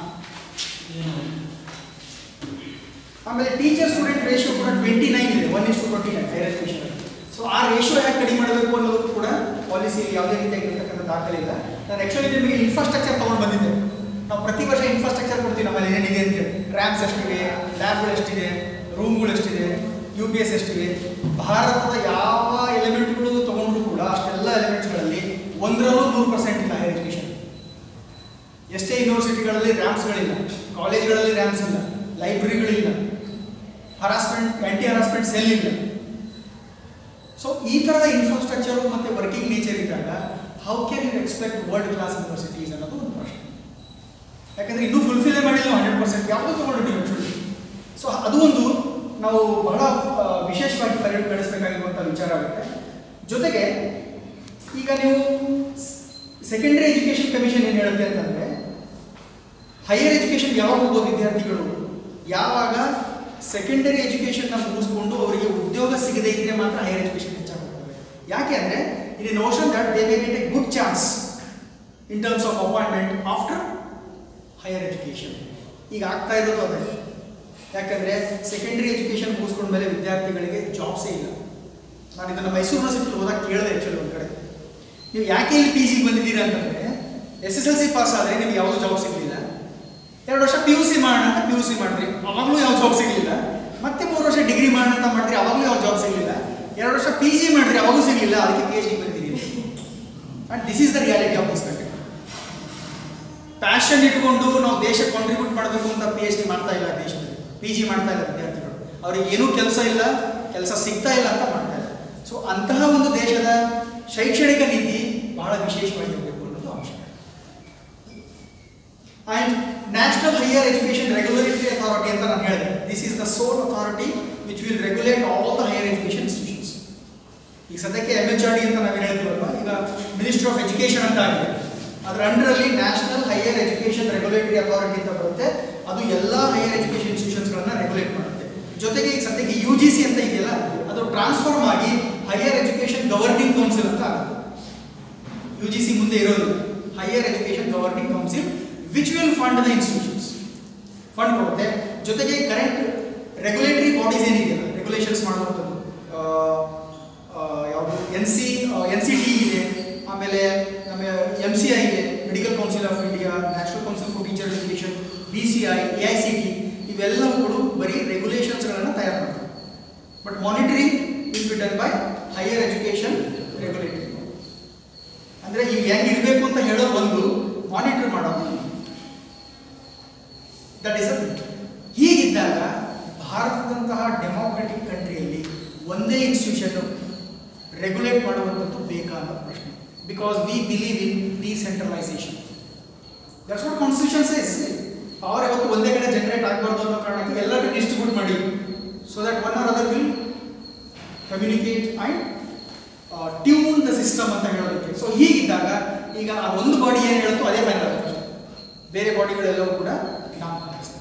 ಆಮೇಲೆ ಟೀಚರ್ ಸ್ಟೂಡೆಂಟ್ ರೇಷಿಯೋ ಕೂಡ ಟ್ವೆಂಟಿ ನೈನ್ ಇದೆ ಒನ್ ಇಷ್ಟು twenty nine higher education so ಆ ರೇಷಿಯೋ ಹೇಗೆ ಕಡಿಮೆ ಮಾಡಬೇಕು ಅನ್ನೋದು ಕೂಡ ಪಾಲಿಸಿಯಲ್ಲಿ ಯಾವುದೇ ರೀತಿಯಾಗಿರ್ತಕ್ಕಂಥ ದಾಖಲೆ ಇಲ್ಲ ನಾನು ಆ್ಯಕ್ಚುಲಿ ನಿಮಗೆ ಇನ್ಫ್ರಾಸ್ಟ್ರಕ್ಚರ್ ತೊಗೊಂಡು ಬಂದಿದ್ದೆ ನಾವು ಪ್ರತಿ ವರ್ಷ ಇನ್ಫ್ರಾಸ್ಟ್ರಕ್ಚರ್ ಕೊಡ್ತೀವಿ ನಮ್ಮಲ್ಲಿ ಏನಿದೆ ಅಂತ ರ್ಯಾಮ್ಸ್ ಎಷ್ಟಿವೆ ಲ್ಯಾಬ್ಗಳು ಎಷ್ಟಿದೆ ರೂಮ್ಗಳು ಎಷ್ಟಿದೆ ಯು ಪಿ ಎಸ್ ಎಷ್ಟಿವೆ ಭಾರತದ ಯಾವ ಎಲಿಮೆಂಟ್ಗಳು ತಗೊಂಡ್ರು ಕೂಡ ಅಷ್ಟೆಲ್ಲ ಎಲಿಮೆಂಟ್ಸ್ಗಳಲ್ಲಿ ಒಂದರಲ್ಲೂ ನೂರು ಪರ್ಸೆಂಟ್ ಇಲ್ಲ ಹೈಯರ್ ಎಜುಕೇಷನ್ ಎಷ್ಟೇ ಯೂನಿವರ್ಸಿಟಿಗಳಲ್ಲಿ ರ್ಯಾಮ್ಸ್ಗಳಿಲ್ಲ ಕಾಲೇಜ್ಗಳಲ್ಲಿ ರ್ಯಾಮ್ಸ್ ಇಲ್ಲ ಲೈಬ್ರರಿಗಳಿಲ್ಲ ಹರಾಸ್ಮೆಂಟ್ ಆ್ಯಂಟಿ ಹರಾಸ್ಮೆಂಟ್ ಸೆಲ್ ಇಲ್ಲ ಸೊ ಈ ಥರದ ಇನ್ಫ್ರಾಸ್ಟ್ರಕ್ಚರು ಮತ್ತು ವರ್ಕಿಂಗ್ ನೇಚರ್ ಇದ್ದಾಗ how can you expect world class universities ಅನ್ನೋದು ಒಂದು ಪ್ರಶ್ನೆ ಯಾಕಂದರೆ ಇನ್ನೂ ಫುಲ್ಫಿಲ್ ಮಾಡಿಲ್ಲ ಹಂಡ್ರೆಡ್ ಪರ್ಸೆಂಟ್ ಯಾವುದೂ ತೊಗೊಂಡಿದ್ದೀವಿ ಆ್ಯಕ್ಚುಲಿ ಸೊ ಅದು ಒಂದು ನಾವು ಬಹಳ ಆ, ವಿಶೇಷವಾಗಿ ಪರಿಗಣಿಸಬೇಕಾಗಿರುವಂಥ ವಿಚಾರ ಆಗುತ್ತೆ ಜೊತೆಗೆ ಈಗ ನೀವು ಸೆಕೆಂಡರಿ ಎಜುಕೇಷನ್ ಕಮಿಷನ್ ಏನು ಹೇಳುತ್ತೆ ಅಂತಂದರೆ ಹೈಯರ್ ಎಜುಕೇಷನ್ ಯಾವಾಗ ಹೋಗೋ ವಿದ್ಯಾರ್ಥಿಗಳು ಯಾವಾಗ ಸೆಕೆಂಡರಿ ಎಜುಕೇಶನ್ನ ಮುಗಿಸ್ಕೊಂಡು ಅವರಿಗೆ ಉದ್ಯೋಗ ಸಿಗದೇ ಇದ್ರೆ ಮಾತ್ರ ಹೈಯರ್ ಎಜುಕೇಶನ್ ಹೆಚ್ಚಾಗ್ತವೆ ಯಾಕೆ ಅಂದರೆ in notion that they may get a good chance in terms of appointment after higher education ಈಗ ಆಗ್ತಾ ಇರೋದು ಅದೇ ಯಾಕಂದರೆ ಸೆಕೆಂಡರಿ ಎಜುಕೇಶನ್ ಮುಗಿಸ್ಕೊಂಡ್ಮೇಲೆ ವಿದ್ಯಾರ್ಥಿಗಳಿಗೆ ಜಾಬ್ಸೇ ಇಲ್ಲ ನಾನು ಇದನ್ನು ಮೈಸೂರು ಯೂನಿವರ್ಸಿಟಿ ಓದಕ್ಕೆ ಕೇಳಿದೆ ಆ್ಯಕ್ಚುಲಿ ಒಂದು ಕಡೆ ನೀವು ಯಾಕೆ ಇಲ್ಲಿ ಪಿ ಜಿಗೆ ಬಂದಿದ್ದೀರಾ ಅಂತಂದರೆ S S L C pass ಆದರೆ ನಿಮ್ಗೆ ಯಾವುದೂ ಜಾಬ್ ಸಿಗಲಿಲ್ಲ ಎರಡು ವರ್ಷ ಪಿ ಯು ಸಿ ಮಾಡೋಣ ಅಂತ ಪಿ ಯು ಸಿ ಮಾಡಿದ್ರಿ ಅವಾಗಲೂ ಯಾವ ಜಾಬ್ ಸಿಗಲಿಲ್ಲ ಮತ್ತೆ ಮೂರು ವರ್ಷ ಡಿಗ್ರಿ ಮಾಡೋಣ ಅಂತ ಮಾಡಿದ್ರಿ ಅವಾಗಲೂ ಯಾವ ಜಾಬ್ ಸಿಗಲಿಲ್ಲ ಎರಡು ವರ್ಷ ಪಿ ಜಿ ಮಾಡಿದ್ರಿ ಅವಾಗೂ ಸಿಗಲಿಲ್ಲ ಅದಕ್ಕೆ ಪಿ ಎಚ್ ಡಿ ಬಂದಿದ್ದೀನಿ and this is the reality of this country passion ಇಟ್ಕೊಂಡು ನಾವು ದೇಶಕ್ಕೆ ಕಾಂಟ್ರಿಬ್ಯೂಟ್ ಮಾಡಬೇಕು ಅಂತ ಪಿ ಎಚ್ ಡಿ ಮಾಡ್ತಾ ಇಲ್ಲ ದೇಶದಲ್ಲಿ ಪಿ ಜಿ ಮಾಡ್ತಾ ಇಲ್ಲ ವಿದ್ಯಾರ್ಥಿಗಳು ಅವ್ರಿಗೆ ಏನೂ ಕೆಲಸ ಇಲ್ಲ ಕೆಲಸ ಸಿಗ್ತಾ ಇಲ್ಲ ಅಂತ ಮಾಡ್ತಾ ಇಲ್ಲ ಸೊ ಅಂತಹ ಒಂದು ದೇಶದ ಶೈಕ್ಷಣಿಕ ನೀತಿ ಬಹಳ ವಿಶೇಷವಾಗಿರಬೇಕು ಅನ್ನೋದು ಅಂಶ and national higher education regulatory authority ಅಂತ ನಾನು ಹೇಳಿದೆ this is the sole authority which will regulate all the higher education institutions ಈಗ ಸದ್ಯಕ್ಕೆ ಎಮ್ ಎಚ್ ಆರ್ ಡಿ ಅಂತ ನಾವು ಹೇಳ್ತೀವಲ್ವ ಈಗ ಮಿನಿಸ್ಟ್ರಿ ಆಫ್ ಎಜುಕೇಷನ್ ಅಂತ ಆಗಿದೆ ಅದರ ಅಂಡರಲ್ಲಿ national higher education regulatory authority ಅಂತ ಬರುತ್ತೆ ಅದು ಎಲ್ಲ ಹೈಯರ್ ಎಜುಕೇಷನ್ ಇನ್ಸ್ಟಿಟ್ಯೂಷನ್ಸ್ಗಳನ್ನ ರೆಗ್ಯುಲೇಟ್ ಮಾಡುತ್ತೆ ಜೊತೆಗೆ ಈಗ ಸದ್ಯಕ್ಕೆ ಯು ಜಿ ಸಿ ಅಂತ ಇದೆಯಲ್ಲ ಅದು ಟ್ರಾನ್ಸ್ಫಾರ್ಮ್ ಆಗಿ ಹೈಯರ್ ಎಜುಕೇಷನ್ ಗವರ್ನಿಂಗ್ ಕೌನ್ಸಿಲ್ ಅಂತ ಆಗುತ್ತೆ ಯು ಜಿ ಸಿ ಮುಂದೆ ಇರೋದು higher education governing council which will fund the institutions fund ಕೊಡುತ್ತೆ ಜೊತೆಗೆ ಕರೆಂಟ್ ರೆಗ್ಯುಲೇಟರಿ ಬಾಡೀಸ್ ಏನಿದೆಯಲ್ಲ ರೆಗ್ಯುಲೇಷನ್ಸ್ ಮಾಡುವಂಥದ್ದು ಆ, ಆ, ಯಾವುದು N C N C T ಇದೆ ಆಮೇಲೆ ನಮ್ಮ ಎಮ್ ಸಿ ಐ ಇದೆ medical council of India national council for teacher education B C I A I C T ಇವೆಲ್ಲವುಗಳು ಬರೀ ರೆಗ್ಯುಲೇಷನ್ಸ್ಗಳನ್ನು ತಯಾರು ಮಾಡ್ತವೆ but monitoring will be done by higher education regulatory ಅಂದರೆ ಈಗ ಹೆಂಗೆ ಇರಬೇಕು ಅಂತ ಹೇಳೋದು ಒಂದು ಮಾನಿಟರ್ ಮಾಡೋದು ಇನ್ನೊಂದು. ದಟ್ ಇಸ್ ಅ ಹೀಗಿದ್ದಾಗ ಭಾರತದಂತಹ ಡೆಮೋಕ್ರೆಟಿಕ್ ಕಂಟ್ರಿಯಲ್ಲಿ ಒಂದೇ ಇನ್ಸ್ಟಿಟ್ಯೂಷನ್ ರೆಗ್ಯುಲೇಟ್ ಮಾಡುವಂಥದ್ದು ಬೇಕಾ ಅನ್ನೋ ಪ್ರಶ್ನೆ because we believe in decentralization that's what constitution says power ಯಾವತ್ತು ಒಂದೇ ಕಡೆ ಜನರೇಟ್ ಆಗಬಾರ್ದು ಅನ್ನೋ ಕಾರಣಕ್ಕೆ ಎಲ್ಲರಿಗೂ ಡಿಸ್ಟ್ರಿಬ್ಯೂಟ್ ಮಾಡಿ so that one or other will communicate and tune the system ಅಂತ ಹೇಳೋದಕ್ಕೆ ಸೊ ಹೀಗಿದ್ದಾಗ ಈಗ ಆ ಒಂದು ಬಾಡಿ ಏನು ಹೇಳುತ್ತೋ ಅದೇ ಫೈನಲ್ ಆಗುತ್ತೆ ಬೇರೆ ಬಾಡಿಗಳೆಲ್ಲವೂ ಕೂಡ ನಾವು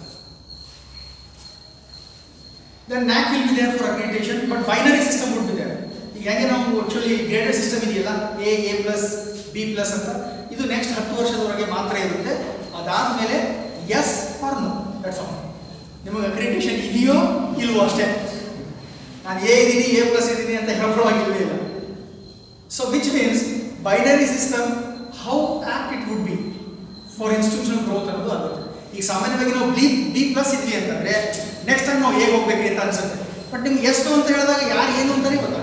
then NAAC will be there for accreditation but binary system would be there ಈಗ ಹೇಗೆ ನಾವು ಆಕ್ಚುಲಿ ಗ್ರೇಡೆಡ್ ಸಿಸ್ಟಮ್ ಇದೆಯಲ್ಲ A A plus B plus ಅಂತ ಇದು ನೆಕ್ಸ್ಟ್ ಹತ್ತು ವರ್ಷದವರೆಗೆ ಮಾತ್ರ ಇರುತ್ತೆ ಅದಾದಮೇಲೆ yes or no that's all ನಿಮಗೆ ಅಕ್ರಿಟೇಷನ್ ಇದೆಯೋ ಇಲ್ವೋ ಅಷ್ಟೇ ನಾನು ಎ ಇದ್ದೀನಿ ಎ ಪ್ಲಸ್ ಇದ್ದೀನಿ ಅಂತ ಹೇಳ್ಕೊಳ್ಳೋವಾಗಿಲ್ಲ so which means binary system how act it would be for institution growth ಅನ್ನೋದು ಆಗುತ್ತೆ ಈಗ ಸಾಮಾನ್ಯವಾಗಿ ನಾವು ಬಿ ಬಿ ಪ್ಲಸ್ ಇದ್ವಿ ಅಂತಂದ್ರೆ ನೆಕ್ಸ್ಟ್ ಟೈಮ್ ನಾವು ಹೇಗೆ ಹೋಗ್ಬೇಕ್ರಿ ಅಂತ ಅನ್ಸುತ್ತೆ ಬಟ್ ನಿಮ್ಗೆ ಎಷ್ಟು ಅಂತ ಹೇಳಿದಾಗ ಯಾರು ಏನು ಅಂತಾನೆ ಗೊತ್ತಾಗುತ್ತೆ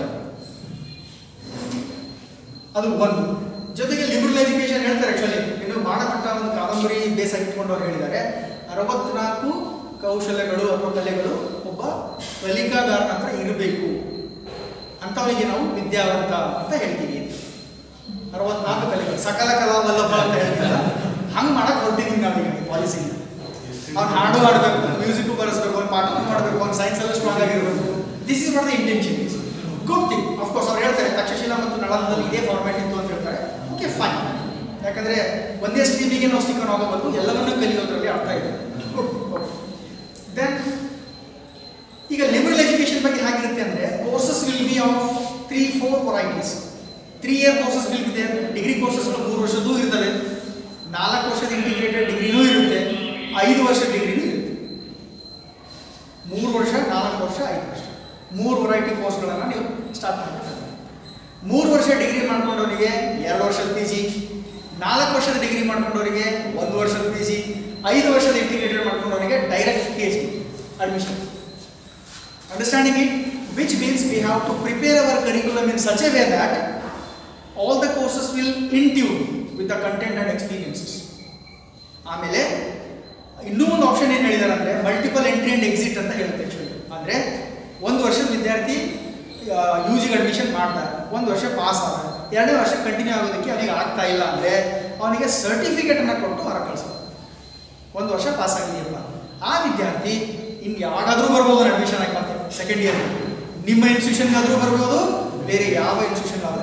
ಅದು ಒಂದು ಜೊತೆಗೆ ಲಿಬರಲ್ ಎಜುಕೇಶನ್ ಹೇಳ್ತಾರೆ ಆಕ್ಚುಲಿ ಇನ್ನು ಬಾಣಕಟ್ಟ ಒಂದು ಕಾದಂಬರಿ ಬೇಸ್ ಇಟ್ಕೊಂಡು ಅವ್ರು ಹೇಳಿದ್ದಾರೆ ಅರವತ್ನಾಲ್ಕು ಕೌಶಲ್ಯಗಳು ಅಥವಾ ಕಲೆಗಳು ಒಬ್ಬ ಕಲಿಕಾಗಾರನ ಹತ್ರ ಇರಬೇಕು ಅಂಥವನಿಗೆ ನಾವು ವಿದ್ಯಾವಂತ ಅಂತ ಹೇಳ್ತೀವಿ ಅರವತ್ನಾಲ್ಕು ಕಲೆಗಳು ಸಕಲ ಕಲಾವಲ್ಲಭ ಅಂತ ಹೇಳ್ತಾರಲ್ಲ ಹಂಗೆ ಮಾಡಕ್ ಹೊರಟಿದ್ದೀವಿ ನಾವೀಗ ಪಾಲಿಸಿ ಅವ್ನು ಹಾಡು ಆಡಬೇಕು ಮ್ಯೂಸಿಕ್ ಬರೆಸ್ಬೇಕು ಅವ್ನು ಪಾಠ ಮಾಡಬೇಕು ಅವ್ನು ಸೈನ್ಸ್ ಎಲ್ಲ ಸ್ಟ್ರಾಂಗ್ ಆಗಿರಬೇಕು this is what the intention is good thing of course ಅವ್ರು ಹೇಳ್ತಾರೆ ತಕ್ಷಶಿಲ ಮತ್ತು ನಳಂದದಲ್ಲಿ ಇದೇ ಫಾರ್ಮ್ಯಾಟ್ ಇತ್ತು ಅಂತ ಹೇಳ್ತಾರೆ ಓಕೆ ಫೈನ್ ಯಾಕಂದ್ರೆ ಒಂದೇ ಸ್ಟ್ರೀಮಿಗೆ ನಾವು ಸ್ಟಿಕರ್ ಹೋಗಬಾರ್ದು ಎಲ್ಲವನ್ನೂ ಕಲಿಯೋದ್ರಲ್ಲಿ ಅರ್ಥ ಇದೆ ಗುಡ್ ದೆನ್ ಈಗ ಲಿಬರಲ್ ಎಜುಕೇಶನ್ ಬಗ್ಗೆ ಹೇಗಿರುತ್ತೆ ಅಂದ್ರೆ courses will be of three four varieties three year courses will be there degree courses ಮೂರು ವರ್ಷದ್ದು ಇರ್ತವೆ ನಾಲ್ಕು ವರ್ಷದ ಇಂಟಿಗ್ರೇಟೆಡ್ ಡಿಗ್ರಿನೂ ಇರುತ್ತೆ ಐದು ವರ್ಷ ಡಿಗ್ರಿನೂ ಇರುತ್ತೆ ಮೂರು ವರ್ಷ ನಾಲ್ಕು ವರ್ಷ ಐದು ವರ್ಷ ಮೂರು ವೆರೈಟಿ ಕೋರ್ಸ್ಗಳನ್ನು ನೀವು ಸ್ಟಾರ್ಟ್ ಮಾಡ್ತಾರೆ ಮೂರು ವರ್ಷ ಡಿಗ್ರಿ ಮಾಡ್ಕೊಂಡವರಿಗೆ ಎರಡು ವರ್ಷದ ಪಿ ಜಿ ನಾಲ್ಕು ವರ್ಷದ ಡಿಗ್ರಿ ಮಾಡ್ಕೊಂಡವರಿಗೆ ಒಂದು ವರ್ಷದ ಪಿ ಜಿ ಐದು ವರ್ಷದ ಇಂಟಿಗ್ರೇಟೆಡ್ ಮಾಡ್ಕೊಂಡವರಿಗೆ direct P H D admission understanding it which means we have to prepare our curriculum in such a way that all the courses will in tune with the content and experiences ಆಮೇಲೆ ಇನ್ನೂ ಒಂದು ಆಪ್ಷನ್ ಏನು ಹೇಳಿದ್ದಾರೆ ಅಂದರೆ ಮಲ್ಟಿಪಲ್ ಎಂಟ್ರಿ ಆ್ಯಂಡ್ ಎಕ್ಸಿಟ್ ಅಂತ ಹೇಳುತ್ತೆ ಆ್ಯಕ್ಚುಲಿ ಅಂದರೆ ಒಂದು ವರ್ಷದ ವಿದ್ಯಾರ್ಥಿ ಯು ಜಿಗೆ ಅಡ್ಮಿಷನ್ ಮಾಡ್ತಾರೆ ಒಂದು ವರ್ಷ ಪಾಸ್ ಆದ ಎರಡನೇ ವರ್ಷ ಕಂಟಿನ್ಯೂ ಆಗೋದಕ್ಕೆ ಅವನಿಗೆ ಆಗ್ತಾ ಇಲ್ಲ ಅಂದರೆ ಅವನಿಗೆ ಸರ್ಟಿಫಿಕೇಟನ್ನು ಕೊಟ್ಟು ಹೊರ ಕಳಿಸೋದು ಒಂದು ವರ್ಷ ಪಾಸ್ ಆಗಿದೆಯಪ್ಪ ಆ ವಿದ್ಯಾರ್ಥಿ ಇನ್ನು ಯಾವಾಗಾದರೂ ಬರ್ಬೋದು ಅಡ್ಮಿಷನ್ ಆಗಿ ಮತ್ತೆ ಸೆಕೆಂಡ್ ಇಯರ್ ನಿಮ್ಮ ಇನ್ಸ್ಟಿಟ್ಯೂಷನ್ಗಾದರೂ ಬರ್ಬೋದು ಬೇರೆ ಯಾವ institution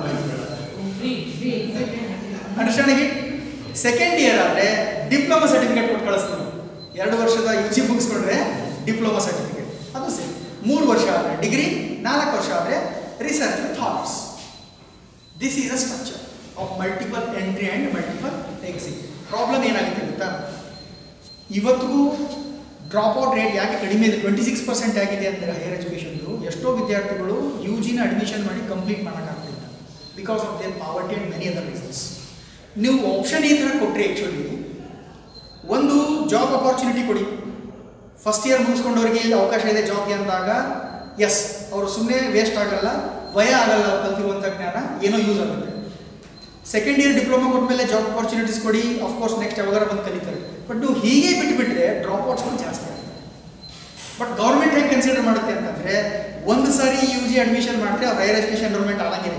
understanding it second year ಆದರೆ ಡಿಪ್ಲೊಮಾ ಸರ್ಟಿಫಿಕೇಟ್ ಕೊಟ್ಟು ಕಳಿಸ್ತೀವಿ ಎರಡು ವರ್ಷದ ಯು ಜಿ ಮುಗಿಸ್ಕೊಂಡ್ರೆ ಡಿಪ್ಲೊಮಾ ಸರ್ಟಿಫಿಕೇಟ್ ಅದು ಸೇಮ್ ಮೂರು ವರ್ಷ ಆದರೆ ಡಿಗ್ರಿ ನಾಲ್ಕು ವರ್ಷ ಆದರೆ research with honours this is a structure of multiple entry and multiple exit problem ಏನಾಗಿದೆ ಗೊತ್ತಾ ಇವತ್ತಿಗೂ ಡ್ರಾಪ್ ಔಟ್ ರೇಟ್ ಯಾಕೆ ಕಡಿಮೆ ಇದೆ ಟ್ವೆಂಟಿ ಸಿಕ್ಸ್ ಪರ್ಸೆಂಟ್ ಆಗಿದೆ ಅಂದರೆ ಹೈಯರ್ ಎಜುಕೇಷನ್ದು ಎಷ್ಟೋ ವಿದ್ಯಾರ್ಥಿಗಳು ಯು ಜಿನ ಅಡ್ಮಿಷನ್ ಮಾಡಿ complete ಮಾಡೋಕ್ಕಾಗ್ತಿಲ್ಲ because of their poverty and many other reasons ನೀವು ಆಪ್ಷನ್ ಈ ಥರ ಕೊಟ್ಟರೆ ಆ್ಯಕ್ಚುಲಿ ಒಂದು ಜಾಬ್ ಅಪಾರ್ಚುನಿಟಿ ಕೊಡಿ ಫಸ್ಟ್ ಇಯರ್ ಮುಗಿಸ್ಕೊಂಡವ್ರಿಗೆ ಇಲ್ಲಿ ಅವಕಾಶ ಇದೆ ಜಾಬ್ಗೆ ಅಂದಾಗ ಎಸ್ ಅವರು ಸುಮ್ಮನೆ ವೇಸ್ಟ್ ಆಗಲ್ಲ ಭಯ ಆಗಲ್ಲ ಅವ್ರು ಕಲ್ತಿರುವಂಥ ಜ್ಞಾನ ಏನೋ ಯೂಸ್ ಆಗುತ್ತೆ ಸೆಕೆಂಡ್ ಇಯರ್ ಡಿಪ್ಲೊಮಾ ಕೊಟ್ಮೇಲೆ ಜಾಬ್ ಅಪಾರ್ಚುನಿಟೀಸ್ ಕೊಡಿ ಅಫ್ಕೋರ್ಸ್ ನೆಕ್ಸ್ಟ್ ಯಾವಾಗಾರ ಬಂದು ಕಲಿತಾರೆ ಬಟ್ ನೀವು ಹೀಗೆ ಬಿಟ್ಟುಬಿಟ್ರೆ ಡ್ರಾಪ್ ಔಟ್ಸ್ಗಳು ಜಾಸ್ತಿ ಆಗುತ್ತೆ ಬಟ್ ಗೌರ್ಮೆಂಟ್ ಹೇಗೆ ಕನ್ಸಿಡರ್ ಮಾಡುತ್ತೆ ಅಂತಂದರೆ ಒಂದು ಸಾರಿ ಯು ಜಿ ಅಡ್ಮಿಷನ್ ಮಾಡಿದ್ರೆ ಅವ್ರು ಹೈಯರ್ ಎಜುಕೇಷನ್ ಎನ್ರೋಲ್ಮೆಂಟ್ ಆಗಂಗಿದೆ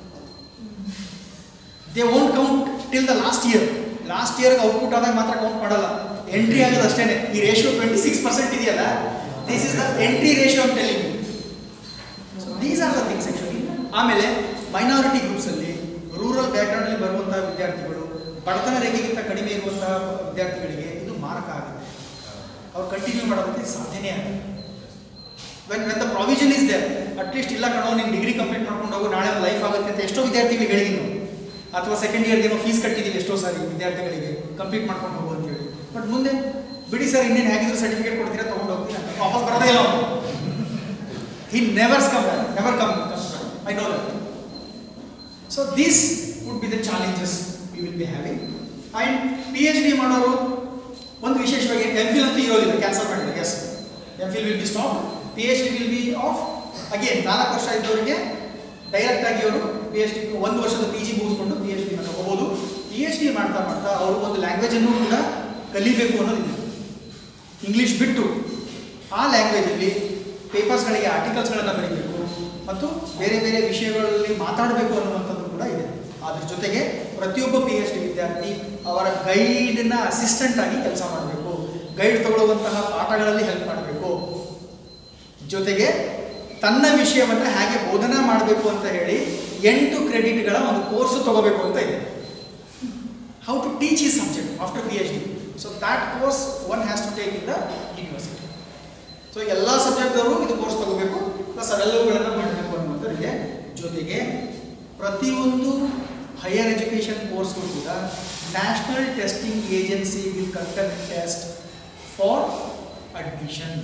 they won't count till the last year last year output ಆದಾಗ ಮಾತ್ರ ಕೌಂಟ್ ಮಾಡಲ್ಲ ಎಂಟ್ರಿ ಆಗೋದು ಅಷ್ಟೇ ಈ ರೇಷಿಯೋ ಟ್ವೆಂಟಿ ಸಿಕ್ಸ್ ಪರ್ಸೆಂಟ್ ಇದೆಯಲ್ಲ this is the entry ratio ಅಂತ telling so these are the things actually ಆಮೇಲೆ ಮೈನಾರಿಟಿ ಗ್ರೂಪ್ಸಲ್ಲಿ ರೂರಲ್ ಬ್ಯಾಕ್ಗ್ರೌಂಡಲ್ಲಿ ಬರುವಂತಹ ವಿದ್ಯಾರ್ಥಿಗಳು ಬಡತನ ರೇಖೆಗಿಂತ ಕಡಿಮೆ ಇರುವಂತಹ ವಿದ್ಯಾರ್ಥಿಗಳಿಗೆ ಇದು ಮಾರಕ ಆಗುತ್ತೆ ಅವ್ರು ಕಂಟಿನ್ಯೂ ಮಾಡೋದಕ್ಕೆ ಸಾಧ್ಯನೇ ಆಗಲ್ಲ when when the provision is there at least ಇಲ್ಲ ಕಣೋ ನೀನು ಡಿಗ್ರಿ ಕಂಪ್ಲೀಟ್ ಮಾಡ್ಕೊಂಡು ಹೋಗು ನಾಳೆ ಒಂದು ಲೈಫ್ ಆಗುತ್ತೆ ಅಂತ ಎಷ್ಟೋ ವಿದ್ಯಾರ್ಥಿಗಳಿಗೆ ಹೇಳಿದೀನಿ ನಾವು ಅಥವಾ ಸೆಕೆಂಡ್ ಇಯರ್ಗೆ ಏನೋ ಫೀಸ್ ಕಟ್ಟಿದ್ದೀವಿ ಎಷ್ಟೋ ಸಾರಿ ವಿದ್ಯಾರ್ಥಿಗಳಿಗೆ ಕಂಪ್ಲೀಟ್ ಮಾಡ್ಕೊಂಡು ಹೋಗು ಅಂತೇಳಿ ಬಟ್ ಮುಂದೆ ಬಿಡಿ ಸರ್ ಇನ್ನೇನು ಹೇಗಿದ್ರು ಸರ್ಟಿಫಿಕೇಟ್ ಕೊಡ್ತೀರಾ ತೊಗೊಂಡು ಹೋಗ್ತೀನಿ ಅಂತ ವಾಪಸ್ ಬರೋದೇ ಇಲ್ಲ ಅವನು he never come back, never come comes back. I know that. So these would be the challenges we will be having. And PhD ಮಾಡೋರು ಒಂದು ವಿಶೇಷವಾಗಿ ಎಂ ಫಿಲ್ ಅಂತೂ ಇರೋದಿಲ್ಲ ಕ್ಯಾನ್ಸಲ್ ಮಾಡಿದ್ದಾರೆ yes M Phil will be stop P H D will be off again ನಾಲ್ಕು ವರ್ಷ ಇದ್ದವರಿಗೆ ಡೈರೆಕ್ಟ್ ಆಗಿ ಅವರು ಪಿ ಎಚ್ ಡಿ ಒಂದು ವರ್ಷದ ಪಿ ಜಿ ಮುಗಿಸ್ಕೊಂಡು ಪಿ ಎಚ್ ಡಿ ತಗೋಬಹುದು ಪಿ ಎಚ್ ಡಿ ಮಾಡ್ತಾ ಮಾಡ್ತಾ ಅವರು ಒಂದು ಲ್ಯಾಂಗ್ವೇಜನ್ನು ಕೂಡ ಕಲಿಬೇಕು ಅನ್ನೋದಿದೆ ಇಂಗ್ಲೀಷ್ ಬಿಟ್ಟು ಆ ಲ್ಯಾಂಗ್ವೇಜಲ್ಲಿ ಪೇಪರ್ಸ್ಗಳಿಗೆ ಆರ್ಟಿಕಲ್ಸ್ಗಳನ್ನು ಬರೀಬೇಕು ಮತ್ತು ಬೇರೆ ಬೇರೆ ವಿಷಯಗಳಲ್ಲಿ ಮಾತಾಡಬೇಕು ಅನ್ನುವಂಥದ್ದು ಕೂಡ ಇದೆ ಅದ್ರ ಜೊತೆಗೆ ಪ್ರತಿಯೊಬ್ಬ ಪಿ ಎಚ್ ಡಿ ವಿದ್ಯಾರ್ಥಿ ಅವರ ಗೈಡ್ನ ಅಸಿಸ್ಟೆಂಟ್ ಆಗಿ ಕೆಲಸ ಮಾಡಬೇಕು ಗೈಡ್ ತಗೊಳ್ಳುವಂತಹ ಪಾಠಗಳಲ್ಲಿ ಹೆಲ್ಪ್ ಮಾಡಬೇಕು ಜೊತೆಗೆ ತನ್ನ ವಿಷಯವನ್ನು ಹೇಗೆ ಬೋಧನಾ ಮಾಡಬೇಕು ಅಂತ ಹೇಳಿ ಎಂಟು ಕ್ರೆಡಿಟ್ಗಳ ಒಂದು ಕೋರ್ಸ್ ತಗೋಬೇಕು ಅಂತ ಇದೆ ಹೌ ಟು ಟೀಚ್ ಈ subject after P H D so that course one has to take in the university so ಎಲ್ಲ ಸಬ್ಜೆಕ್ಟ್ದವರು ಇದು ಕೋರ್ಸ್ ತಗೋಬೇಕು ಪ್ಲಸ್ ಅವೆಲ್ಲವುಗಳನ್ನು ಮಾಡಬೇಕು ಅನ್ನುವಂಥದ್ದಿದೆ ಜೊತೆಗೆ ಪ್ರತಿಯೊಂದು ಹೈಯರ್ ಎಜುಕೇಷನ್ ಕೋರ್ಸ್ಗಳು ಕೂಡ national testing agency will conduct test for admission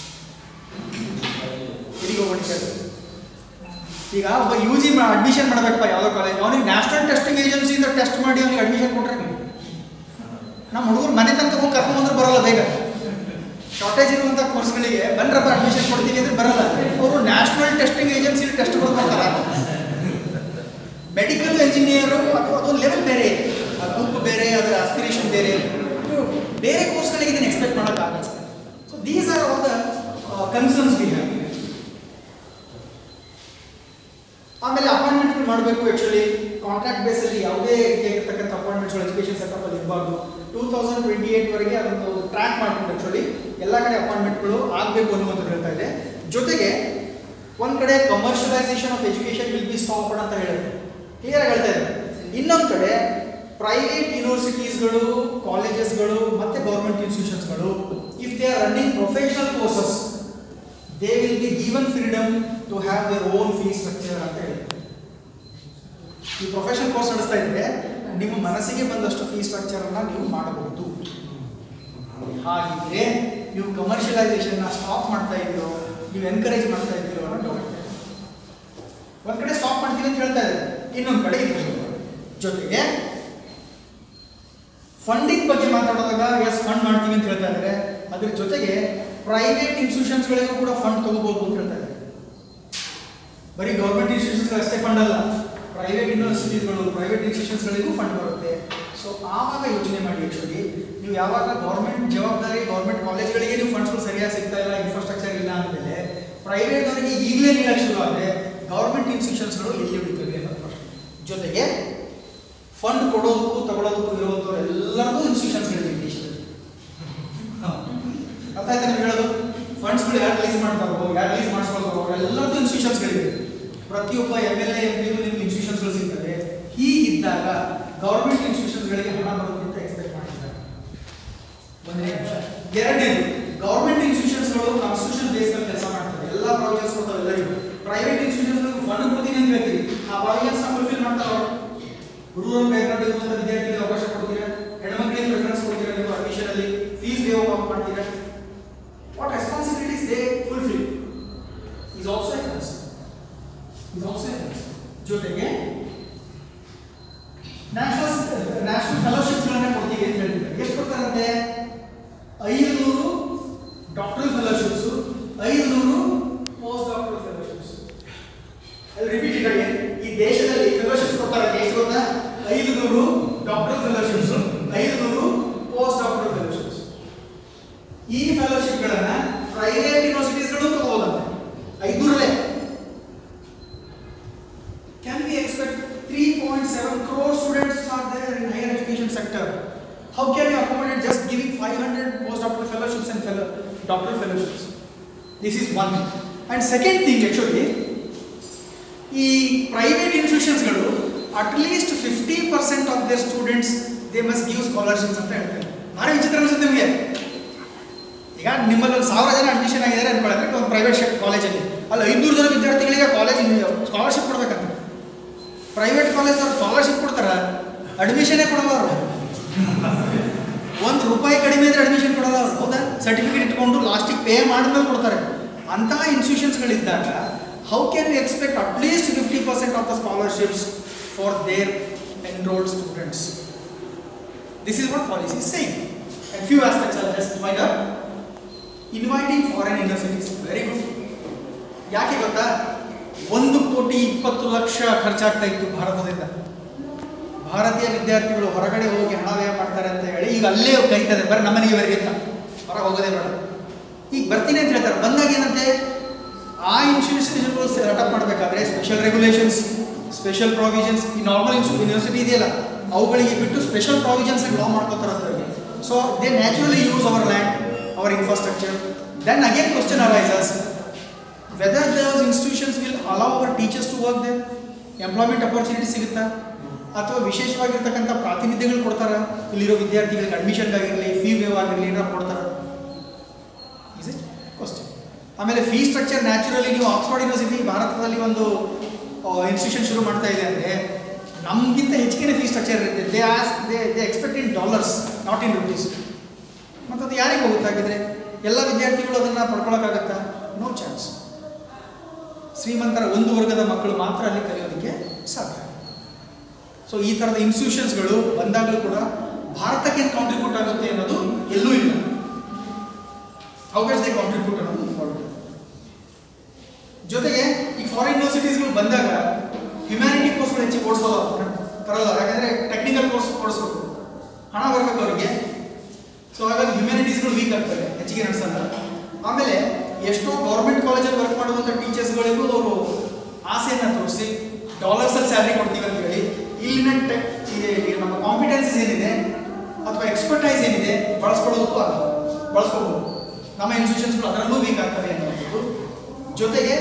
ಇಲ್ಲಿಗೆ ಹೋಗ್ಬಿಟ್ಟಿದ್ದಾರೆ ಈಗ ಒಬ್ಬ ಯು ಜಿ ಅಡ್ಮಿಷನ್ ಮಾಡಬೇಕಪ್ಪ ಯಾವುದೋ ಕಾಲೇಜ್ ಅವನಿಗೆ ನ್ಯಾಷನಲ್ ಟೆಸ್ಟಿಂಗ್ ಏಜೆನ್ಸಿಯಿಂದ ಟೆಸ್ಟ್ ಮಾಡಿ ಅವನಿಗೆ ಅಡ್ಮಿಷನ್ ಕೊಟ್ರೆ ನೀವು ನಮ್ಮ ಹುಡುಗರು ಮನೆ ತನಕ ಹೋಗಿ ಕರ್ಕೊಂಡು ಬಂದ್ರೆ ಬರೋಲ್ಲ ಬೇಗ ಶಾರ್ಟೇಜ್ ಇರುವಂಥ ಕೋರ್ಸ್ಗಳಿಗೆ ಬಂದ್ರಪ್ಪ ಅಡ್ಮಿಷನ್ ಕೊಡ್ತೀವಿ ಅಂದ್ರೆ ಬರಲ್ಲ ಅವರು ನ್ಯಾಷನಲ್ ಟೆಸ್ಟಿಂಗ್ ಏಜೆನ್ಸಿ ಟೆಸ್ಟ್ ಕೊಡ್ತಾರೆ ಮೆಡಿಕಲ್ ಇಂಜಿನಿಯರು ಅಥವಾ ಅದೊಂದು ಲೆವೆಲ್ ಬೇರೆ ಇದೆ ಆ ಗುಂಪು ಬೇರೆ ಅದರ ಆಸ್ಪಿರೇಷನ್ ಬೇರೆ ಇದು ಬೇರೆ ಕೋರ್ಸ್ಗಳಿಗೆ ಇದನ್ನು ಎಕ್ಸ್ಪೆಕ್ಟ್ ಮಾಡೋಕ್ಕಾಗಲ್ಲ so these are all the concerns we have ಆಮೇಲೆ ಅಪಾಯಿಂಟ್ಮೆಂಟ್ ಮಾಡಬೇಕು ಆ್ಯಕ್ಚುಲಿ ಕಾಂಟ್ರಾಕ್ಟ್ ಬೇಸಲ್ಲಿ ಯಾವುದೇ ರೀತಿಯಾಗಿರ್ತಕ್ಕಂಥ ಅಪಾಯಿಂಟ್ಮೆಂಟ್ಸ್ ಎಜುಕೇಷನ್ ಸೆಟಪ್ ಅಲ್ಲಿ ಇರಬಾರ್ದು ಟೂ ತೌಸಂಡ್ ಟ್ವೆಂಟಿ ಏಟ್ವರೆಗೆ ಅದೊಂದು ಟ್ರ್ಯಾಕ್ ಮಾಡ್ಕೊಂಡು ಆ್ಯಕ್ಚುಲಿ ಎಲ್ಲ ಕಡೆ ಅಪಾಯಿಂಟ್ಮೆಂಟ್ಗಳು ಆಗಬೇಕು ಅನ್ನುವಂಥದ್ದು ಹೇಳ್ತಾ ಇದೆ ಜೊತೆಗೆ ಒಂದು ಕಡೆ commercialization of education will be stopped ಅಂತ ಹೇಳುತ್ತೆ ಕ್ಲಿಯರ್ ಹೇಳ್ತಾ ಇದೆ ಇನ್ನೊಂದು ಕಡೆ ಪ್ರೈವೇಟ್ ಯೂನಿವರ್ಸಿಟೀಸ್ಗಳು ಕಾಲೇಜಸ್ಗಳು ಮತ್ತು ಗೌರ್ಮೆಂಟ್ ಇನ್ಸ್ಟಿಟ್ಯೂಷನ್ಸ್ಗಳು if they are running professional courses they will be given freedom to have their own fee structure ಅಂತ ಹೇಳಿ ಈ ಪ್ರೊಫೆಷನಲ್ ಕೋರ್ಸ್ ನಡೆಸ್ತಾ ಇದ್ರೆ ನಿಮ್ಮ ಮನಸ್ಸಿಗೆ ಬಂದಷ್ಟು ಫೀ ಸ್ಟ್ರಕ್ಚರನ್ನು ನೀವು ಮಾಡಬಹುದು ಹಾಗಿದ್ರೆ ನೀವು ಕಮರ್ಷಿಯಲೈಸೇಷನ್ನ ಸ್ಟಾಪ್ ಮಾಡ್ತಾ ಇದ್ದೀರೋ ನೀವು ಎನ್ಕರೇಜ್ ಮಾಡ್ತಾ ಇದ್ದೀರೋ ಅನ್ನೋ ಡೌಟ್ ಒಂದು ಕಡೆ ಸ್ಟಾಪ್ ಮಾಡ್ತೀವಿ ಅಂತ ಹೇಳ್ತಾ ಇದ್ದಾರೆ ಇನ್ನೊಂದು ಕಡೆ ಇದು ಜೊತೆಗೆ ಫಂಡಿಂಗ್ ಬಗ್ಗೆ ಮಾತಾಡಿದಾಗ ಎಸ್ ಫಂಡ್ ಮಾಡ್ತೀವಿ ಅಂತ ಹೇಳ್ತಾ ಇದ್ದಾರೆ ಅದ್ರ ಜೊತೆಗೆ ಪ್ರೈವೇಟ್ ಇನ್ಸ್ಟಿಟ್ಯೂಷನ್ಸ್ಗಳಿಗೂ ಕೂಡ ಫಂಡ್ ತಗೋಬಹುದು ಅಂತ ಹೇಳ್ತಾ ಇದ್ದಾರೆ ಬರೀ ಗೌರ್ಮೆಂಟ್ ಇನ್ಸ್ಟಿಟ್ಯೂಷನ್ಸ್ ಅಷ್ಟೇ ಫಂಡ್ ಅಲ್ಲ ಪ್ರೈವೇಟ್ ಯೂನಿವರ್ಸಿಟೀಸ್ಗಳು ಪ್ರೈವೇಟ್ ಇನ್ಸ್ಟಿಟ್ಯೂಷನ್ಸ್ಗಳಿಗೂ ಫಂಡ್ ಬರುತ್ತೆ ಸೊ ಆವಾಗ ಯೋಚನೆ ಮಾಡಿ ಆ್ಯಕ್ಚುಲಿ ನೀವು ಯಾವಾಗ ಗೌರ್ಮೆಂಟ್ ಜವಾಬ್ದಾರಿ ಗೌರ್ಮೆಂಟ್ ಕಾಲೇಜ್ಗಳಿಗೆ ನೀವು ಫಂಡ್ಸ್ಗಳು ಸರಿಯಾಗಿ ಸಿಗ್ತಾ ಇಲ್ಲ ಇನ್ಫ್ರಾಸ್ಟ್ರಕ್ಚರ್ ಇಲ್ಲ ಅಂದಮೇಲೆ ಪ್ರೈವೇಟ್ನವರಿಗೆ ಈಗಲೇ ನೀಡಕ್ಕೆ ಶುರು ಆದರೆ ಗೌರ್ಮೆಂಟ್ ಇನ್ಸ್ಟಿಟ್ಯೂಷನ್ಸ್ಗಳು ಎಲ್ಲಿ ಉಳಿತವೆ ಅನ್ನೋದು ಪ್ರಶ್ನೆ ಜೊತೆಗೆ ಫಂಡ್ ಕೊಡೋದಕ್ಕೂ ತಗೊಳ್ಳೋದಕ್ಕೂ ಇರುವಂಥವ್ರು ಎಲ್ಲರಿಗೂ ಇನ್ಸ್ಟಿಟ್ಯೂಷನ್ಸ್ಗಳಿವೆ ಈ ದೇಶದಲ್ಲಿ ಅರ್ಥ ಆಯ್ತಾ ನೀವು ಹೇಳೋದು ಫಂಡ್ಸ್ಗಳು ಯಾರು ರಿಲೀಸ್ ಮಾಡ್ತಾರೋ ಯಾರು ರಿಲೀಸ್ ಮಾಡಿಸ್ಕೊಳ್ತಾರೋ ಎಲ್ಲರದ್ದು ಇನ್ಸ್ಟಿಟ್ಯೂಷನ್ಸ್ಗಳಿವೆ ಪ್ರತಿಯೊಬ್ಬ ಎಮ್ ಎಲ್ ಎ ಎಂ ಪಿಗೂ ನಿಮ್ಗೆ ಇನ್ಸ್ಟಿಟ್ಯೂಷನ್ಸ್ಗಳು ಸಿಗ್ತವೆ ಹೀಗಿದ್ದಾಗ ಗೌರ್ಮೆಂಟ್ ಇನ್ಸ್ಟಿಟ್ಯೂಷನ್ಸ್ಗಳಿಗೆ ಹಣ ಬರುತ್ತೆ ಅಂತ ಎಕ್ಸ್ಪೆಕ್ಟ್ ಮಾಡ್ತಿದ್ದಾರೆ ಒಂದನೇ ಅಂಶ ಎರಡನೇದು ಗೌರ್ಮೆಂಟ್ ಇನ್ಸ್ಟಿಟ್ಯೂಷನ್ಸ್ಗಳು ಕಾನ್ಸ್ಟಿಟ್ಯೂಷನ್ ಬೇಸ್ ಮೇಲೆ ಕೆಲಸ ಆ ಪ್ರಾವಿಷನ್ಸ್ ಫುಲ್ಫಿಲ್ ಮಾಡ್ತಾರೆ ಅವರು ರೂರಲ್ ಬ್ಯಾಕ್ಗ್ರೌಂಡ್ ಇರುವಂತ ವಿದ್ಯಾರ್ಥಿಗಳಿಗೆ ಅವಕಾಶ ಕೊಡ್ತೀರಾ ಹೆಣ್ಮಕ್ಳಿಗೆ ಪ್ರಿಫರೆನ್ಸ್ ಕೊಡ್ತೀರಾ ನೀವು ಅಡ್ಮಿಷನ್ ಅಲ್ಲಿ ಫೀಸ್ ವೇವ್ ಆಫ್ ಮಾಡ್ತೀರಾ what responsibilities they fulfil is also a concern is also a concern ಜೊತೆಗೆ ನ್ಯಾಷನಲ್ ನ್ಯಾಷನಲ್ ಫೆಲೋಶಿಪ್ಸ್ಗಳನ್ನ ಕೊಡ್ತೀವಿ ಅಂತ ಹೇಳಿದ್ದಾರೆ ಎಷ್ಟು ಕೊಡ್ತಾರಂತೆ ಐದುನೂರು ಡಾಕ್ಟರ್ ಫೆಲೋಶಿಪ್ಸ್ ಐದುನೂರು ಪೋಸ್ಟ್ ಡಾಕ್ಟರ್ ಫೆಲೋಶಿಪ್ಸ್ ಅಲ್ಲಿ ರಿಪೀಟ್ ಇಟ್ ಅಗೇನ್ ಈ ದೇಶದಲ್ಲಿ ಫೆಲೋಶಿಪ್ಸ್ ಕೊಡ್ತಾರೆ ಎಷ್ಟು ಗೊತ್ತಾ ಐದುನೂರು ಡಾಕ್ಟರ್ ಫೆಲೋಶಿಪ್ಸ್ ಐದುನೂರು ಪೋಸ್ಟ್ ಡಾಕ್ಟರ್ ಫೆಲೋಶಿಪ್ಸ್ ಈ ಫೆಲೋಶಿಪ್ಗಳನ್ನ ಪ್ರೈವೇಟ್ ಯೂನಿವರ್ಸಿಟೀಸ್ಗಳು ತಗೋಬೋದಂತೆ ಐದುನೂರಲ್ಲೇ Can we expect 3.7 crore students are there in higher education sector? How can you accommodate just giving 500 postdoctoral fellowships and fellow, doctoral fellowships? This is one. And second thing actually, ಈ ಪ್ರೈವೇಟ್ ಇನ್ಸ್ಟಿಟ್ಯೂಷನ್ಸ್ಗಳು at least fifty percent of their students they must give scholarships ಅಂತ ಹೇಳ್ತಾರೆ ಭಾರಿ ವಿಚಿತ್ರ ಅನ್ಸುತ್ತೆ ನಿಮಗೆ ಈಗ ನಿಮ್ಮಲ್ಲಿ ಒಂದು ಸಾವಿರ ಜನ ಅಡ್ಮಿಷನ್ ಆಗಿದ್ದಾರೆ ಅನ್ಕೊಳ್ಳೋದ್ರೆ ಒಂದು ಪ್ರೈವೇಟ್ ಕಾಲೇಜಲ್ಲಿ ಅಲ್ಲಿ ಐನೂರು ಜನ ವಿದ್ಯಾರ್ಥಿಗಳಿಗೆ ಕಾಲೇಜ್ ಸ್ಕಾಲರ್ಶಿಪ್ ಕೊಡ್ಬೇಕಂತ ಪ್ರೈವೇಟ್ ಕಾಲೇಜ್ ಅವ್ರು ಸ್ಕಾಲರ್ಶಿಪ್ ಕೊಡ್ತಾರ ಅಡ್ಮಿಷನೇ ಕೊಡಲ್ಲ ಅವರು ಒಂದು ರೂಪಾಯಿ ಕಡಿಮೆ ಇದ್ರೆ ಅಡ್ಮಿಷನ್ ಕೊಡಲ್ಲ ಅವರು ಹೌದಾ ಸರ್ಟಿಫಿಕೇಟ್ ಇಟ್ಕೊಂಡು ಲಾಸ್ಟಿಗೆ ಪೇ ಮಾಡಿದ್ಮೇಲೆ ಕೊಡ್ತಾರೆ ಅಂತಹ ಇನ್ಸ್ಟಿಟ್ಯೂಷನ್ಸ್ಗಳಿದ್ದಾಗ how can you expect at least fifty percent of the scholarships for their enrolled students this is what policy is saying and few aspects are just find up inviting foreign universities very good ಯಾಕೆ ಗೊತ್ತಾ ಒಂದು ಕೋಟಿ ಇಪ್ಪತ್ತು ಲಕ್ಷ ಖರ್ಚಾಗ್ತಾ ಇತ್ತು ಭಾರತದಿಂದ ಭಾರತೀಯ ವಿದ್ಯಾರ್ಥಿಗಳು ಹೊರಗಡೆ ಹೋಗಿ ಹಣ ವ್ಯಯ ಮಾಡ್ತಾರೆ ಅಂತ ಹೇಳಿ ಈಗ ಅಲ್ಲೇ ಕರೀತಾರೆ ಬರ್ರಿ ನಮ್ಮನೆಗೆ ಬರ್ರಿ ಅಂತ ಹೊರಗೆ ಹೋಗೋದೇ ಬೇಡ ಈಗ ಬರ್ತೀನಿ ಅಂತ ಹೇಳ್ತಾರೆ ಬಂದಾಗ ಏನಂತೆ ಆ ಇನ್ಸ್ಟಿಟ್ಯೂಷನ್ಗಳು ಸೆಟಪ್ ಮಾಡಬೇಕಾದ್ರೆ ಸ್ಪೆಷಲ್ ರೆಗ್ಯುಲೇಷನ್ಸ್ ಸ್ಪೆಷಲ್ ಪ್ರಾವಿಷನ್ಸ್ ಈ ನಾರ್ಮಲ್ ಯೂನಿವರ್ಸಿಟಿ ಇದೆಯಲ್ಲ ಅವುಗಳಿಗೆ ಬಿಟ್ಟು ಸ್ಪೆಷಲ್ ಪ್ರಾವಿಷನ್ಸ್ ಲಾ ಮಾಡ್ಕೋತಾರೆ ಅದರಲ್ಲಿ so they naturally use our land our infrastructure then again question arises whether those institutions will allow our teachers to work they employment opportunity ಸಿಗುತ್ತಾ ಅಥವಾ ವಿಶೇಷವಾಗಿರ್ತಕ್ಕಂಥ ಪ್ರಾತಿನಿಧ್ಯಗಳು ಕೊಡ್ತಾರ ಇಲ್ಲಿರೋ ವಿದ್ಯಾರ್ಥಿಗಳಿಗೆ ಅಡ್ಮಿಷನ್ಗಾಗಿರಲಿ ಫೀ ವೇವ್ ಆಗಿರಲಿ ಏನಾರು ಕೊಡ್ತಾರ ಇಸ್ ಇಟ್ ಕ್ವಶನ್ ಆಮೇಲೆ ಫೀ ಸ್ಟ್ರಕ್ಚರ್ ನ್ಯಾಚುರಲಿ ನೀವು ಆಕ್ಸ್ಫರ್ಡ್ ಯೂನಿವರ್ಸಿಟಿ ಭಾರತದಲ್ಲಿ ಒಂದು ಇನ್ಸ್ಟಿಟ್ಯೂಷನ್ ಶುರು ಮಾಡ್ತಾ ಇದೆ ಅಂದರೆ ನಮಗಿಂತ ಹೆಚ್ಚಿಗೆ ಫೀ ಸ್ಟ್ರಕ್ಚರ್ ಇರುತ್ತೆ they as they they expect in dollars not in rupees ಮತ್ತು ಅದು ಯಾರಿಗೆ ಹೋಗುತ್ತಾಗಿದ್ರೆ ಎಲ್ಲ ವಿದ್ಯಾರ್ಥಿಗಳು ಅದನ್ನು ಪಡ್ಕೊಳಕ್ಕಾಗತ್ತಾ ನೋ ಚಾನ್ಸ್ ಶ್ರೀಮಂತರ ಒಂದು ವರ್ಗದ ಮಕ್ಕಳು ಮಾತ್ರ ಅಲ್ಲಿ ಕಲಿಯೋದಕ್ಕೆ ಸಾಧ್ಯ ಸೊ ಈ ಥರದ ಇನ್ಸ್ಟಿಟ್ಯೂಷನ್ಸ್ಗಳು ಬಂದಾಗಲೂ ಕೂಡ ಭಾರತಕ್ಕೆ ಏನು ಕಾಂಟ್ರಿಬ್ಯೂಟ್ ಆಗುತ್ತೆ ಅನ್ನೋದು ಎಲ್ಲೂ ಇಲ್ಲ ಹೌ ಕ್ಯಾಸ್ ದೇ ಕಾಂಟ್ರಿಬ್ಯೂಟ್ ಅನ್ನೋದು ಇಂಪಾರ್ಟೆಂಟ್ ಜೊತೆಗೆ ಈ ಫಾರಿನ್ ಯೂನಿವರ್ಸಿಟೀಸ್ಗಳು ಬಂದಾಗ ಹ್ಯುಮ್ಯಾನಿಟಿ ಕೋರ್ಸ್ಗಳು ಹೆಚ್ಚಿಗೆ ಓಡಿಸೋದು ಬರಲ್ಲ ಯಾಕಂದರೆ ಟೆಕ್ನಿಕಲ್ ಕೋರ್ಸ್ ಓಡಿಸ್ಬೇಕು ಹಣ ಬರಬೇಕು ಅವರಿಗೆ ಸೊ ಹಾಗಾಗಿ ಹ್ಯುಮ್ಯಾನಿಟೀಸ್ಗಳು ವೀಕ್ ಆಗ್ತವೆ ಹೆಚ್ಚಿಗೆ ನಡೆಸಲ್ಲ ಆಮೇಲೆ ಎಷ್ಟೋ ಗೌರ್ಮೆಂಟ್ ಕಾಲೇಜಲ್ಲಿ ವರ್ಕ್ ಮಾಡುವಂಥ ಟೀಚರ್ಸ್ಗಳಿಗೂ ಅವರು ಆಸೆಯನ್ನು ತೋರಿಸಿ ಡಾಲರ್ಸಲ್ಲಿ ಸ್ಯಾಲ್ರಿ ಕೊಡ್ತೀವಿ ಅಂತ ಹೇಳಿ ಇಲ್ಲಿನ ಟೆಕ್ ನಮ್ಮ ಕಾಂಪಿಟೆನ್ಸಸ್ ಏನಿದೆ ಅಥವಾ ಎಕ್ಸ್ಪರ್ಟೈಸ್ ಏನಿದೆ ಬಳಸ್ಕೊಳ್ಳೋದಕ್ಕೂ ಆಗಲ್ಲ ಬಳಸ್ಕೋಬೋದು ನಮ್ಮ ಇನ್ಸ್ಟಿಟ್ಯೂಷನ್ಸ್ಗಳು ಅದರಲ್ಲೂ ವೀಕ್ ಆಗ್ತವೆ ಅನ್ನೋದು ಜೊತೆಗೆ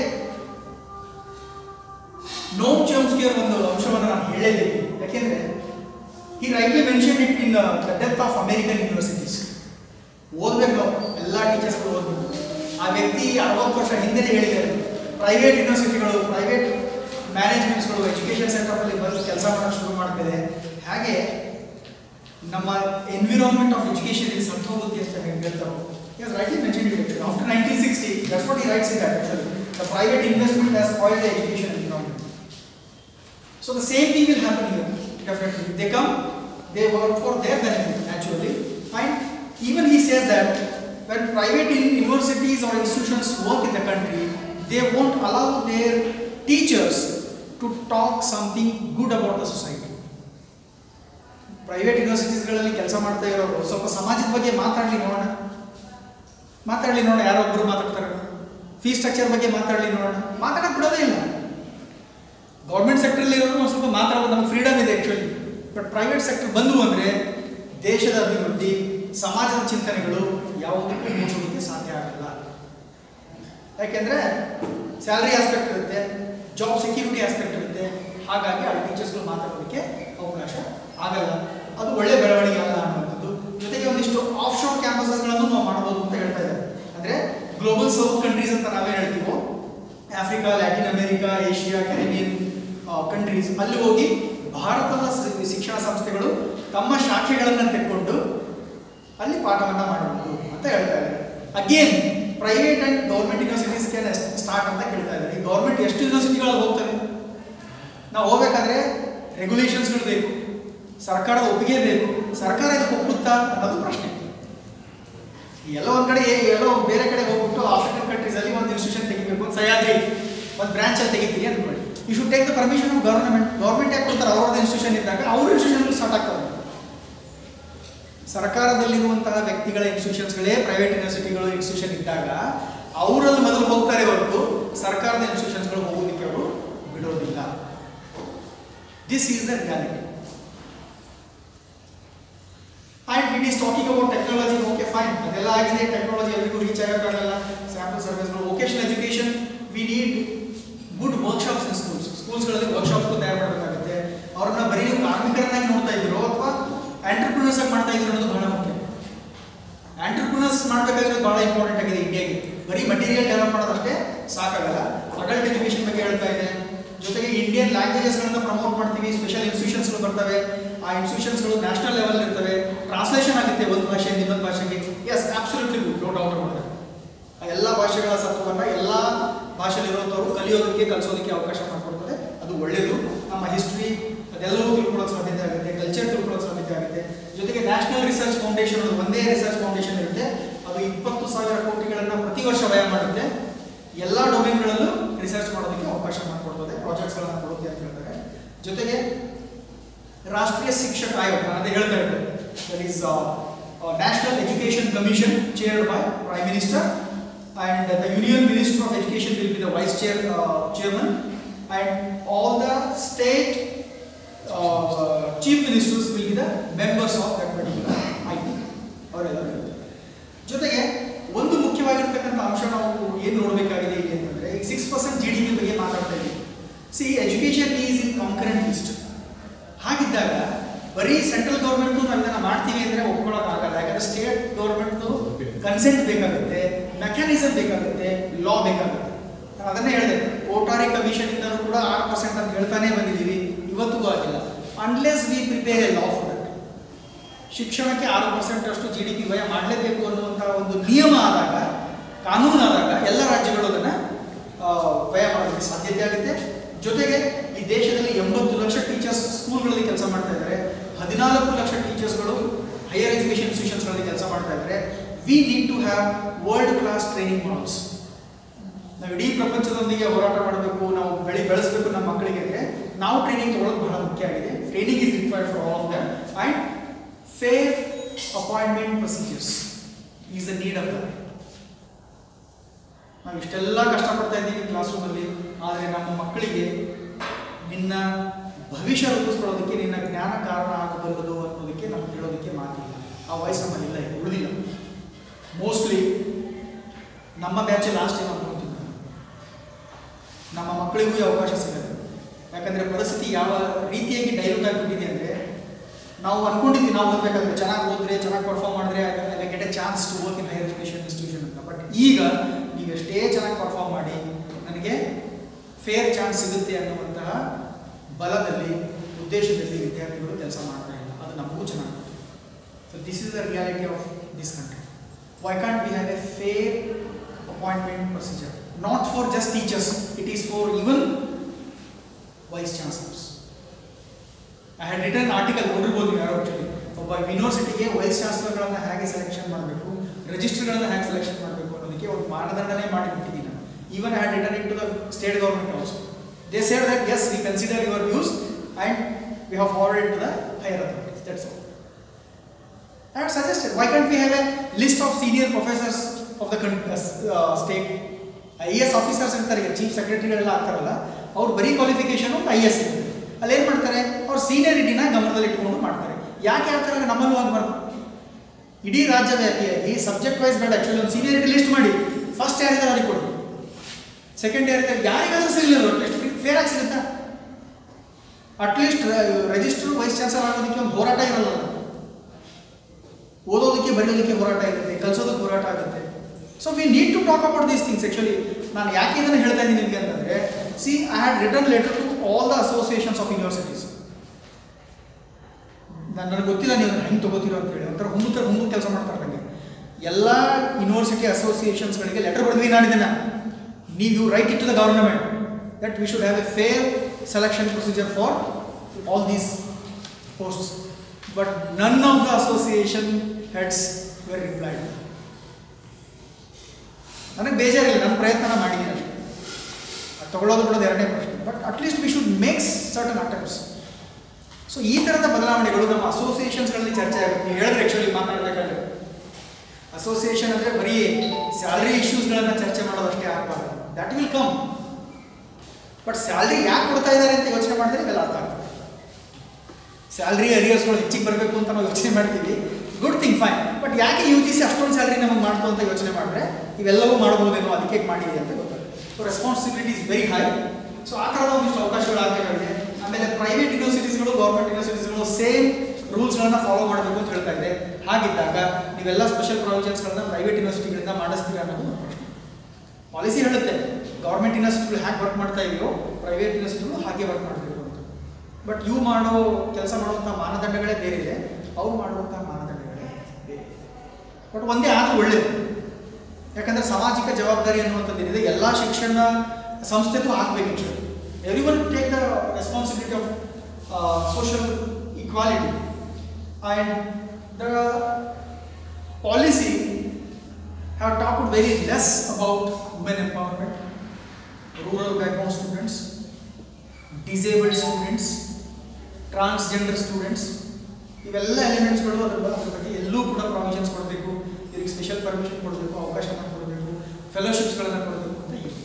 ನೋಮ್ ಚೋಮ್ಸ್ಕಿಯರ್ ಒಂದು ಅಂಶವನ್ನು ನಾನು ಹೇಳಲೇಬೇಕು ಯಾಕೆಂದರೆ ಈ rightly mention it in the depth of American universities ಓದಬೇಕು ನಾವು ಎಲ್ಲ ಟೀಚರ್ಸ್ಗಳು ಓದಬೇಕು ಆ ವ್ಯಕ್ತಿ ಅರವತ್ತು ವರ್ಷ ಹಿಂದೆನೇ ಹೇಳಿದ್ದಾರೆ ಪ್ರೈವೇಟ್ ಯೂನಿವರ್ಸಿಟಿಗಳು ಪ್ರೈವೇಟ್ ಮ್ಯಾನೇಜ್ಮೆಂಟ್ಸ್ಗಳು ಎಜುಕೇಷನ್ ಸೆಟಪ್ಪಲ್ಲಿ ಬಂದು ಕೆಲಸ ಮಾಡೋಕ್ಕೆ ಶುರು ಮಾಡ್ತಿದೆ ಹಾಗೆ ನಮ್ಮ ಎನ್ವಿರಾನ್ಮೆಂಟ್ ಆಫ್ ಎಜುಕೇಷನ್ ಇಲ್ಲಿ ಸತ್ತು ಹೋಗುತ್ತೆ ಅಂತ ಹೇಳ್ತಾರೆ Yes, rightly mentioned it actually. After 1960, that's what he writes in that actually. The private investment has spoiled the education environment. So the same thing will happen here, definitely. They come, they work for their benefit, naturally. And even he says that when private in- universities or institutions work in the country, they won't allow their teachers to talk something good about the society. Private ಯೂನಿವರ್ಸಿಟೀಸ್ಗಳಲ್ಲಿ ಕೆಲಸ ಮಾಡ್ತಾ ಇರೋರು ಸ್ವಲ್ಪ ಸಮಾಜದ ಬಗ್ಗೆ ಮಾತಾಡಲಿ ನೋಡೋಣ ಮಾತಾಡಲಿ ನೋಡೋಣ ಯಾರೊಬ್ಬರು ಮಾತಾಡ್ತಾರೆ ಫೀ ಸ್ಟ್ರಕ್ಚರ್ ಬಗ್ಗೆ ಮಾತಾಡಲಿ ನೋಡೋಣ ಮಾತಾಡಕ್ಕೆ ಬಿಡೋದೇ ಇಲ್ಲ ಗೌರ್ಮೆಂಟ್ ಸೆಕ್ಟರಲ್ಲಿ ಇರೋರು ಒಂದು ಸ್ವಲ್ಪ ಮಾತಾಡೋದು ನಮ್ಗೆ ಫ್ರೀಡಮ್ ಇದೆ ಆ್ಯಕ್ಚುಲಿ ಬಟ್ ಪ್ರೈವೇಟ್ ಸೆಕ್ಟರ್ ಬಂದು ಅಂದರೆ ದೇಶದ ಅಭಿವೃದ್ಧಿ ಸಮಾಜದ ಚಿಂತನೆಗಳು ಯಾವುದಕ್ಕೂ ಮೂಡಿಸೋದಕ್ಕೆ ಸಾಧ್ಯ ಆಗಲ್ಲ ಯಾಕೆಂದರೆ ಸ್ಯಾಲ್ರಿ ಆಸ್ಪೆಕ್ಟ್ ಇರುತ್ತೆ ಜಾಬ್ ಸೆಕ್ಯೂರಿಟಿ ಆಸ್ಪೆಕ್ಟ್ ಇರುತ್ತೆ ಹಾಗಾಗಿ ಆ ಟೀಚರ್ಸ್ಗಳು ಮಾತಾಡೋದಕ್ಕೆ ಅವಕಾಶ ಆಗಲ್ಲ ಅದು ಒಳ್ಳೆ ಬೆಳವಣಿಗೆ ಅಲ್ಲ ಅನ್ನುವಂಥದ್ದು ಜೊತೆಗೆ ಒಂದಿಷ್ಟು ಆಫ್ ಶೋರ್ ಕ್ಯಾಂಪಸಸ್ಗಳನ್ನು ನಾವು ಮಾಡ್ಬೋದು ಅಂತ ಹೇಳ್ತಾ ಇದ್ದಾರೆ ಅಂದರೆ ಗ್ಲೋಬಲ್ ಸೌತ್ ಕಂಟ್ರೀಸ್ ಅಂತ ನಾವೇ ಹೇಳ್ತೀವೋ Africa Latin America Asia Caribbean countries ಅಲ್ಲಿ ಹೋಗಿ ಭಾರತದ ಸ- ಶಿಕ್ಷಣ ಸಂಸ್ಥೆಗಳು ತಮ್ಮ ಶಾಖೆಗಳನ್ನು ತೆಕ್ಕೊಂಡು ಅಲ್ಲಿ ಪಾಠವನ್ನ ಮಾಡಬಹುದು ಅಂತ ಹೇಳ್ತಾ ಇದ್ದಾರೆ again private and government universities can start ಅಂತ ಕೇಳ್ತಾ ಇದ್ದಾರೆ ಈ ಗೌರ್ಮೆಂಟ್ ಎಷ್ಟು ಯೂನಿವರ್ಸಿಟಿಗಳಲ್ಲಿ ಹೋಗ್ತವೆ ನಾವು ಹೋಗ್ಬೇಕಾದ್ರೆ ರೆಗ್ಯುಲೇಷನ್ಸ್ಗಳು ಬೇಕು ಸರ್ಕಾರದ ಒಪ್ಪಿಗೆ ಬೇಕು ಸರ್ಕಾರ ಇದಕ್ಕೆ ಒಪ್ಪುತ್ತಾ ಅನ್ನೋದು ಪ್ರಶ್ನೆ ಎಲ್ಲೋ ಒಂದ್ ಕಡೆ ಏ- ಎಲ್ಲೋ ಬೇರೆ ಕಡೆ ಹೋಗ್ಬಿಟ್ಟು ಆಫ್ರಿಕನ್ ಕಂಟ್ರೀಸ್ ಅಲ್ಲಿ ಒಂದು ಇನ್ಸ್ಟಿಟ್ಯೂಷನ್ ತೆಗಿಬೇಕು ಒಂದು ಸಹ್ಯಾದ್ರಿ ಒಂದು ಬ್ರಾಂಚ್ ಅಲ್ಲಿ ತೆಗಿತೀರಿ ಅಂದ್ಕೊಳ್ಳಿ you should take the permission of government government ಯಾಕೆ ಕೊಡ್ತಾರೆ ಅವ್ರದ್ದು ಇನ್ಸ್ಟಿಟ್ಯೂಷನ್ ಇದ್ದಾಗ ಅವ್ರ ಇನ್ಸ್ಟಿಟ್ಯೂಷನ್ ಸ್ಟಾರ್ಟ್ ಆಗ್ತವೆ ಸರ್ಕಾರದಲ್ಲಿರುವಂತಹ ವ್ಯಕ್ತಿಗಳ ಇನ್ಸ್ಟಿಟ್ಯೂಷನ್ಸ್ಗಳೇ ಪ್ರೈವೇಟ್ ಯೂನಿವರ್ಸಿಟಿಗಳು ಇನ್ಸ್ಟಿಟ್ಯೂಷನ್ ಇದ್ದಾಗ ಅವರಲ್ಲಿ ಮೊದಲು ಹೋಗ್ತಾರೆ ಹೊರತು ಸರ್ಕಾರದ ಇನ್ಸ್ಟಿಟ್ಯೂಷನ್ಸ್ಗಳು ಹೋಗೋದಕ್ಕೆ ಅವರು ಬಿಡೋದಿಲ್ಲ this is the reality and it is talking about technology okay fine ಅದೆಲ್ಲ ಆಗಿದೆ ಟೆಕ್ನಾಲಜಿ ಎಲ್ರಿಗೂ ರೀಚ್ ಆಗೋಕ್ಕಾಗಲ್ಲ ಸ್ಯಾಂಪಲ್ ಸರ್ವಿಸ್ಗಳು vocational education we need good workshops in schools ಸ್ಕೂಲ್ಸ್ಗಳಲ್ಲಿ ವರ್ಕ್ಶಾಪ್ಸ್ ತಯಾರು ಮಾಡಬೇಕಾಗುತ್ತೆ ಅವ್ರನ್ನ ಬರೀ ಕಾರ್ಮಿಕರನ್ನಾಗಿ ನೋಡ್ತಾ ಇದ್ರು ಅಥವಾ ಆಂಟರ್ಪ್ರಿನರ್ಸ್ ಆಗಿ ಮಾಡ್ತಾ ಇದ್ರು ಅನ್ನೋದು ಬಹಳ ಮುಖ್ಯ ಆಂಟರ್ಪ್ರಿನರ್ಸ್ ಮಾಡಬೇಕಾಗಿರೋದು ಬಹಳ ಇಂಪಾರ್ಟೆಂಟ್ ಆಗಿದೆ ಇಂಡಿಯಾಗೆ ಬರೀ ಮಟೀರಿಯಲ್ ಡೆವಲಪ್ ಮಾಡೋದಷ್ಟೇ ಸಾಕಾಗಲ್ಲ ಅಡಲ್ಟ್ ಎಜುಕೇಶನ್ ಬಗ್ಗೆ ಹೇಳ್ತಾ ಇದೆ ಜೊತೆಗೆ ಇಂಡಿಯನ್ ಲ್ಯಾಂಗ್ವೇಜಸ್ಗಳನ್ನ ಪ್ರಮೋಟ್ ಮಾಡ್ತೀವಿ ಸ್ಪೆಷಲ್ ಇನ್ಸ್ಟಿಟ್ಯೂಷನ್ಸ್ಗಳು ಬರ್ತವೆ ಆ ಇನ್ಸ್ಟಿಟ್ಯೂಷನ್ಸ್ಗಳು ನ್ಯಾಷನಲ್ ಲೆವೆಲ್ ಇರ್ತವೆ ಟ್ರಾನ್ಸ್ಲೇಷನ್ ಆಗುತ್ತೆ ಒಂದು ಭಾಷೆಯಿಂದ ಇನ್ನೊಂದು ಭಾಷೆಗೆ yes absolutely good no doubt about ಆ ಎಲ್ಲ ಭಾಷೆಗಳ ಸತ್ವವನ್ನು ಎಲ್ಲ ಭಾಷೆಯಲ್ಲಿರುವಂಥವ್ರು ಕಲಿಯೋದಕ್ಕೆ ಕಲಿಸೋದಕ್ಕೆ ಅವಕಾಶ ಮಾಡಿಕೊಡ್ತದೆ ಅದು ಒಳ್ಳೆಯದು ನಮ್ಮ ಹಿಸ್ಟ್ರಿ ಅದೆಲ್ಲವೂ ತಿಳ್ಕೊಳ್ಳೋಕೆ ಸಾಧ್ಯತೆ ಆಗುತ್ತೆ ಕಲ್ಚರ್ ತಿಳ್ಕೊಳ್ಳೋಕೆ ಸಾಧ್ಯತೆ ಆಗುತ್ತೆ ಜೊತೆಗೆ ನ್ಯಾಷನಲ್ ರಿಸರ್ಚ್ ಫೌಂಡೇಶನ್ ಅದು ಒಂದೇ ರಿಸರ್ಚ್ ಫೌಂಡೇಶನ್ ಇರುತ್ತೆ ಅದು ಇಪ್ಪತ್ತು ಸಾವಿರ ಕೋಟಿಗಳನ್ನು ಪ್ರತಿ ವರ್ಷ ವ್ಯಯ ಮಾಡುತ್ತೆ ಎಲ್ಲ ಡೊಮೇನ್ಗಳಲ್ಲೂ ರಿಸರ್ಚ್ ಮಾಡೋದಕ್ಕೆ ಅವಕಾಶ ಮಾಡಿಕೊಡ್ತದೆ ಪ್ರಾಜೆಕ್ಟ್ಸ್ಗಳನ್ನು ಕೊಡುತ್ತೆ ಅಂತ ಹೇಳ್ತಾರೆ ಜೊತೆಗೆ ರಾಷ್ಟ್ರೀಯ ಶಿಕ್ಷಕ ಆಯೋಗ ನಾನು ಅದೇ ಹೇಳ್ತಾ ಇದ್ದೆ that is national education commission chaired by prime minister and the union minister of education will be the vice chair uh, chairman and all the state uh, chief ministers will be the members of that particular IT ಅವರೆಲ್ಲರೂ ಇರ್ತಾರೆ. ಜೊತೆಗೆ ಒಂದು ಮುಖ್ಯವಾಗಿರ್ತಕ್ಕಂಥ ಅಂಶ ನಾವು ಏನು ನೋಡಬೇಕಾಗಿದೆ ಇಲ್ಲಿ ಅಂತಂದ್ರೆ ಈಗ six percent G D P ಬಗ್ಗೆ ಮಾತಾಡ್ತಾ ಇದ್ದೀವಿ see education is in concurrent list ಹಾಗಿದ್ದಾಗ ಬರೀ ಸೆಂಟ್ರಲ್ ಗೌರ್ಮೆಂಟ್ ನಾವು ಇದನ್ನ ಮಾಡ್ತೀವಿ ಅಂದ್ರೆ ಒಪ್ಕೊಳ್ಳೋಕ್ಕಾಗಲ್ಲ ಯಾಕಂದ್ರೆ ಸ್ಟೇಟ್ ಗೌರ್ಮೆಂಟ್ ಕನ್ಸೆಂಟ್ ಬೇಕಾಗುತ್ತೆ ಮೆಕ್ಯಾನಿಸಮ್ ಬೇಕಾಗುತ್ತೆ ಲಾ ಬೇಕಾಗುತ್ತೆ ನಾನು ಅದನ್ನೇ ಹೇಳಿದೆ ಕೋಟಾರಿ ಕಮಿಷನ್ ಇಂದಲೂ ಕೂಡ ಆರು ಪರ್ಸೆಂಟ್ ಅಂತ ಹೇಳ್ತಾನೆ ಬಂದಿದ್ದೀವಿ ಇವತ್ತಿಗೂ ಆಗಿಲ್ಲ unless we prepare a law for that ಶಿಕ್ಷಣಕ್ಕೆ ಆರು ಪರ್ಸೆಂಟ್ ಅಷ್ಟು ಜಿ ಡಿ ಪಿ ವ್ಯಯ ಮಾಡಲೇಬೇಕು ಅನ್ನುವಂತಹ ಒಂದು ನಿಯಮ ಆದಾಗ ಕಾನೂನು ಆದಾಗ ಎಲ್ಲ ರಾಜ್ಯಗಳು ಅದನ್ನ ಆ, ವ್ಯಯ ಮಾಡೋದಕ್ಕೆ ಸಾಧ್ಯತೆ ಆಗುತ್ತೆ ಜೊತೆಗೆ ಈ ದೇಶದಲ್ಲಿ ಎಂಬತ್ತು ಲಕ್ಷ ಟೀಚರ್ಸ್ ಸ್ಕೂಲ್ಗಳಲ್ಲಿ ಕೆಲಸ ಮಾಡ್ತಾ ಇದ್ದಾರೆ ಹದಿನಾಲ್ಕು ಲಕ್ಷ ಟೀಚರ್ಸ್ಗಳು ಹೈಯರ್ ಎಜುಕೇಶನ್ ಇನ್ಸ್ಟಿಟ್ಯೂಷನ್ಸ್ಗಳಲ್ಲಿ ಕೆಲಸ ಮಾಡ್ತಾ ಇದ್ದಾರೆ we need to have world class training models ನಾವು ಇಡೀ ಪ್ರಪಂಚದೊಂದಿಗೆ ಹೋರಾಟ ಮಾಡಬೇಕು ನಾವು ಬೆಳಿ ಬೆಳೆಸಬೇಕು ನಮ್ಮ ಮಕ್ಕಳಿಗೆ ಅಂದರೆ ನಾವು ಟ್ರೈನಿಂಗ್ ತಗೊಳ್ಳೋದು ಬಹಳ ಮುಖ್ಯ ಆಗಿದೆ training is required for all of them and fair appointment procedures is the need of them ನಾವು ಇಷ್ಟೆಲ್ಲ ಕಷ್ಟಪಡ್ತಾ ಇದ್ದೀವಿ ಕ್ಲಾಸ್ ರೂಮಲ್ಲಿ ಆದರೆ ನಮ್ಮ ಮಕ್ಕಳಿಗೆ ನಿನ್ನ ಭವಿಷ್ಯ ರೂಪಿಸ್ಕೊಳ್ಳೋದಕ್ಕೆ ನಿನ್ನ ಜ್ಞಾನ ಕಾರಣ ಆಗಬಲ್ಲದು ಅನ್ನೋದಕ್ಕೆ ನಮ್ಗೆ ಹೇಳೋದಕ್ಕೆ ಮಾತಿಲ್ಲ ಆ ವಯಸ್ಸು ನಮ್ಮಲ್ಲಿಲ್ಲ ಈಗ ಉಳಿದಿಲ್ಲ ಮೋಸ್ಟ್ಲಿ ನಮ್ಮ ಬ್ಯಾಚ್ ಲಾಸ್ಟ್ ಟೈಮ್ ಅನ್ಕೊಂತೀನಿ ನಾನು. ನಮ್ಮ ಮಕ್ಕಳಿಗೂ ಈ ಅವಕಾಶ ಸಿಗಲ್ಲ ಯಾಕಂದರೆ ಪರಿಸ್ಥಿತಿ ಯಾವ ರೀತಿಯಾಗಿ ಡೈಲ್ಯೂಟ್ ಆಗಿಬಿಟ್ಟಿದೆ ಅಂದರೆ ನಾವು ಅನ್ಕೊಂಡಿದ್ವಿ ನಾವು ಓದಬೇಕಾದ್ರೆ ಚೆನ್ನಾಗಿ ಓದಿದ್ರೆ ಚೆನ್ನಾಗಿ ಪರ್ಫಾರ್ಮ್ ಮಾಡಿದ್ರೆ I get a chance to work in higher education institution ಅಂತ ಬಟ್ ಈಗ ನೀವು ಎಷ್ಟೇ ಚೆನ್ನಾಗಿ ಪರ್ಫಾರ್ಮ್ ಮಾಡಿ ನನಗೆ ಫೇರ್ ಚಾನ್ಸ್ ಸಿಗುತ್ತೆ ಅನ್ನುವಂತಹ ಬಲದಲ್ಲಿ ಉದ್ದೇಶದಲ್ಲಿ ವಿದ್ಯಾರ್ಥಿಗಳು ಕೆಲಸ ಮಾಡ್ತಾ ಇಲ್ಲ ಅದು ನಮಗೂ ಚೆನ್ನಾಗಿ so this is the reality of this country why can't we have a fair appointment procedure not for just teachers it is for even vice chancellors I had written article ಓದಿರ್ಬೋದು ನೀವು ಯಾರೋ ಆಕ್ಚುಲಿ ಒಬ್ಬ ಯೂನಿವರ್ಸಿಟಿಗೆ ವೈಸ್ ಚಾನ್ಸಲರ್ಗಳನ್ನು ಹೇಗೆ ಸೆಲೆಕ್ಷನ್ ಮಾಡಬೇಕು ರಿಜಿಸ್ಟರ್ಗಳನ್ನು ಹೇಗೆ ಸೆಲೆಕ್ಷನ್ ಮಾಡಬೇಕು ಅನ್ನೋದಕ್ಕೆ ಒಂದು ಮಾನದಂಡನೆ ಮಾಡಿಬಿಟ್ಟಿದ್ದೀನಿ ನಾನು even I had written in to the state government also they said that yes we consider your views and we have forwarded to the higher authorities that's all I had suggested, why can't we have a list of senior professors of the coun- uh, s- uh, state? I S officers ಇರ್ತಾರೆ ಈಗ ಚೀಫ್ ಸೆಕ್ರೆಟರಿಗಳೆಲ್ಲ ಆಗ್ತಾರಲ್ಲ ಅವ್ರು ಬರೀ ಕ್ವಾಲಿಫಿಕೇಶನ್ ಒಂದು ಐ ಎಸ್ ಇರುತ್ತೆ ಅಲ್ಲಿ ಏನು ಮಾಡ್ತಾರೆ ಅವ್ರು ಸೀನಿಯರಿಟಿನ ಗಮನದಲ್ಲಿ ಇಟ್ಕೊಂಡು ಮಾಡ್ತಾರೆ ಯಾಕೆ ಹೇಳ್ತಾರೆ ನಮ್ಮಲ್ಲೂ ಆಗಬಾರ್ದು ಇಡೀ ರಾಜ್ಯವ್ಯಾಪಿಯಾಗಿ ಸಬ್ಜೆಕ್ಟ್ ವೈಸ್ ಬೇಡ ಆ್ಯಕ್ಚುಲಿ ಒಂದು ಸೀನಿಯರಿಟಿ ಲಿಸ್ಟ್ ಮಾಡಿ ಫಸ್ಟ್ ಯಾರಿದ್ದಾರೆ ಅವ್ರಿಗೆ ಕೊಡು ಸೆಕೆಂಡ್ ಇಯರ್ ಯಾರಿಗಾದ್ರೂ ಸಿಗಲಿಲ್ಲ ಅಟ್ಲೀಸ್ಟ್ ಫೇರ್ ಆಗಿ ಸಿಗುತ್ತಾ ಅಟ್ಲೀಸ್ಟ್ ರಿಜಿಸ್ಟರ್ ವೈಸ್ ಚಾನ್ಸಲರ್ ಆಗೋದಕ್ಕೆ ಒಂದು ಹೋರಾಟ ಇರಲ್ಲ ಓದೋದಕ್ಕೆ ಬರೆಯೋದಕ್ಕೆ ಹೋರಾಟ ಇರುತ್ತೆ ಕಲಿಸೋದಕ್ಕೆ ಹೋರಾಟ ಆಗುತ್ತೆ so we need to talk about these things actually ನಾನು ಯಾಕೆ ಇದನ್ನು ಹೇಳ್ತಾ ಇದ್ದೀನಿ ನಿಮಗೆ ಅಂತಂದರೆ see I had written letter to all the associations of universities ನಾನು ನನಗೆ ಗೊತ್ತಿಲ್ಲ ನೀವು ಹೆಂಗೆ ತಗೋತೀರೋ ಅಂತ ಹೇಳಿ ಒಂಥರ ಹುಮ್ಮು ಹುಮ್ಮು ಕೆಲಸ ಮಾಡ್ತಾರೆ ನನಗೆ ಎಲ್ಲ ಯೂನಿವರ್ಸಿಟಿ ಅಸೋಸಿಯೇಷನ್ಸ್ಗಳಿಗೆ ಲೆಟರ್ ಬರೆದ್ವಿ ನಾಡಿದ್ದೇನೆ ನೀವು write it to the government that we should have a fair selection procedure for all these posts but none of the association heads were replied ನನಗೆ ಬೇಜಾರಿಲ್ಲ ನನ್ನ ಪ್ರಯತ್ನ ಮಾಡಿದ್ದೀನಿ ಅಷ್ಟೇ ಅದು ತಗೊಳ್ಳೋದು ಬಿಡೋದು ಎರಡನೇ ಪ್ರಶ್ನೆ but at least we should makes certain attempts so ಈ ಥರದ ಬದಲಾವಣೆಗಳು ನಮ್ಮ ಅಸೋಸಿಯೇಷನ್ಸ್ಗಳಲ್ಲಿ ಚರ್ಚೆ ಆಗುತ್ತೆ ನೀವು ಹೇಳಿದ್ರೆ ಆ್ಯಕ್ಚುಲಿ ಮಾತಾಡಬೇಕಾದ್ರೆ ಅಸೋಸಿಯೇಷನ್ ಅಂದರೆ ಬರೀ ಸ್ಯಾಲ್ರಿ ಇಶ್ಯೂಸ್ಗಳನ್ನು ಚರ್ಚೆ ಮಾಡೋದಷ್ಟೇ ಆಗಬಾರ್ದು that will come but salary ಯಾಕೆ ಕೊಡ್ತಾ ಇದ್ದಾರೆ ಅಂತ ಯೋಚನೆ ಮಾಡಿದ್ರೆ ಇವೆಲ್ಲ ಅರ್ಥ ಆಗ್ತದೆ ಸ್ಯಾಲ್ರಿ ಅರಿಯರ್ಸ್ಗಳು ಹೆಚ್ಚಿಗೆ ಬರಬೇಕು ಅಂತ ನಾವು ಯೋಚನೆ ಮಾಡ್ತೀವಿ ಗುಡ್ ಥಿಂಗ್ ಫೈನ್ ಬಟ್ ಯಾಕೆ ಯು ಜಿ ಸಿ ಅಷ್ಟೊಂದು ಸ್ಯಾಲ್ರಿ ನಮಗೆ ಮಾಡ್ತು ಅಂತ ಯೋಚನೆ ಮಾಡಿದ್ರೆ ಇವೆಲ್ಲವೂ ಮಾಡ್ಬೋದೇನೋ ಅದಕ್ಕೆ ಮಾಡಿದೆ ಅಂತ ಗೊತ್ತಾಗುತ್ತೆ so responsibility is very high so ಆ ಥರದ ಒಂದಿಷ್ಟು ಅವಕಾಶಗಳಾಗಬೇಕಾಗಿದೆ ಆಮೇಲೆ ಪ್ರೈವೇಟ್ ಯೂನಿವರ್ಸಿಟೀಸ್ಗಳು ಗೌರ್ಮೆಂಟ್ ಯೂನಿವರ್ಸಿಟೀಸ್ಗಳು ಸೇಮ್ ರೂಲ್ಸ್ಗಳನ್ನ ಫಾಲೋ ಮಾಡಬೇಕು ಅಂತ ಹೇಳ್ತಾ ಇದೆ ಹಾಗಿದ್ದಾಗ ನೀವೆಲ್ಲ ಸ್ಪೆಷಲ್ ಪ್ರೊವಿಷನ್ಸ್ಗಳನ್ನ ಪ್ರೈವೇಟ್ ಯೂನಿವರ್ಸಿಟಿಗಳಿಂದ ಮಾಡಿಸ್ತೀರಾ ಅನ್ನೋದು ನನ್ನ ಪ್ರಶ್ನೆ ಪಾಲಿಸಿ ಹೇಳುತ್ತೆ ಗೌರ್ಮೆಂಟ್ ಯೂನಿವರ್ಸಿಟಿಗಳು ಹ್ಯಾಗೆ ವರ್ಕ್ ಮಾಡ್ತಾ ಇದೆಯೋ ಪ್ರೈವೇಟ್ ಯೂನಿವರ್ಸಿಟಿಗಳು ಹಾಗೆ ವರ್ಕ್ ಮಾಡಬೇಕು ಅಂತ ಬಟ್ ಇವು ಮಾಡೋ ಕೆಲಸ ಮಾಡುವಂಥ ಮಾನದಂಡಗಳೇ ಬೇರೆ ಇದೆ ಅವ್ರು ಮಾಡುವಂಥ ಮಾನದಂಡಗಳೇ ಬೇರೆ ಬಟ್ ಒಂದೇ ಆದರೂ ಒಳ್ಳೇದು ಯಾಕಂದರೆ ಸಾಮಾಜಿಕ ಜವಾಬ್ದಾರಿ ಅನ್ನುವಂಥದ್ದು ಏನಿದೆ ಎಲ್ಲ ಶಿಕ್ಷಣ ಸಂಸ್ಥೆಗೂ ಆಗಬೇಕು actually everyone take the responsibility of social equality and the policy have talked very less about women empowerment, rural background students, disabled students, transgender students. ಇವೆಲ್ಲ ಎಲಿಮೆಂಟ್ಸ್ಗಳು ಅದ್ರ ಬ- ಅದ್ರ ಬಗ್ಗೆ ಎಲ್ಲೂ ಕೂಡ ಪ್ರಾವಿಷನ್ಸ್ ಕೊಡಬೇಕು ಇವರಿಗೆ ಸ್ಪೆಷಲ್ ಪರ್ಮಿಷನ್ ಕೊಡಬೇಕು ಅವಕಾಶನ ಕೊಡಬೇಕು ಫೆಲೋಶಿಪ್ಸ್ಗಳನ್ನು ಕೊಡಬೇಕು ಅಂತ ಇದೆ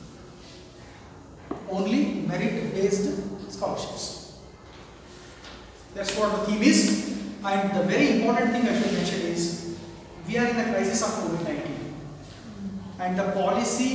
only merit based scholarships That's what the theme is. And the very important thing I should mention is we are in the crisis of COVID 19. And the policy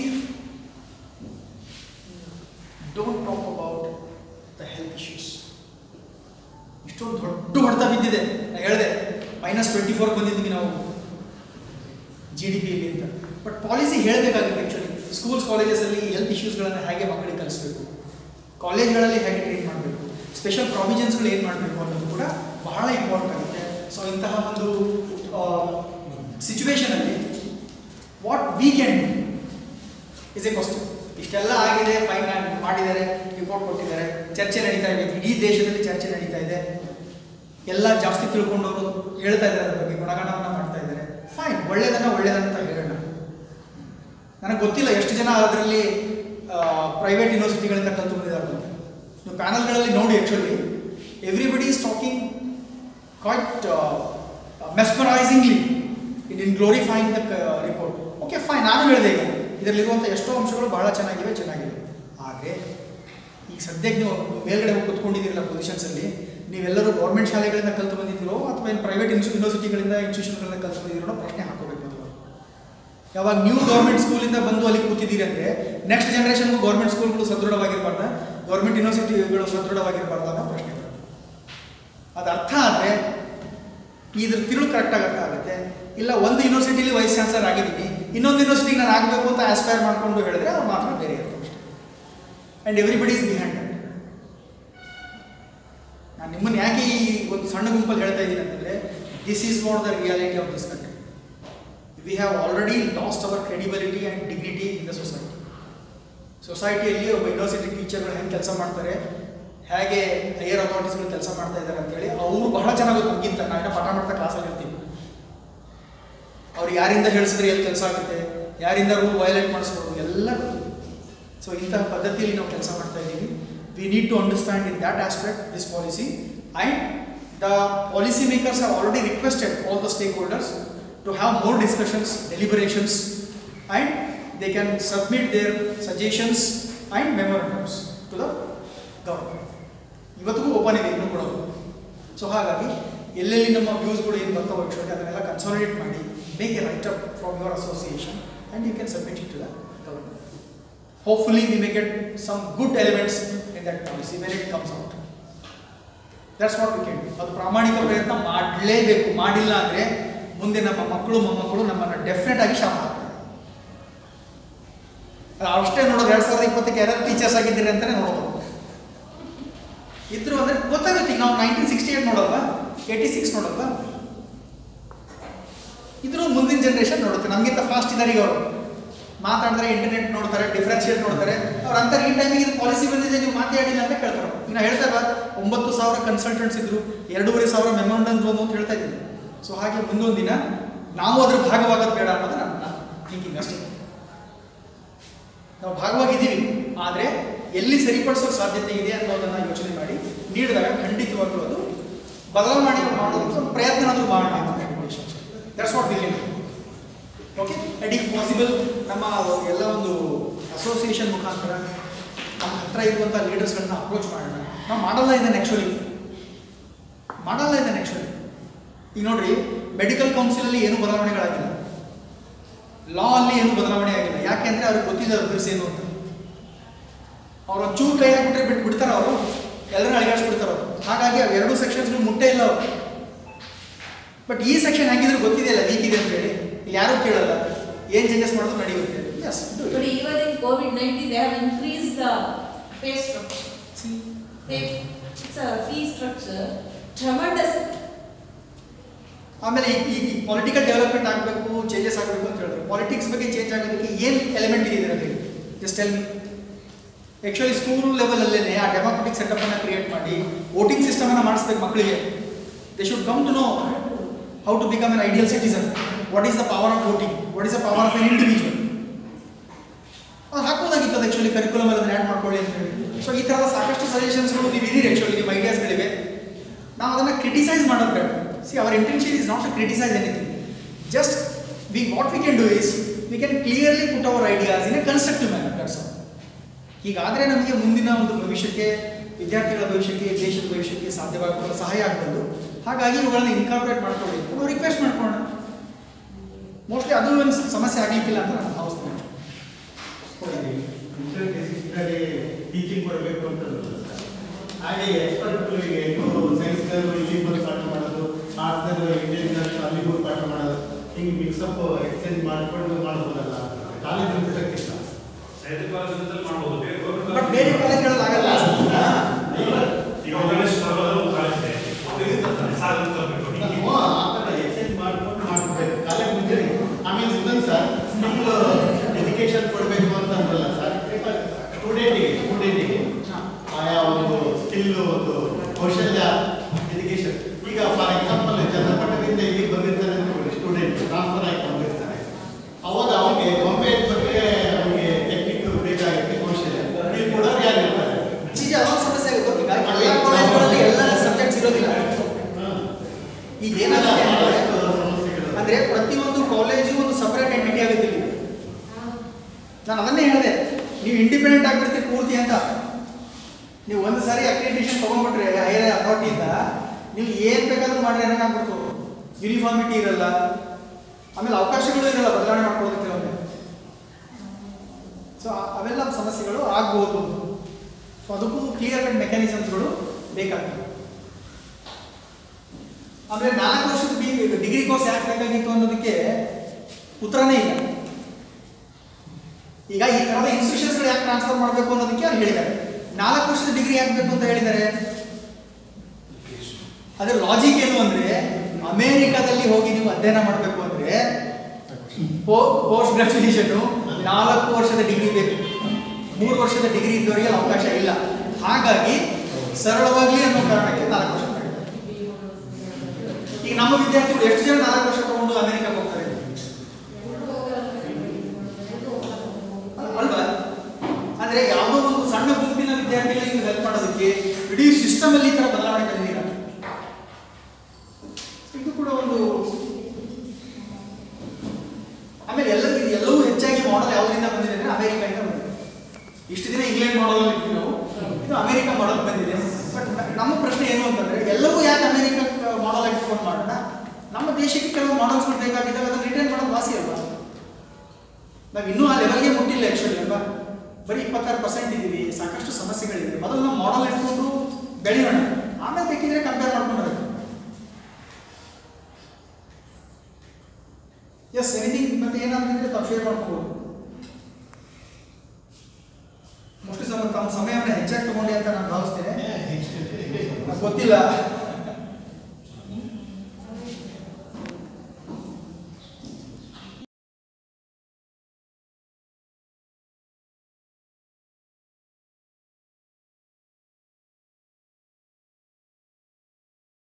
don't talk about the health issues. ಇಷ್ಟೊಂದು ದೊಡ್ಡ ಹೊಡೆತ ಬಿದ್ದಿದೆ ನಾನು ಹೇಳಿದೆ ಮೈನಸ್ ಟ್ವೆಂಟಿ ಫೋರ್ ಬಂದಿದ್ದೀವಿ ನಾವು ಜಿ ಡಿ ಪಿಯಲ್ಲಿ ಅಂತ ಬಟ್ ಪಾಲಿಸಿ ಹೇಳಬೇಕಾಗುತ್ತೆ ಆ್ಯಕ್ಚುಲಿ ಸ್ಕೂಲ್ಸ್ ಕಾಲೇಜಸಲ್ಲಿ ಹೆಲ್ತ್ ಇಶ್ಯೂಸ್ಗಳನ್ನು ಹೇಗೆ ಮಕ್ಕಳಿಗೆ ಕಲಿಸ್ಬೇಕು ಕಾಲೇಜ್ಗಳಲ್ಲಿ ಹೇಗೆ ಟ್ರೈನ್ ಮಾಡಬೇಕು ಸ್ಪೆಷಲ್ ಪ್ರಾವಿಷನ್ಸ್ಗಳು ಏನು ಮಾಡಬೇಕು ಅನ್ನೋದು ಕೂಡ ಬಹಳ ಇಂಪಾರ್ಟೆಂಟ್ ಆಗುತ್ತೆ ಸೊ ಇಂತಹ ಒಂದು ಸಿಚುವೇಶನಲ್ಲಿ what we can is a question ಇಷ್ಟೆಲ್ಲ ಆಗಿದೆ ಫೈನ್ ಮಾಡಿದ್ದಾರೆ ರಿಪೋರ್ಟ್ ಕೊಟ್ಟಿದ್ದಾರೆ ಚರ್ಚೆ ನಡೀತಾ ಇದೆ ಇಡೀ ದೇಶದಲ್ಲಿ ಚರ್ಚೆ ನಡೀತಾ ಇದೆ ಎಲ್ಲ ಜಾಸ್ತಿ ತಿಳ್ಕೊಂಡವರು ಹೇಳ್ತಾ ಇದ್ದಾರೆ ಅದ್ರ ಬಗ್ಗೆ ಗುಣಗಾನವನ್ನು ಮಾಡ್ತಾ ಇದ್ದಾರೆ ಫೈನ್ ಒಳ್ಳೇದನ್ನ ಒಳ್ಳೇದಂತ ಹೇಳೋಣ ನನಗೆ ಗೊತ್ತಿಲ್ಲ ಎಷ್ಟು ಜನ ಅದರಲ್ಲಿ ಪ್ರೈವೇಟ್ ಯೂನಿವರ್ಸಿಟಿಗಳಿಂದ ಕಲ್ತು ಬಂದಿದ್ದಾರೆ ಅಂತ ನೀವು ಪ್ಯಾನಲ್ಗಳಲ್ಲಿ ನೋಡಿ actually everybody is talking quite mesmerisingly in in glorifying the report okay fine ನಾನು ಹೇಳಿದೆ ಈಗ ಇದರಲ್ಲಿರುವಂಥ ಎಷ್ಟೋ ಅಂಶಗಳು ಬಹಳ ಚೆನ್ನಾಗಿವೆ ಚೆನ್ನಾಗಿವೆ ಆದರೆ ಈಗ ಸದ್ಯಕ್ಕೆ ನೀವು ಮೇಲ್ಗಡೆ ಹೋಗಿ ಕುತ್ಕೊಂಡಿದ್ದೀರಲ್ಲ ಪೊಸಿಷನ್ಸಲ್ಲಿ ನೀವೆಲ್ಲರೂ ಗೌರ್ಮೆಂಟ್ ಶಾಲೆಗಳಿಂದ ಕಲ್ತು ಬಂದಿದ್ದೀರೋ ಅಥವಾ ಏನು ಪ್ರೈವೇಟ್ ಯೂನಿವರ್ಸಿಟಿಗಳಿಂದ ಇನ್ಸ್ಟಿಟ್ಯೂಷನ್ಗಳಿಂದ ಕಲ್ತು ಬಂದಿದ್ದೀರೋ ಪ್ರಶ್ನೆ ಹಾಕೋಬೇಕು ಅಂತ ಯಾವಾಗ ನೀವು ಗೌರ್ಮೆಂಟ್ ಸ್ಕೂಲಿಂದ ಬಂದು ಅಲ್ಲಿ ಕೂತಿದ್ದೀರಿ ಅಂದರೆ ನೆಕ್ಸ್ಟ್ ಜನ್ರೇಷನ್ಗೂ ಗೌರ್ಮೆಂಟ್ ಸ್ಕೂಲ್ಗಳು ಸದೃಢವಾಗಿರಬಾರ್ದ ಗೌರ್ಮೆಂಟ್ ಯೂನಿವರ್ಸಿಟಿಗಳು ಸದೃಢವಾಗಿರಬಾರ್ದ ಅನ್ನೋ ಪ್ರಶ್ನೆ ಬರುತ್ತೆ. ಅದು ಅರ್ಥ ಆದರೆ ಇದ್ರ ತಿರುಳು ಕರೆಕ್ಟಾಗಿ ಅರ್ಥ ಆಗುತ್ತೆ ಇಲ್ಲ ಒಂದು ಯೂನಿವರ್ಸಿಟಿಲಿ ವೈಸ್ ಚಾನ್ಸಲರ್ ಆಗಿದ್ದೀನಿ ಇನ್ನೊಂದು ಯೂನಿವರ್ಸಿಟಿಗೆ ನಾನು ಆಗಬೇಕು ಅಂತ ಆಸ್ಪೈರ್ ಮಾಡ್ಕೊಂಡು ಹೇಳಿದ್ರೆ ಅದು ಮಾತ್ರ ಬೇರೆ ಇರುತ್ತೆ ಅಷ್ಟೇ and everybody is behind that ನಾನು ನಿಮ್ಮನ್ನು ಯಾಕೆ ಈ ಒಂದು ಸಣ್ಣ ಗುಂಪಲ್ಲಿ ಹೇಳ್ತಾ ಇದ್ದೀನಿ ಅಂತಂದರೆ this is what the reality of this country we have already lost our credibility and dignity in the society ಸೊಸೈಟಿಯಲ್ಲಿ ಒಬ್ಬ ಯೂನಿವರ್ಸಿಟಿ ಟೀಚರ್ಗಳು ಹೆಂಗೆ ಕೆಲಸ ಮಾಡ್ತಾರೆ ಹೇಗೆ ಹೈಯರ್ ಅಥಾರಿಟೀಸ್ಗಳು ಕೆಲಸ ಮಾಡ್ತಾ ಇದ್ದಾರೆ ಅಂತೇಳಿ ಅವರು ಬಹಳ ಚೆನ್ನಾಗಿ ಗೊತ್ತು ನಮಗಿಂತ ನಾವಿನ್ನ ಪಾಠ ಮಾಡ್ತಾ ಕ್ಲಾಸಲ್ಲಿ ಇರ್ತೀವಿ ಅವ್ರು ಯಾರಿಂದ ಹೇಳಿಸಿದ್ರೆ ಎಲ್ಲಿ ಕೆಲಸ ಆಗುತ್ತೆ ಯಾರಿಂದ ರೂಲ್ ವಯಲೇಟ್ ಮಾಡಿಸ್ಬೋದು ಎಲ್ಲ ಸೊ ಇಂತಹ ಪದ್ಧತಿಯಲ್ಲಿ ನಾವು ಕೆಲಸ ಮಾಡ್ತಾ ಇದ್ದೀವಿ we need to understand in that aspect this policy and the policy makers have already requested all the stakeholders to have more discussions deliberations and they can submit their suggestions and memorandums to the government ಇವತ್ತಿಗೂ ಓಪನ್ ಇದೆ ಇನ್ನೂ ಕೂಡ ಸೊ ಹಾಗಾಗಿ ಎಲ್ಲೆಲ್ಲಿ ನಮ್ಮ ವ್ಯೂಸ್ಗಳು ಏನು ಬರ್ತಾವೆ ಆ್ಯಕ್ಚುಲಿ ಅದನ್ನೆಲ್ಲ ಕನ್ಸಾಲಿಡೇಟ್ ಮಾಡಿ make a write up from your association and you can submit it to the government hopefully we may get some good elements in that policy when it comes out that's what we can ಅದು ಪ್ರಾಮಾಣಿಕ ಪ್ರಯತ್ನ ಮಾಡಲೇಬೇಕು ಮಾಡಿಲ್ಲ ಅಂದರೆ ಮುಂದೆ ನಮ್ಮ ಮಕ್ಕಳು ಮೊಮ್ಮಕ್ಕಳು ನಮ್ಮನ್ನು ಡೆಫಿನೆಟ್ ಆಗಿ ಶಾಪ ಹಾಕ್ತಾರೆ ಅದು ಅಷ್ಟೇ ನೋಡೋದು ಎರಡು ಸಾವಿರದ ಇಪ್ಪತ್ತಕ್ಕೆ ಯಾರು ಟೀಚರ್ಸ್ ಆಗಿದ್ದೀರಿ ಅಂತಲೇ ನೋಡೋದು ನಾವು ನೈನ್ಟೀನ್ ಸಿಕ್ಸ್ಟಿ ಏಟ್ ನೋಡಲ್ವಾ ಏಯ್ಟಿ ಸಿಕ್ಸ್ ನೋಡಲ್ವಾ ಇದ್ರು ಮುಂದಿನ ಜನ್ರೇಷನ್ ನೋಡುತ್ತೆ ನಮಗಿಂತ ಫಾಸ್ಟ್ ಇದ್ದಾರೆ ಈಗ ಅವರು ಮಾತಾಡಿದ್ರೆ ಇಂಟರ್ನೆಟ್ ನೋಡ್ತಾರೆ ಡಿಫ್ರೆನ್ಷಿಯೇಟ್ ನೋಡ್ತಾರೆ ಅವ್ರು ಅಂತಾರೆ ಈ ಟೈಮಿಗೆ ಇದು ಪಾಲಿಸಿ ಬಂದಿದೆ ನೀವು ಮಾತಾಡಿಲ್ಲ ಅಂತ ಕೇಳ್ತಾರೆ ಇನ್ನು ಹೇಳ್ತಾರ ಒಂಬತ್ತು ಸಾವಿರ ಕನ್ಸಲ್ಟೆಂಟ್ಸ್ ಇದ್ರು ಎರಡೂವರೆ ಸಾವಿರ ಮೆಮೊರಂಡಮ್ಸ್ ಬಂದು ಅಂತ ಹೇಳ್ತಾ ಇದ್ದೀನಿ ಸೊ ಹಾಗೆ ಮುಂದೊಂದು ದಿನ ನಾವು ಅದ್ರ ಭಾಗವಾಗೋದು ಬೇಡ ಅನ್ನೋದು ನನ್ನ ಥಿಂಕಿಂಗ್ ಅಷ್ಟೇ ನಾವು ಭಾಗವಾಗಿದ್ದೀವಿ ಆದರೆ ಎಲ್ಲಿ ಸರಿಪಡಿಸೋಕೆ ಸಾಧ್ಯತೆ ಇದೆ ಅನ್ನೋದನ್ನ ಯೋಚನೆ ಮಾಡಿ ನೀಡಿದಾಗ ಖಂಡಿತವಾಗ್ಲೂ ಅದು ಬದಲಾವಣೆ ಮಾಡೋದಕ್ಕೆ ಸ್ವಲ್ಪ ಪ್ರಯತ್ನ ಆದರೂ ಮಾಡೋಣ ಅಂತ that's what will okay and if possible ನಮ್ಮ ಎಲ್ಲ ಒಂದು ಅಸೋಸಿಯೇಷನ್ ಮುಖಾಂತರ ನಮ್ಮ ಹತ್ರ ಇರುವಂಥ ಲೀಡರ್ಸ್ಗಳನ್ನ ಅಪ್ರೋಚ್ ಮಾಡೋಣ ನಾವು ಮಾಡಲ್ಲ ಇದ್ದಾನೆ ಆ್ಯಕ್ಚುಲಿ ಮಾಡಲ್ಲ ಇದ್ದಾನೆ ಆ್ಯಕ್ಚುಲಿ ಈಗ ನೋಡ್ರಿ ಮೆಡಿಕಲ್ ಕೌನ್ಸಿಲಲ್ಲಿ ಏನೂ ಬದಲಾವಣೆಗಳಾಗಿಲ್ಲ ಲಾ ಅಲ್ಲಿ ಏನು ಬದಲಾವಣೆ ಆಗಿಲ್ಲ ಯಾಕೆಂದ್ರೆ ಅವ್ರಿಗೆ ಗೊತ್ತಿದೆ ಅವ್ರ ಬಿರ್ಸ್ ಏನು ಅಂತ ಅವ್ರು ಚೂರು ಕೈ ಹಾಕ್ಬಿಟ್ರೆ ಬಿಟ್ಟು ಬಿಡ್ತಾರ ಅವರು ಎಲ್ಲರೂ ಅಳಿಗಾಡಿಸ್ಬಿಡ್ತಾರ ಅವರು ಹಾಗಾಗಿ ಅವು ಎರಡು ಸೆಕ್ಷನ್ಸ್ ಮುಟ್ಟೆ ಇಲ್ಲ ಅವರು ಬಟ್ ಈ ಸೆಕ್ಷನ್ ಹೆಂಗಿದ್ರು ಗೊತ್ತಿದೆಯಲ್ಲ ವೀಕ್ ಇದೆ ಅಂತ ಹೇಳಿ ಇಲ್ಲಿ ಯಾರೂ ಕೇಳಲ್ಲ ಏನು ಚೇಂಜಸ್ ಮಾಡಿದ್ರು ನಡೆಯುತ್ತೆ yes But even in COVID-19, they have increased the pay structure. They, it's a fee structure, tremendous. ಆಮೇಲೆ ಈ ಈ ಪೊಲಿಟಿಕಲ್ ಡೆವಲಪ್ಮೆಂಟ್ ಆಗಬೇಕು ಚೇಂಜಸ್ ಆಗಬೇಕು ಅಂತ ಹೇಳಿದ್ರು ಪಾಲಿಟಿಕ್ಸ್ ಬಗ್ಗೆ ಚೇಂಜ್ ಆಗೋದಕ್ಕೆ ಏನು ಎಲಿಮೆಂಟ್ ಇದೆ ಇದರಲ್ಲಿ just tell me actually school ಲೆವೆಲಲ್ಲೇ ಆ ಡೆಮೋಕ್ರೆಟಿಕ್ ಸೆಟಪ್ ಅನ್ನ ಕ್ರಿಯೇಟ್ ಮಾಡಿ ವೋಟಿಂಗ್ ಸಿಸ್ಟಮ್ ಅನ್ನ ಮಾಡಿಸ್ಬೇಕು ಮಕ್ಕಳಿಗೆ they should come to know how to become an ideal citizen what is the power of voting what is the power of an individual ಅದು ಹಾಕೋದಾಗಿತ್ತು ಅದು ಆ್ಯಕ್ಚುಲಿ ಕರಿಕ್ಯುಲಮ್ ಅಲ್ಲಿ ಆ್ಯಡ್ ಮಾಡ್ಕೊಳ್ಳಿ ಅಂತ ಹೇಳಿ ಸೊ ಈ ಥರದ ಸಾಕಷ್ಟು ಸಜೆಷನ್ಸ್ಗಳು ನೀವು ಇದೀರಿ ಆ್ಯಕ್ಚುಲಿ ನಿಮ್ಮ ಐಡಿಯಾಸ್ಗಳಿವೆ ನಾವು ಅದನ್ನು ಕ್ರಿಟಿಸೈಸ್ ಮಾಡೋದು ಬೇಡ see our intention is not to criticise anything just we what we can do is we can clearly put our ideas in a constructive manner that's all ಹೀಗಾದರೆ ನಮಗೆ ಮುಂದಿನ ಒಂದು ಭವಿಷ್ಯಕ್ಕೆ ವಿದ್ಯಾರ್ಥಿಗಳ ಭವಿಷ್ಯಕ್ಕೆ ದೇಶದ ಭವಿಷ್ಯಕ್ಕೆ ಸಾಧ್ಯವಾಗುವ ಸಹಾಯ ಆಗ್ಬೋದು ಹಾಗಾಗಿ ಇವುಗಳನ್ನ ಇನ್ಕಾರ್ಪೊರೇಟ್ ಮಾಡ್ಕೊಳ್ಳಿ ಅಂತ ನಾವು ರಿಕ್ವೆಸ್ಟ್ ಮಾಡ್ಕೊಳ್ಳೋಣ ಮೋಸ್ಟ್ಲಿ ಅದು ಒಂದು ಸಮಸ್ಯೆ ಆಗಲಿಕ್ಕಿಲ್ಲ ಅಂತ ನಾನು ಭಾವಿಸ್ತೇನೆ ಟೀಚಿಂಗ್ ಕೊಡಬೇಕು ಅಂತ ಹಾಗೆ ಎಕ್ಸ್ಪರ್ಟ್ಗಳಿಗೆ ಸೈನ್ಸ್ನವರು ಇಲ್ಲಿ ಬಂದು ಪಾಠ ಮಾಡೋದು ಆರ್ಟ್ಸ್ನವರು ಇಂಡಿಯನ್ ಅಲ್ಲಿ ಹೋಗಿ ಪಾಠ ಮಾಡೋದು ಹಿಂಗೆ ಮಿಕ್ಸಪ್ ಎಕ್ಸ್ಚೇಂಜ್ ಮಾಡಿಕೊಂಡು ಮಾಡ್ಬೋದಲ್ಲ ಕಾಲೇಜ್ ಮುಗಿಸಕ್ಕಿಲ್ಲ ಬಟ್ ಬೇರೆ ಕಾಲೇಜ್ಗಳಲ್ಲಿ ಆಗಲ್ಲ ನಾವು ಆ ಥರ ಎಕ್ಸ್ಚೇಂಜ್ ಮಾಡ್ಕೊಂಡು ಮಾಡ್ಬೇಕು ಕಾಲೇಜ್ ಮುಂಚೆ ಆಮೇಲೆ ಇನ್ನೊಂದು ಸರ್ ಸ್ಕಿಲ್ ಎಜುಕೇಶನ್ ಕೊಡಬೇಕು ಅಂತ ಅಂದ್ರಲ್ಲ ಸರ್ ಸ್ಟೂಡೆಂಟಿಗೆ ಸ್ಟೂಡೆಂಟಿಗೆ ಆಯಾ ಒಂದು ಸ್ಕಿಲ್ ಒಂದು ಕೌಶಲ್ಯ ಎಜುಕೇಶನ್ ಈಗ ಫಾರ್ ಎಕ್ಸಾಂಪಲ್ ಚನ್ನಪಟ್ಟಣದಿಂದ ಇಲ್ಲಿ ಬಂದಿರ್ತಾರೆ ಅಂದ್ಕೊಳ್ಳಿ ಸ್ಟೂಡೆಂಟ್ ಟ್ರಾನ್ಸ್ಫರ್ ಆಗಿ ಬಂದಿರ್ತಾರೆ ಅವಾಗ ಅವನಿಗೆ ಬೊಂಬೆ ಬಗ್ಗೆ ಅವನಿಗೆ ಟೆಕ್ನಿಕ್ ಬೇಕಾಗುತ್ತೆ ಕೌಶಲ್ಯ ಇಲ್ಲಿ ಕೊಡೋರು ಯಾರು ಇರ್ತಾರೆ ಚೀಜ ಅದೊಂದು ಸಮಸ್ಯೆ ಆಗುತ್ತೆ ಈಗ ಎಲ್ಲ ಕಾಲೇಜ್ಗಳಲ್ಲಿ ಎಲ್ಲ ಸಬ್ಜೆಕ್ಟ್ಸ್ ಇರೋದಿಲ್ಲ ಈಗ ಏನಾಗುತ್ತೆ ಅಂದ್ರೆ ಸಮಸ್ಯೆಗಳು ಅಂದ್ರೆ ಪ್ರತಿಯೊಂದು ಕಾಲೇಜು ಒಂದು ಸಪರೇಟ್ ಎಂಟಿಟಿ ಆಗುತ್ತೆ ಇಲ್ಲಿ ನಾನು ಅದನ್ನೇ ಹೇಳಿದೆ ನೀವು ಇಂಡಿಪೆಂಡೆಂಟ್ ಆಗಿಬಿಡ್ತೀರಿ ಪೂರ್ತಿ ಅಂತ ನೀವು ಒಂದು ಸಾರಿ ಅಕ್ರಿಡಿಟೇಷನ್ ತೊಗೊಂಡ್ಬಿಟ್ರೆ ಹೈಯರ್ ಅಥಾರಿಟಿಯಿಂದ ನೀವು ಏನು ಬೇಕಾದ್ರೂ ಮಾಡ್ರಿ ಏನಾಗ್ಬಿಡ್ತು ಯೂನಿಫಾರ್ಮಿಟಿ ಇರಲ್ಲ ಆಮೇಲೆ ಅವಕಾಶಗಳು ಇರಲ್ಲ ಬದಲಾವಣೆ ಮಾಡ್ಕೊಳ್ಳೋದಕ್ಕೆ ಕೆಲವೊಮ್ಮೆ ಸೊ ಅವೆಲ್ಲ ಸಮಸ್ಯೆಗಳು ಆಗ್ಬೋದು ಸೊ ಅದಕ್ಕೂ ಕ್ಲಿಯರ್ ಕಟ್ ಮೆಕ್ಯಾನಿಸಮ್ಸ್ಗಳು ಬೇಕಾಗ್ತವೆ ಆಮೇಲೆ ನಾಲ್ಕು ವರ್ಷದ ಬಿ ಡಿಗ್ರಿ ಕೋರ್ಸ್ ಯಾಕೆ ಬೇಕಾಗಿತ್ತು ಅನ್ನೋದಕ್ಕೆ ಉತ್ತರನೇ ಇಲ್ಲ ಈಗ ಈ ತರಹದ ಇನ್ಸ್ಟಿಟ್ಯೂಷನ್ಸ್ಗಳು ಯಾಕೆ ಟ್ರಾನ್ಸ್ಫರ್ ಮಾಡಬೇಕು ಅನ್ನೋದಕ್ಕೆ ಅವ್ರು ಹೇಳಿದ್ದಾರೆ ನಾಲ್ಕು ವರ್ಷದ ಡಿಗ್ರಿ ಯಾಕೆ ಬೇಕು ಅಂತ ಹೇಳಿದ್ದಾರೆ ಅದರ ಲಾಜಿಕ್ ಏನು ಅಂದ್ರೆ ಅಮೇರಿಕಾದಲ್ಲಿ ಹೋಗಿ ನೀವು ಅಧ್ಯಯನ ಮಾಡಬೇಕು ಅಂದ್ರೆ ಪೋಸ್ಟ್ ಗ್ರಾಜುಯೇಷನ್ ನಾಲ್ಕು ವರ್ಷದ ಡಿಗ್ರಿ ಬೇಕು ಮೂರು ವರ್ಷದ ಡಿಗ್ರಿ ಇದ್ದವರಿಗೆ ಅಲ್ಲಿ ಅವಕಾಶ ಇಲ್ಲ ಹಾಗಾಗಿ ಸರಳವಾಗ್ಲಿ ಅನ್ನೋ ಕಾರಣಕ್ಕೆ ನಾಲ್ಕು ವರ್ಷ ಮಾಡಿದ್ದಾರೆ. ಈಗ ನಮ್ಮ ವಿದ್ಯಾರ್ಥಿಗಳು ಎಷ್ಟು ಜನ ನಾಲ್ಕು ವರ್ಷ ತಗೊಂಡು ಅಮೆರಿಕಕ್ಕೆ ಹೋಗ್ತಾರೆ ಅಲ್ವಾ ಅಂದ್ರೆ ಯಾವುದೋ ಒಂದು ಸಣ್ಣ ಗುಂಪಿನ ವಿದ್ಯಾರ್ಥಿಗಳಿಗೆ ಹೆಲ್ಪ್ ಮಾಡೋದಕ್ಕೆ ಇಡೀ ಸಿಸ್ಟಮ್ ಅಲ್ಲಿ ಈ ತರ ಬದಲಾವಣೆ ತಂದಿಲ್ಲ ಇದು ಕೂಡ ಒಂದು ಆಮೇಲೆ ಎಲ್ಲ ಇದು ಎಲ್ಲವೂ ಹೆಚ್ಚಾಗಿ ಮಾಡೆಲ್ ಯಾವುದರಿಂದ ಬಂದಿದೆ ಅಂದ್ರೆ ಅಮೆರಿಕದಿಂದ ಬಂದಿದೆ ಇಷ್ಟು ದಿನ ಇಂಗ್ಲೆಂಡ್ ಮಾಡಲ್ ಇದ್ವಿ ನಾವು ಇದು ಅಮೆರಿಕ ಮಾಡಲ್ ಬಂದಿದೆ ಬಟ್ ನಮ್ಮ ಪ್ರಶ್ನೆ ಏನು ಅಂತಂದ್ರೆ ಎಲ್ಲವೂ ಯಾಕೆ ಅಮೆರಿಕ ಮಾಡಲ್ ಆಗಿ ಫೋನ್ ಮಾಡೋಣ ನಮ್ಮ ದೇಶಕ್ಕೆ ಕೆಲವು ಮಾಡಲ್ಸ್ಗಳು ಬೇಕಾಗಿದ್ದಾವೆ ಅದನ್ನು ರಿಟರ್ನ್ ಮಾಡೋದು ವಾಸಿ ಅಲ್ವಾ ನಾವು ಇನ್ನೂ ಆ ಲೆವೆಲ್ಗೆ ಮುಟ್ಟಿಲ್ಲ ಆ್ಯಕ್ಚುಲಿ ಅಲ್ವಾ ಬರೀ ಇಪ್ಪತ್ತಾರು ಪರ್ಸೆಂಟ್ ಇದ್ದೀವಿ ಸಾಕಷ್ಟು ಸಮಸ್ಯೆಗಳಿದೆ ಮೊದಲು ನಾವು ಮಾಡಲ್ ಇಟ್ಕೊಂಡು ಬೆಳೆಯೋಣ ಆಮೇಲೆ ಬೇಕಿದ್ರೆ ಕಂಪೇರ್ ಮಾಡ್ಕೊಂಡು ಬರಬೇಕು ಎಸ್ ಎನಿಥಿಂಗ್ ಮತ್ತೆ ಏನಾದ್ರೆ ತಾವು ಶೇರ್ ಮಾಡ್ಕೋಬೋದು ಮೋಸ್ಟ್ಲಿ ಸಮ ತಮ್ಮ ಸಮಯವನ್ನು ಹೆಚ್ಚಾಗಿ ತಗೊಂಡೆ ಅಂತ ನಾನು ಭಾವಿಸ್ತೇನೆ ಗೊತ್ತಿಲ್ಲ